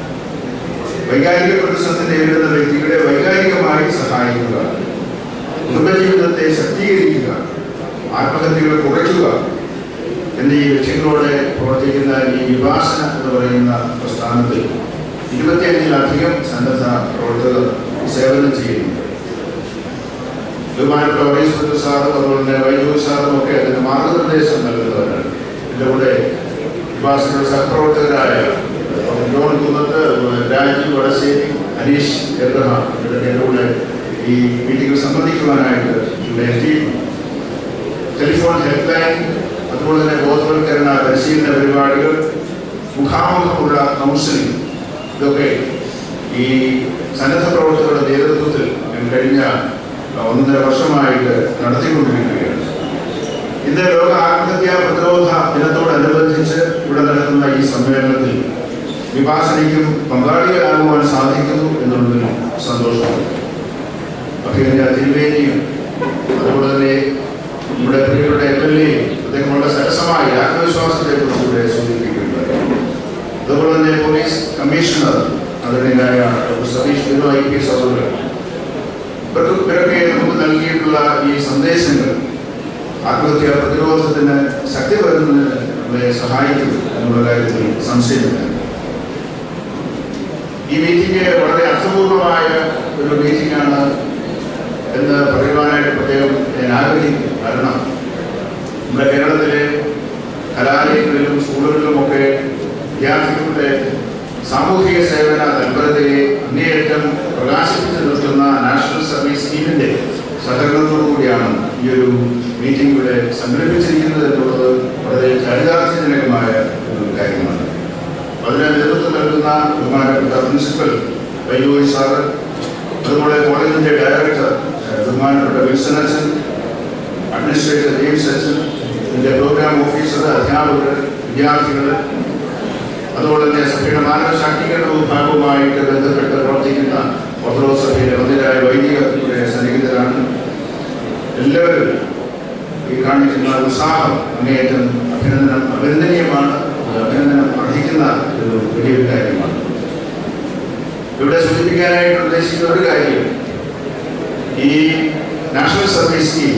Speaker 3: വൈകാരിക പ്രതിസന്ധി നേരിടുന്ന വ്യക്തികളെ വൈകാരികമായി സഹായിക്കുക കുടുംബജീവിതത്തെ ശക്തീകരിക്കുക ആത്മഹത്യകൾ കുറയ്ക്കുക എന്നീ ലക്ഷ്യങ്ങളോടെ പ്രവർത്തിക്കുന്ന ഈ വിഭാസന എന്ന് പറയുന്ന പ്രസ്ഥാനത്തിൽ ഇരുപത്തിയഞ്ചിലധികം സന്നദ്ധ പ്രവർത്തകർ സേവനം ചെയ്യുന്നുണ്ട് ബഹുമാനപ്പെട്ട വൈസ് സാറും അതുപോലെ തന്നെ വൈദ്യുതി സാറും ഒക്കെ അതിന് മാർഗനിർദ്ദേശം നൽകുന്നവരാണ് എൻ്റെ കൂടെ വിഭാസനയുടെ സഹപ്രവർത്തകരായ ജോൺ കുന്നത്ത് രാജീവ് വടശ്ശേരി അനീഷ് എബ്രഹാം ഇവരൊക്കെ എൻ്റെ കൂടെ ഈ മീറ്റിംഗിൽ സംബന്ധിക്കുവാനായിട്ട് ഇവിടെ എത്തി ടെലിഫോൺ ഹെൽപ്പ് ലൈൻ അതുപോലെ തന്നെ ബോധവൽക്കരണ പരിശീലന പരിപാടികൾ മുഖാമുഖമുള്ള കൗൺസിലിംഗ് ഇതൊക്കെ ഈ സന്നദ്ധ പ്രവർത്തകരുടെ നേതൃത്വത്തിൽ ഞാൻ കഴിഞ്ഞ ഒന്നര വർഷമായിട്ട് നടത്തിക്കൊണ്ടിരിക്കുകയാണ് ഇന്ന് ലോക ആത്മഹത്യാ പ്രതിരോധ ദിനത്തോടനുബന്ധിച്ച് ഇവിടെ നടക്കുന്ന ഈ സമ്മേളനത്തിൽ വിഭാസനയ്ക്കും പങ്കാളികളാകുവാൻ സാധിക്കുന്നു എന്നുള്ളതിൽ സന്തോഷമുണ്ട് അഭിനയ തിരുവേനിയും അതുപോലെ തന്നെ നമ്മുടെ പ്രിയപ്പെട്ട എം എൽ എ അദ്ദേഹം വളരെ സരസമായി ആത്മവിശ്വാസത്തെ കുറിച്ചുകൂടെ സൂചിപ്പിക്കുകയുണ്ടായി അതുപോലെ തന്നെ പോലീസ് കമ്മീഷണർ അതിനായ doctor Satheesh Binu I P S അവർ ഇവർക്ക് ഇവരൊക്കെ നമുക്ക് നൽകിയിട്ടുള്ള ഈ സന്ദേശങ്ങൾ ആത്മഹത്യാ പ്രതിരോധത്തിന് ശക്തി വരുന്നതിന് നമ്മളെ സഹായിക്കും എന്നുള്ള കാര്യത്തിൽ സംശയമില്ല ഈ മീറ്റിംഗ് വളരെ അർത്ഥപൂർണമായ ഒരു മീറ്റിംഗ് ആണ് എന്ന് പറയുവാനായിട്ട് പ്രത്യേകം ഞാൻ ആഗ്രഹിക്കുന്നു കാരണം നമ്മുടെ കേരളത്തിലെ കലാലയങ്ങളിലും സ്കൂളുകളിലുമൊക്കെ വിദ്യാർത്ഥികളുടെ സാമൂഹിക സേവന തൽപരതയെ അങ്ങേയറ്റം പ്രകാശിപ്പിച്ചു നിർത്തുന്ന നാഷണൽ സർവീസ് സ്കീമിന്റെ സഹകരണത്തോടുകൂടിയാണ് ഈ ഒരു മീറ്റിംഗ് ഇവിടെ സംഘടിപ്പിച്ചിരിക്കുന്നത് എന്നുള്ളത് വളരെ ചരിതാർത്ഥ്യജനകമായ ഒരു കാര്യമാണ് അതിന് നേതൃത്വം നൽകുന്ന ബഹുമാനപ്പെട്ട പ്രിൻസിപ്പൽ വൈദ്യുതി സാറ് അതുപോലെ കോളേജിന്റെ ഡയറക്ടർ ഏഹ്, ബഹുമാനപ്പെട്ട വിൽസൺ അച്ഛൻ അഡ്മിനിസ്ട്രേറ്റർ ജെയിംസ് അച്ഛൻ ഇതിന്റെ പ്രോഗ്രാം ഓഫീസർ അധ്യാപകർ വിദ്യാർത്ഥികൾ അതുപോലെ തന്നെ സഭയുടെ മാനവ ശാക്തീകരണ വിഭാഗവുമായിട്ട് ബന്ധപ്പെട്ട് പ്രവർത്തിക്കുന്ന ഓർത്തഡോക്സ് സഭയിലെ വന്യരായ വൈദികർ ഇവിടെ സന്നിഹിതരാണ് എല്ലാവരും ഈ കാണിക്കുന്ന ഉത്സാഹം അങ്ങേയറ്റം അഭിനന്ദനം അഭിനന്ദനീയമാണ് അത് അഭിനന്ദനം അർഹിക്കുന്ന ഒരു വലിയൊരു കാര്യമാണ് ഇവിടെ സൂചിപ്പിക്കാനായിട്ട് ഉദ്ദേശിക്കുന്ന ഒരു കാര്യം ഈ നാഷണൽ സർവീസ് സ്കീം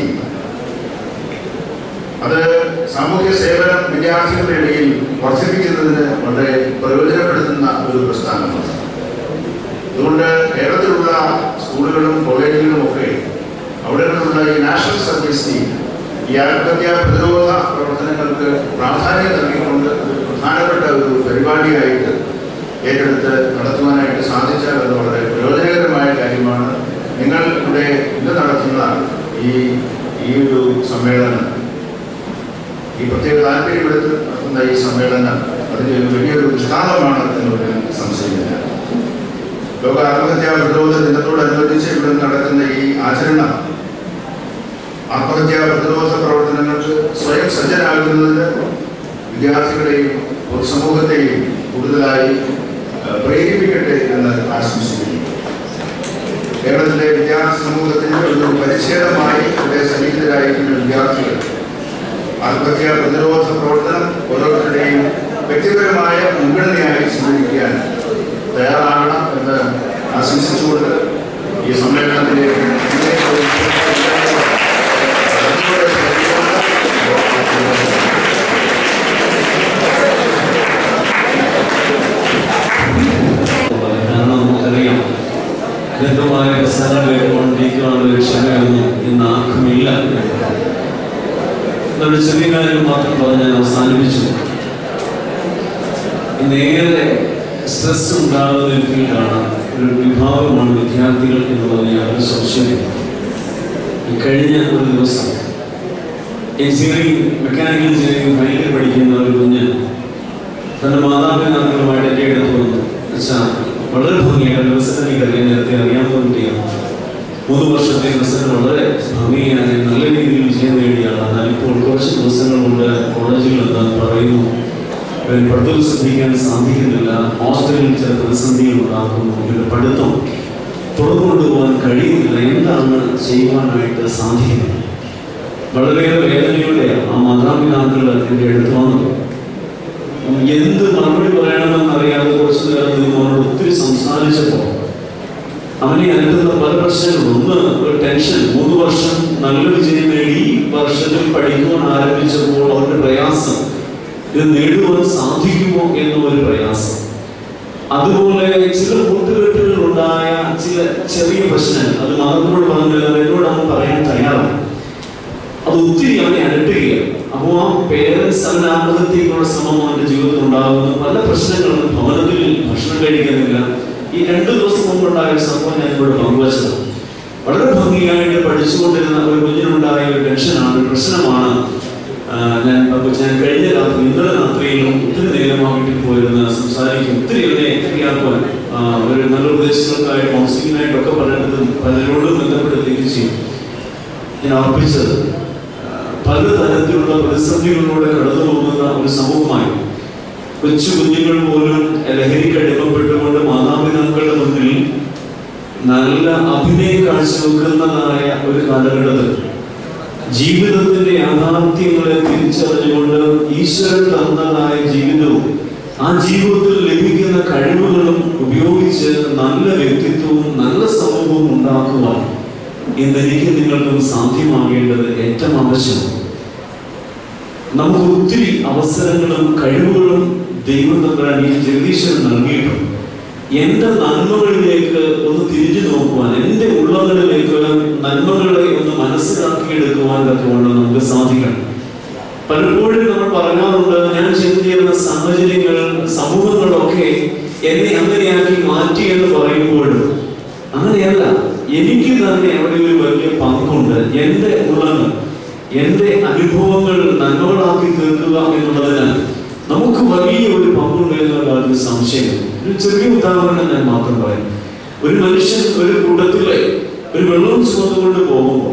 Speaker 3: അത് സാമൂഹ്യ സേവനം വിദ്യാർത്ഥികളുടെ ഇടയിൽ വർദ്ധിപ്പിക്കുന്നതിന് വളരെ പ്രയോജനപ്പെടുത്തുന്ന ഒരു പ്രസ്ഥാനമാണ് അതുകൊണ്ട് കേരളത്തിലുള്ള സ്കൂളുകളും കോളേജുകളും ഒക്കെ അവിടെയുള്ള ഈ നാഷണൽ സർവീസ് സ്കീം ഈ ആത്മഹത്യാ പ്രതിരോധ പ്രവർത്തനങ്ങൾക്ക് പ്രാധാന്യം നൽകിക്കൊണ്ട് ഒരു പ്രധാനപ്പെട്ട ഒരു പരിപാടിയായിട്ട് ഏറ്റെടുത്ത് നടത്തുവാനായിട്ട് സാധിച്ചാൽ അത് വളരെ പ്രയോജനകരമായ കാര്യമാണ് നിങ്ങൾ ഇവിടെ ഇന്ന് നടത്തുന്ന ഈ ഈ ഒരു സമ്മേളനം ഈ പ്രത്യേക താല്പര്യമെടുത്ത് നടത്തുന്ന ഈ സമ്മേളനം അതിന് ഒരു വലിയൊരു വിശാലമാണ് എന്നൊരു സംശയമില്ല ലോക ആത്മഹത്യാ പ്രതിരോധ ദിനത്തോടനുബന്ധിച്ച് ഇവിടെ നടക്കുന്ന ഈ ആചരണം ആത്മഹത്യാ പ്രതിരോധ പ്രവർത്തനങ്ങൾക്ക് സ്വയം സജ്ജരാകുന്നതിന് വിദ്യാർത്ഥികളെയും പൊതുസമൂഹത്തെയും കൂടുതലായി ഏഹ്, പ്രേരിപ്പിക്കട്ടെ എന്ന് ആശംസിക്കുന്നു കേരളത്തിലെ വിദ്യാർത്ഥി സമൂഹത്തിന്റെ ഒരു പരിച്ഛേദമായി ഇവിടെ സന്നിഹിതരായിരിക്കുന്ന വിദ്യാർത്ഥികൾ ആത്മഹത്യാ പ്രതിരോധ പ്രവർത്തനം ഓരോരുത്തരുടെയും വ്യക്തിപരമായ മുൻഗണനയായി സ്വീകരിക്കാൻ തയ്യാറാകണം എന്ന് ആശംസിച്ചുകൊണ്ട് ഈ സമ്മേളനത്തിലെ
Speaker 4: കാരണം നമുക്കറിയാം ദീർഘമായ പ്രസ്ഥാനം കേട്ടുകൊണ്ടിരിക്കുകയാണ് ഒരു ക്ഷമയൊന്നും ഇന്ന് ആർക്കുമില്ല എന്നൊരു ചെറിയ കാര്യം മാത്രം പറഞ്ഞ് ഞാൻ അവസാനിപ്പിച്ചു നേരെ സ്ട്രെസ് ഉണ്ടാകുന്ന ഒരു ഫീൽഡാണ് ഒരു വിഭാഗമാണ് വിദ്യാർത്ഥികൾ എന്നുള്ളത് യാതൊരു സംശയമില്ല ഈ കഴിഞ്ഞ ഒരു ദിവസം എഞ്ചിനീയറിംഗ് മെക്കാനിക്കൽ എഞ്ചിനീയറിംഗ് ഫൈനലിൽ പഠിക്കുന്ന ഒരു കുഞ്ഞ് തന്റെ മാതാപിതാക്കളുമായിട്ട് എൻ്റെ അടുത്ത് വന്നു വെച്ചാൽ വളരെ ഭംഗിയാണ് റിസൾട്ട് എനിക്കറിയാൻ നേരത്തെ അറിയാവുന്ന കുട്ടിയാണ് മൂന്ന് വർഷത്തെ റിസൾട്ട് വളരെ ഭംഗിയായി നല്ല രീതിയിൽ വിജയം നേടിയാണ് എന്നാൽ ഇപ്പോൾ കുറച്ച് ദിവസങ്ങൾ കൊണ്ട് കോളേജുകൾ എന്താ പറയുന്നു ഇവൻ പഠിത്തം ശ്രദ്ധിക്കാൻ സാധിക്കുന്നില്ല ഹോസ്റ്റലിൽ ചില പ്രതിസന്ധികൾ ഉണ്ടാക്കുന്നു ഇവരുടെ പഠിത്തം തുടർന്നു കൊണ്ടുപോകാൻ കഴിയുന്നില്ല എന്താണ് ചെയ്യുവാനായിട്ട് സാധിക്കുന്നത് വളരെയേറെ വേദനയോടെ ആ മാതാപിതാക്കൾ എൻ്റെ അടുത്ത് വന്നു എന്ത് മറുപടി പറയണമെന്ന് അറിയാതെ കുറച്ചു നേരം നിന്നോട് ഒത്തിരി സംസാരിച്ചപ്പോൾ അവനെ അലട്ടുന്ന പല പ്രശ്നങ്ങളും ഒന്ന് ഒരു ടെൻഷൻ മൂന്ന് വർഷം നല്ല വിജയം നേടി ഈ വർഷത്തിൽ പഠിക്കുവാൻ ആരംഭിച്ചപ്പോൾ അവരുടെ പ്രയാസം ഇത് നേടുവാൻ സാധിക്കുമോ എന്നൊരു പ്രയാസം അതുപോലെ ചില കൂട്ടുകെട്ടുകൾ ഉണ്ടായ ചില ചെറിയ പ്രശ്നങ്ങൾ അത് മതത്തിനോട് പറഞ്ഞത് എന്നോട് അവൻ പറയാൻ തയ്യാറാണ് അത് ഒത്തിരി അവനെ അലട്ടുകയാണ് അപ്പോൾ ആ പേരൻസ് അവന്റെ ആത്മഹത്യക്കുള്ള ശ്രമം അവന്റെ ജീവിതത്തിൽ ഉണ്ടാകുന്ന പല പ്രശ്നങ്ങളും ഭവനത്തിൽ ഭക്ഷണം കഴിക്കുന്നില്ല ഈ രണ്ടു ദിവസം മുമ്പുണ്ടായ ഒരു സംഭവം ഞാൻ ഇവിടെ പങ്കുവച്ചത് വളരെ ഭംഗിയായിട്ട് പഠിച്ചുകൊണ്ടിരുന്ന ഒരു കുഞ്ഞിനുണ്ടായ ഒരു ടെൻഷനാണ് ഒരു പ്രശ്നമാണ് ആ, ഞാൻ പങ്കുവച്ച- ഞാൻ കഴിഞ്ഞ രാത്രി ഇന്നലെ രാത്രിയിലും ഒത്തിരി നേരം ആ വീട്ടിൽ പോയിരുന്ന് സംസാരിക്കും ഒത്തിരി എന്നെ ക്രിയാക്കുവാൻ ഒരു നല്ല ഉപദേശങ്ങൾക്കായി കൗൺസിലിങ്ങിനായിട്ടൊക്കെ പലയിടത്തും പലരോടും ബന്ധപ്പെടുത്തുകയും ചെയ്യും ഞാൻ അർപ്പിച്ചത് ആ, പലതരത്തിലുള്ള പ്രതിസന്ധികളിലൂടെ കടന്നു പോകുന്ന ഒരു സമൂഹമായി കൊച്ചു കുഞ്ഞുങ്ങൾ പോലും ലഹരിക്ക് അടിമപ്പെട്ടുകൊണ്ട് മാതാപിതാക്കളുടെ മുന്നിൽ നല്ല അഭിനയം കാഴ്ചവെക്കുന്നതായ ഒരു കാലഘട്ടത്തിൽ ജീവിതത്തിന്റെ യാഥാർത്ഥ്യങ്ങളെ തിരിച്ചറിഞ്ഞുകൊണ്ട് ഈശ്വരൻ തന്നതായ ജീവിതവും ആ ജീവിതത്തിൽ ലഭിക്കുന്ന കഴിവുകളും ഉപയോഗിച്ച് നല്ല വ്യക്തിത്വവും നല്ല സമൂഹവും ഉണ്ടാക്കുവാൻ ഇന്ന് എനിക്ക് നിങ്ങൾക്കും സാധ്യമാകേണ്ടത് ഏറ്റവും ആവശ്യമാണ് നമുക്ക് ഒത്തിരി അവസരങ്ങളും കഴിവുകളും ദൈവം തമ്മിൽ ഈ ജഗദീശ്വരൻ നൽകിയിട്ടുണ്ട് എന്റെ നന്മകളിലേക്ക് ഒന്ന് തിരിഞ്ഞു നോക്കുവാൻ എന്റെ ഉള്ളകളിലേക്ക് നന്മകളെ ഒന്ന് മനസ്സിലാക്കിയെടുക്കുവാൻ തക്കവണ്ണം നമുക്ക് സാധിക്കണം പലപ്പോഴും നമ്മൾ പറയാറുണ്ട് ഞാൻ ചെന്ന് ചേർന്ന സാഹചര്യങ്ങൾ സമൂഹങ്ങളൊക്കെ എന്നെ അങ്ങനെയാക്കി മാറ്റി എന്ന് പറയുമ്പോഴും അങ്ങനെയല്ല എനിക്ക് തന്നെ അവിടെ ഒരു വലിയ പങ്കുണ്ട് എന്റെ ഉള്ളങ്ങൾ എന്റെ അനുഭവങ്ങൾ നന്മകളാക്കി തീർക്കുക എന്നുള്ളതിന് നമുക്ക് വലിയ ഒരു പങ്കുണ്ട് എന്നുള്ള കാര്യത്തിൽ സംശയം ഒരു ചെറിയ ഉദാഹരണം ഞാൻ മാത്രം പറയാം ഒരു മനുഷ്യൻ ഒരു കൂട്ടത്തിലെ ഒരു വെള്ളം ചുമന്നുകൊണ്ട് പോകുമ്പോൾ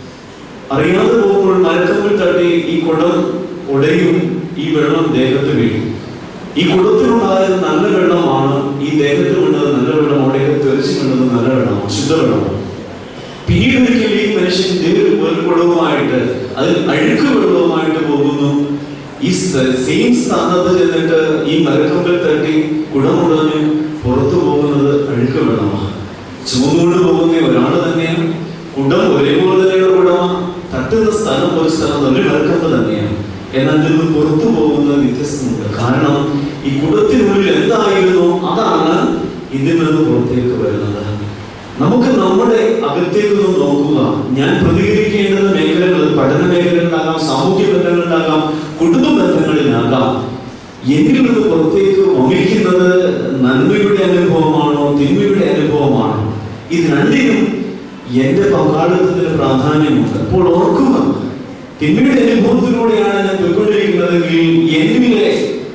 Speaker 4: അറിയാതെ പോകുമ്പോൾ മരക്കമ്പിൽ തട്ടി ഈ കുടം ഉടയും ഈ വെള്ളം ദേഹത്ത് വീഴും ഈ കുടത്തിലുണ്ടായത് നല്ല വെള്ളമാണ് ഈ ദേഹത്ത് വീണത് നല്ല വെള്ളം അവിടെയൊക്കെ തെറിച്ച് വീണത് നല്ല വെള്ളമാണ് ശുദ്ധ വെള്ളമാണ് പിന്നീട് ഒരിക്കൽ ഈ മനുഷ്യൻ ഇതേ ഒരു കുടവുമായിട്ട് അതിൽ അഴുക്ക് വെള്ളവുമായിട്ട് പോകുന്നു ഈ സെയിം സ്ഥാനത്ത് ചെന്നിട്ട് ഈ മരക്കമ്പിൽ തട്ടി കുടമുടഞ്ഞ് പുറത്തു പോകുന്നത് അഴുക്ക് വെള്ളമാണ് ചുമന്നുകൊണ്ട് പോകുന്ന ഒരാൾ തന്നെയാണ് കുടം ഒരേപോലെ തന്നെയുള്ള കുടമാണ് തട്ടുന്ന സ്ഥലം ഒരു സ്ഥലം ഒരു മരക്കമ്പ് തന്നെയാണ് എന്നാൽ ഇതിൽ നിന്ന് പുറത്തു പോകുന്നത് വ്യത്യസ്തമുണ്ട് കാരണം ഈ കുടത്തിനുള്ളിൽ എന്തായിരുന്നു അതാണ് ഇതിൽ നിന്ന് പുറത്തേക്ക് വരുന്നത് നമുക്ക് നമ്മുടെ അകത്തേക്ക് ഒന്ന് നോക്കുക ഞാൻ പ്രതികരിക്കേണ്ടുന്ന മേഖലകൾ പഠന മേഖലകളിലാകാം സാമൂഹ്യ ബന്ധങ്ങളിലാകാം കുടുംബ ബന്ധങ്ങളിലാകാം എന്നിൽ നിന്ന് പുറത്തേക്ക് വമിക്കുന്നത് നന്മയുടെ അനുഭവമാണോ തിന്മയുടെ അനുഭവമാണോ ഇത് രണ്ടിനും എന്റെ പങ്കാളിത്തത്തിന് പ്രാധാന്യമുണ്ട് അപ്പോൾ ഓർക്കുക തിന്മയുടെ അനുഭവത്തിലൂടെയാണ് ഞാൻ പോയിക്കൊണ്ടിരിക്കുന്നതെങ്കിൽ എന്നിലെ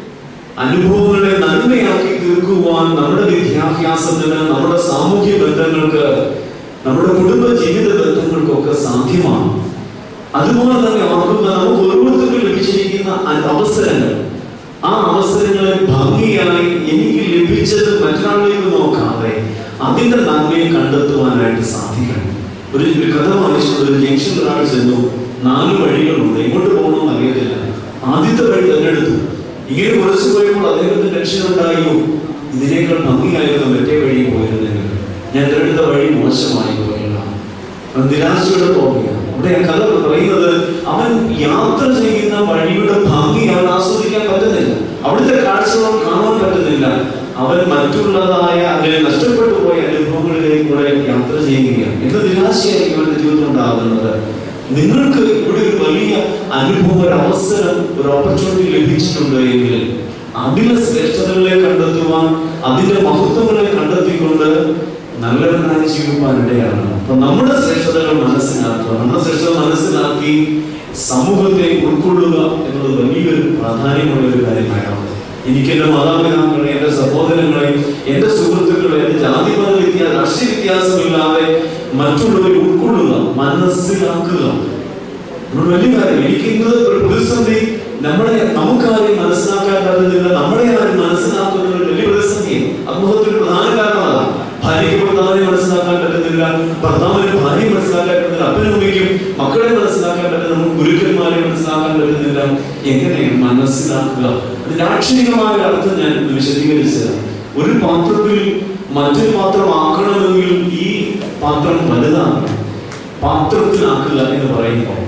Speaker 4: അനുഭവങ്ങളെ നന്മയാക്കി തീർക്കുവാൻ നമ്മുടെ വിദ്യാഭ്യാസത്തിന് നമ്മുടെ സാമൂഹ്യ ബന്ധങ്ങൾക്ക് നമ്മുടെ കുടുംബ ജീവിത ബന്ധങ്ങൾക്കൊക്കെ സാധ്യമാണ് അതുപോലെ തന്നെ ഓർക്കുക നമുക്ക് ഓരോരുത്തർക്കും ലഭിച്ചിരിക്കുന്ന അ- അവസരങ്ങൾ ആ അവസരങ്ങളെ ഭംഗിയായി എനിക്ക് ലഭിച്ചത് മറ്റൊരാളിലേക്ക് നോക്കാതെ അതിന്റെ നന്മയെ കണ്ടെത്തുവാനായിട്ട് സാധിക്കണം ഒരു ഒരു കഥ വായിച്ചിട്ടുണ്ട് ഒരു ജംഗ്ഷനിൽ ഒരാൾ ചെന്നു നാല് വഴികളുണ്ട് എങ്ങോട്ട് പോകണമെന്ന് അറിയത്തില്ല ആദ്യത്തെ വഴി തിരഞ്ഞെടുത്തു ഇങ്ങനെ കുറച്ച് പോയപ്പോൾ അദ്ദേഹത്തിന് ടെൻഷൻ ഉണ്ടായോ ഇതിനേക്കാൾ ഭംഗിയായിരുന്നു മറ്റേ വഴി പോയിരുന്നെങ്കിൽ ഞാൻ തിരഞ്ഞെടുത്ത വഴി മോശമായി പോയല്ല അവൻ നിരാശയോടെ പോവുകയാണ് ഇവിടെ ആ കഥ പറയുന്നത് അവൻ യാത്ര ചെയ്യുന്ന വഴിയുടെ ഭംഗി അവൻ ആസ്വദിക്കാൻ പറ്റുന്നില്ല അവിടുത്തെ കാഴ്ചകൾ കാണാൻ പറ്റുന്നില്ല അവൻ മറ്റുള്ളതായ അങ്ങനെ നഷ്ടപ്പെട്ടു പോയ അനുഭവങ്ങളിലേക്ക് കൂടെ യാത്ര ചെയ്യുകയാണ് എന്ത് നിരാശയായിരിക്കും അവന്റെ ജീവിതത്തിൽ ഉണ്ടാകുന്നത് നിങ്ങൾക്ക് ഇവിടെ ഒരു വലിയ അനുഭവം ഒരു അവസരം ഒരു ഓപ്പർച്യൂണിറ്റി ലഭിച്ചിട്ടുണ്ട് എങ്കിൽ അതിലെ ശ്രേഷ്ഠതകളെ കണ്ടെത്തുവാൻ അതിന്റെ മഹത്വങ്ങളെ കണ്ടെത്തിക്കൊണ്ട് നല്ലവനായി ജീവിക്കാൻ ഇടയാണ് അപ്പൊ നമ്മുടെ ശ്രേഷ്ഠതകൾ മനസ്സിലാക്കുക നമ്മുടെ ശ്രേഷ്ഠത മനസ്സിലാക്കി സമൂഹത്തെ ഉൾക്കൊള്ളുക എന്നത് വലിയൊരു പ്രാധാന്യമുള്ള ഒരു കാര്യമായാണ് എനിക്ക് എന്റെ മാതാപിതാക്കളെ എന്റെ സഹോദരങ്ങളെ എന്റെ സുഹൃത്തുക്കളെ എന്റെ ജാതി മത വ്യത്യാസം രാഷ്ട്രീയ വ്യത്യാസമില്ലാതെ മറ്റുള്ളവരെ ഉൾക്കൊള്ളുക മനസ്സിലാക്കുക നമ്മൾ വലിയ കാര്യം എനിക്ക് ഇന്ന് ഒരു പ്രതിസന്ധി നമ്മളെ നമുക്കാരെയും മനസ്സിലാക്കാൻ പറ്റുന്നില്ല നമ്മളെ ആരും മനസ്സിലാക്കുന്ന ഒരു വലിയ പ്രതിസന്ധിയാണ് സമൂഹത്തിന് പ്രധാന കാരണം അതാ ഭാര്യയ്ക്ക് ഭർത്താവിനെ മനസ്സിലാക്കാൻ പറ്റുന്നില്ല ഭർത്താവിന് ഭാര്യയെ മനസ്സിലാക്കാൻ പറ്റുന്നില്ല അപ്പനും അമ്മയ്ക്കും മക്കളെ മനസ്സിലാക്കാൻ പറ്റുന്നില്ല നമുക്ക് ഗുരുക്കന്മാരെ മനസ്സിലാക്കാൻ പറ്റുന്നില്ല എങ്ങനെയാണ് മനസ്സിലാക്കുക അതിന്റെ ആക്ഷരികമായ ഒരു അർത്ഥം ഞാൻ ഇന്ന് വിശദീകരിച്ചത് ഒരു പാത്രത്തിൽ മറ്റൊരു പാത്രം ആക്കണമെങ്കിൽ ഈ പാത്രം വലുതാകണം പാത്രത്തിലാക്കുക എന്ന് പറയുമ്പോൾ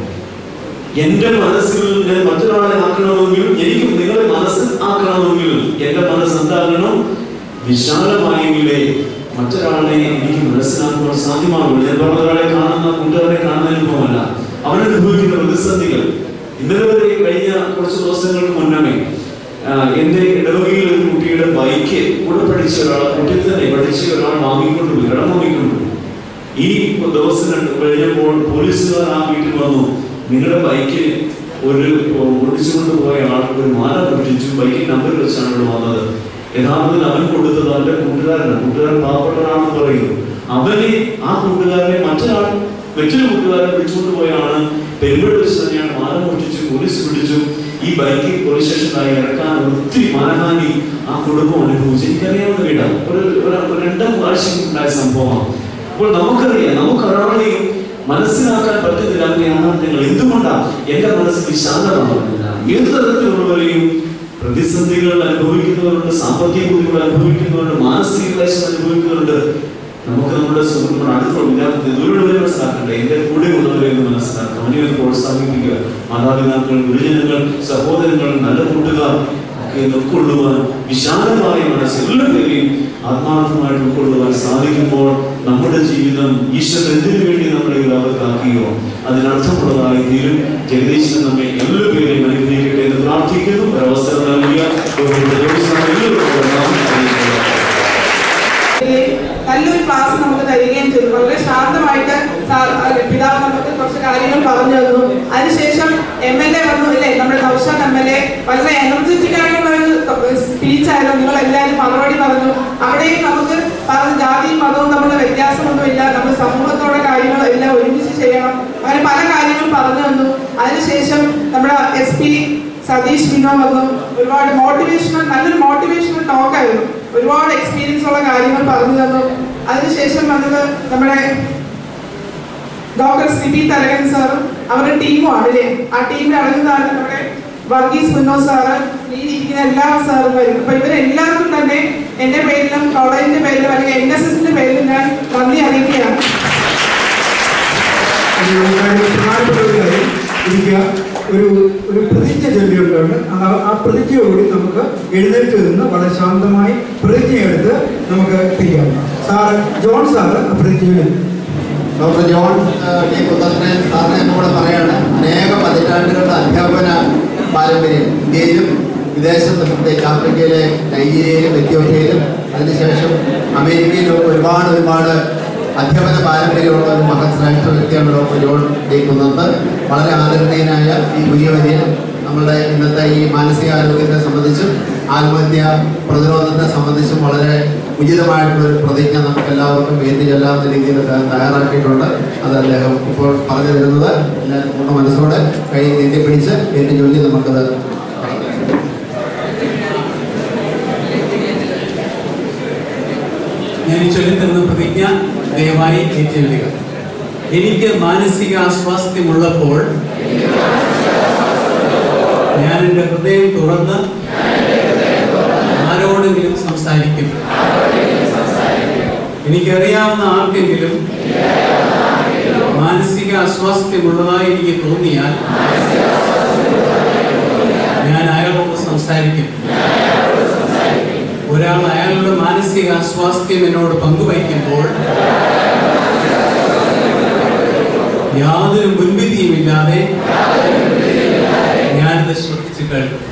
Speaker 4: എന്റെ മനസ്സിൽ ഞാൻ മറ്റൊരാളെ ആക്കണമെങ്കിൽ എനിക്ക് നിങ്ങളെ മനസ്സിൽ ആക്കണമെങ്കിൽ എന്റെ മനസ്സ് എന്താകണം വിശാലമായെങ്കിലേ മറ്റൊരാളെ എനിക്ക് മനസ്സിലാക്കുവാൻ സാധ്യമാകുള്ളൂ ഞാൻ പറഞ്ഞ ഒരാളെ കാണുന്ന കൂട്ടുകാരെ കാണുന്ന അനുഭവമല്ല അവൻ അനുഭവിക്കുന്ന പ്രതിസന്ധികൾ ഇന്നലെ വരെ കഴിഞ്ഞ കുറച്ച് ദിവസങ്ങൾക്ക് മുന്നമേ ആ, എന്റെ ഇടവകയിൽ ഒരു കുട്ടിയുടെ ബൈക്ക് കൂടെ പഠിച്ച ഒരാൾ കുട്ടിയിൽ തന്നെ പഠിച്ച ഒരാൾ വാങ്ങിക്കൊണ്ടുപോയി കടം വാങ്ങിക്കൊണ്ടുപോയി ഈ ദിവസം രണ്ട് കഴിഞ്ഞപ്പോൾ പോലീസുകാർ ആ വീട്ടിൽ വന്നു നിങ്ങളുടെ ബൈക്കിൽ ഒരു ഓടിച്ചുകൊണ്ട് പോയ ആൾ ഒരു മാല പൊട്ടിച്ചു ബൈക്കിൽ നമ്പർ വെച്ചാണ് ഇവിടെ വന്നത് യഥാർത്ഥത്തിൽ അവൻ കൊടുത്തത് അവന്റെ കൂട്ടുകാരനാണ് കൂട്ടുകാരൻ പാവപ്പെട്ടവനാണെന്ന് പറയുന്നു അവനെ ആ കൂട്ടുകാരനെ മറ്റൊരാൾ മറ്റൊരു കൂട്ടുകാരൻ പിടിച്ചുകൊണ്ട് പോയാണ് പെരുമ്പട് വെച്ച് തന്നെയാണ് മാല പൊട്ടിച്ചു പോലീസ് പിടിച്ചു ഈ ബൈക്കിൽ പോലീസ് സ്റ്റേഷനിലായി ഇറക്കാൻ ഒത്തിരി മാനഹാനി ആ കുടുംബം അനുഭവിച്ചു എനിക്കറിയാവുന്ന വീടാണ് ഒരു ഒരു- ഒരു രണ്ടാം പ്രാവശ്യം ഉണ്ടായ സംഭവമാണ് അപ്പോൾ നമുക്കറിയാം നമുക്ക് ഒരാളെയും മനസ്സിലാക്കാൻ പറ്റുന്നില്ല അങ്ങനെയാണ് നിങ്ങൾ എന്തുകൊണ്ടാണ് എന്റെ മനസ്സ് വിശാലമാകുന്നില്ല ഏത് തരത്തിലുള്ളവരെയും പ്രതിസന്ധികൾ അനുഭവിക്കുന്നവരുണ്ട് സാമ്പത്തിക ബുദ്ധിമുട്ട് അനുഭവിക്കുന്നവരുണ്ട് മാനസിക ക്ലേശം അനുഭവിക്കുന്നവരുണ്ട് നമുക്ക് നമ്മുടെ സുഹൃത്തുക്കൾ അടുത്ത വിദ്യാർത്ഥി ദൂരമുള്ളവരെ മനസ്സിലാക്കണ്ടേ എന്റെ കൂടെ ഉള്ളവരെ എന്ന് മനസ്സിലാക്കാം അവനെ ഒന്ന് പ്രോത്സാഹിപ്പിക്കുക മാതാപിതാക്കൾ ഗുരുജനങ്ങൾ സഹോദരങ്ങൾ നല്ല കൂട്ടുകാർ ഒക്കെ ഉൾക്കൊള്ളുവാൻ വിശാലമായ മനസ്സ് എല്ലാവരെയും ആത്മാർത്ഥമായിട്ട് ഉൾക്കൊള്ളുവാൻ സാധിക്കുമ്പോൾ നമ്മുടെ ജീവിതം ഈശ്വരൻ എന്തിനു വേണ്ടി നമ്മളെ ഈ ലോകത്താക്കിയോ അതിനർത്ഥമുള്ളതായി തീരും ജഗദീശൻ നമ്മെ എല്ലാവരെയും അനുഗ്രഹിക്കട്ടെ എന്ന് പ്രാർത്ഥിക്കുന്നു ഒരു അവസരം നൽകിയ ബഹുമാനപ്പെട്ട ജോലിസാർ എല്ലാവരോടും നന്ദി അറിയിക്കുന്നു.
Speaker 5: നല്ലൊരു ക്ലാസ് നമുക്ക് തരികയും ചെയ്തു വളരെ ശാന്തമായിട്ട് സാർ അഹ് പിതാവ് നമുക്ക് കുറച്ച് കാര്യങ്ങൾ പറഞ്ഞു തന്നു അതിനുശേഷം എം എൽ എ വന്നു അല്ലേ നമ്മുടെ നൗഷാദ് എം എൽ എ വളരെ എനർജറ്റിക് ആയിട്ടുള്ള ഒരു സ്പീച്ച് ആയിരുന്നു നിങ്ങൾ എല്ലാവരും മറുപടി പറഞ്ഞു അവിടെയും നമുക്ക് പറഞ്ഞ ജാതിയും മതവും തമ്മിലുള്ള വ്യത്യാസമൊന്നുമില്ല നമ്മൾ സമൂഹത്തോടെ കാര്യങ്ങൾ എല്ലാം ഒരുമിച്ച് ചെയ്യണം അങ്ങനെ പല കാര്യങ്ങളും പറഞ്ഞു തന്നു അതിനുശേഷം നമ്മുടെ എസ് പി സതീഷ് വിനോ വന്നു ഒരുപാട് മോട്ടിവേഷണൽ നല്ലൊരു മോട്ടിവേഷണൽ ടോക്ക് ആയിരുന്നു ഒരുപാട് എക്സ്പീരിയൻസ് ഉള്ള കാര്യങ്ങൾ പറഞ്ഞു തന്നു അതിനുശേഷം വന്നത് നമ്മുടെ ഡോക്ടർ സിബി തലകൻ സാറും അവരുടെ ടീമുമാണ് അല്ലേ ആ ടീമിൽ അടങ്ങുന്നതാണ് നമ്മുടെ വർഗീസ് മുന്നോ സാറ് ഈ ഇരിക്കുന്ന എല്ലാ സാറും വരും അപ്പൊ ഇവരെല്ലാവർക്കും തന്നെ എന്റെ പേരിലും കോളേജിന്റെ പേരിലും അല്ലെങ്കിൽ എൻ എസ് എസിന്റെ പേരിലും ഞാൻ നന്ദി അറിയിക്കുകയാണ്
Speaker 1: ഒരു കാര്യം പ്രധാനപ്പെട്ട ഒരു കാര്യം ഇരിക്കുക ഒരു ഒരു പ്രതിജ്ഞ ചൊല്ലിയുണ്ട് ആ ആ പ്രതിജ്ഞയോടുകൂടി നമുക്ക് എഴുന്നേറ്റ് നിന്ന് വളരെ ശാന്തമായി പ്രതിജ്ഞയെടുത്ത് നമുക്ക് പിരിയാം സാറ് ജോൺ സാറ് ആ പ്രതിജ്ഞ
Speaker 6: ഡോക്ടർ ജോൺ ഏഹ്, ടി കുന്നത്തിനെ സാറിനെ കൂടെ പറയാണ് അനേക പതിറ്റാണ്ടുകളുടെ അധ്യാപന പാരമ്പര്യം ഇന്ത്യയിലും വിദേശത്തും പ്രത്യേകിച്ച് ആഫ്രിക്കയിലെ നൈജീരിയയിലും എത്യോപ്യയിലും അതിനുശേഷം അമേരിക്കയിലും ഒക്കെ ഒരുപാട് ഒരുപാട് അധ്യാപന പാരമ്പര്യമുള്ള ഒരു മഹത് ശ്രേഷ്ഠ വ്യക്തിയാണ് ഡോക്ടർ ജോൺ ടി കുന്നത്ത് വളരെ ആദരണീയനായ ഈ പുതിയ വരിയിൽ നമ്മളുടെ ഇന്നത്തെ ഈ മാനസികാരോഗ്യത്തെ സംബന്ധിച്ചും ആത്മഹത്യ പ്രതിരോധത്തെ സംബന്ധിച്ചും വളരെ ഉചിതമായിട്ടുള്ള ഒരു പ്രതിജ്ഞ നമുക്ക് എല്ലാവർക്കും വേണ്ടി ചെല്ലാവുന്ന രീതിയിൽ അദ്ദേഹം തയ്യാറാക്കിയിട്ടുണ്ട് അത് അദ്ദേഹം ഇപ്പോൾ പറഞ്ഞു തരുന്നത് എല്ലാവരും പൂർണ്ണ മനസ്സോടെ കൈ നീട്ടി പിടിച്ച് വേണ്ടി ചൊല്ലി നമുക്കത്
Speaker 7: ഞാൻ ഈ ചൊല്ലിത്തരുന്ന പ്രതിജ്ഞ ദയവായി ഏറ്റുചൊല്ലുക എനിക്ക് മാനസിക അസ്വാസ്ഥ്യമുള്ളപ്പോൾ ഞാൻ എൻ്റെ ഹൃദയം തുറന്ന് ആരോടെങ്കിലും സംസാരിക്കും എനിക്കറിയാവുന്ന ആർക്കെങ്കിലും മാനസിക അസ്വാസ്ഥ്യമുള്ളതായി എനിക്ക് തോന്നിയാൽ ഞാൻ അയാളോട് സംസാരിക്കും ഒരാൾ അയാളുടെ മാനസിക അസ്വാസ്ഥ്യം എന്നോട് പങ്കുവയ്ക്കുമ്പോൾ യാതൊരു മുൻവിധിയുമില്ലാതെ ഞാനത് ശ്രദ്ധിച്ചു കേൾക്കും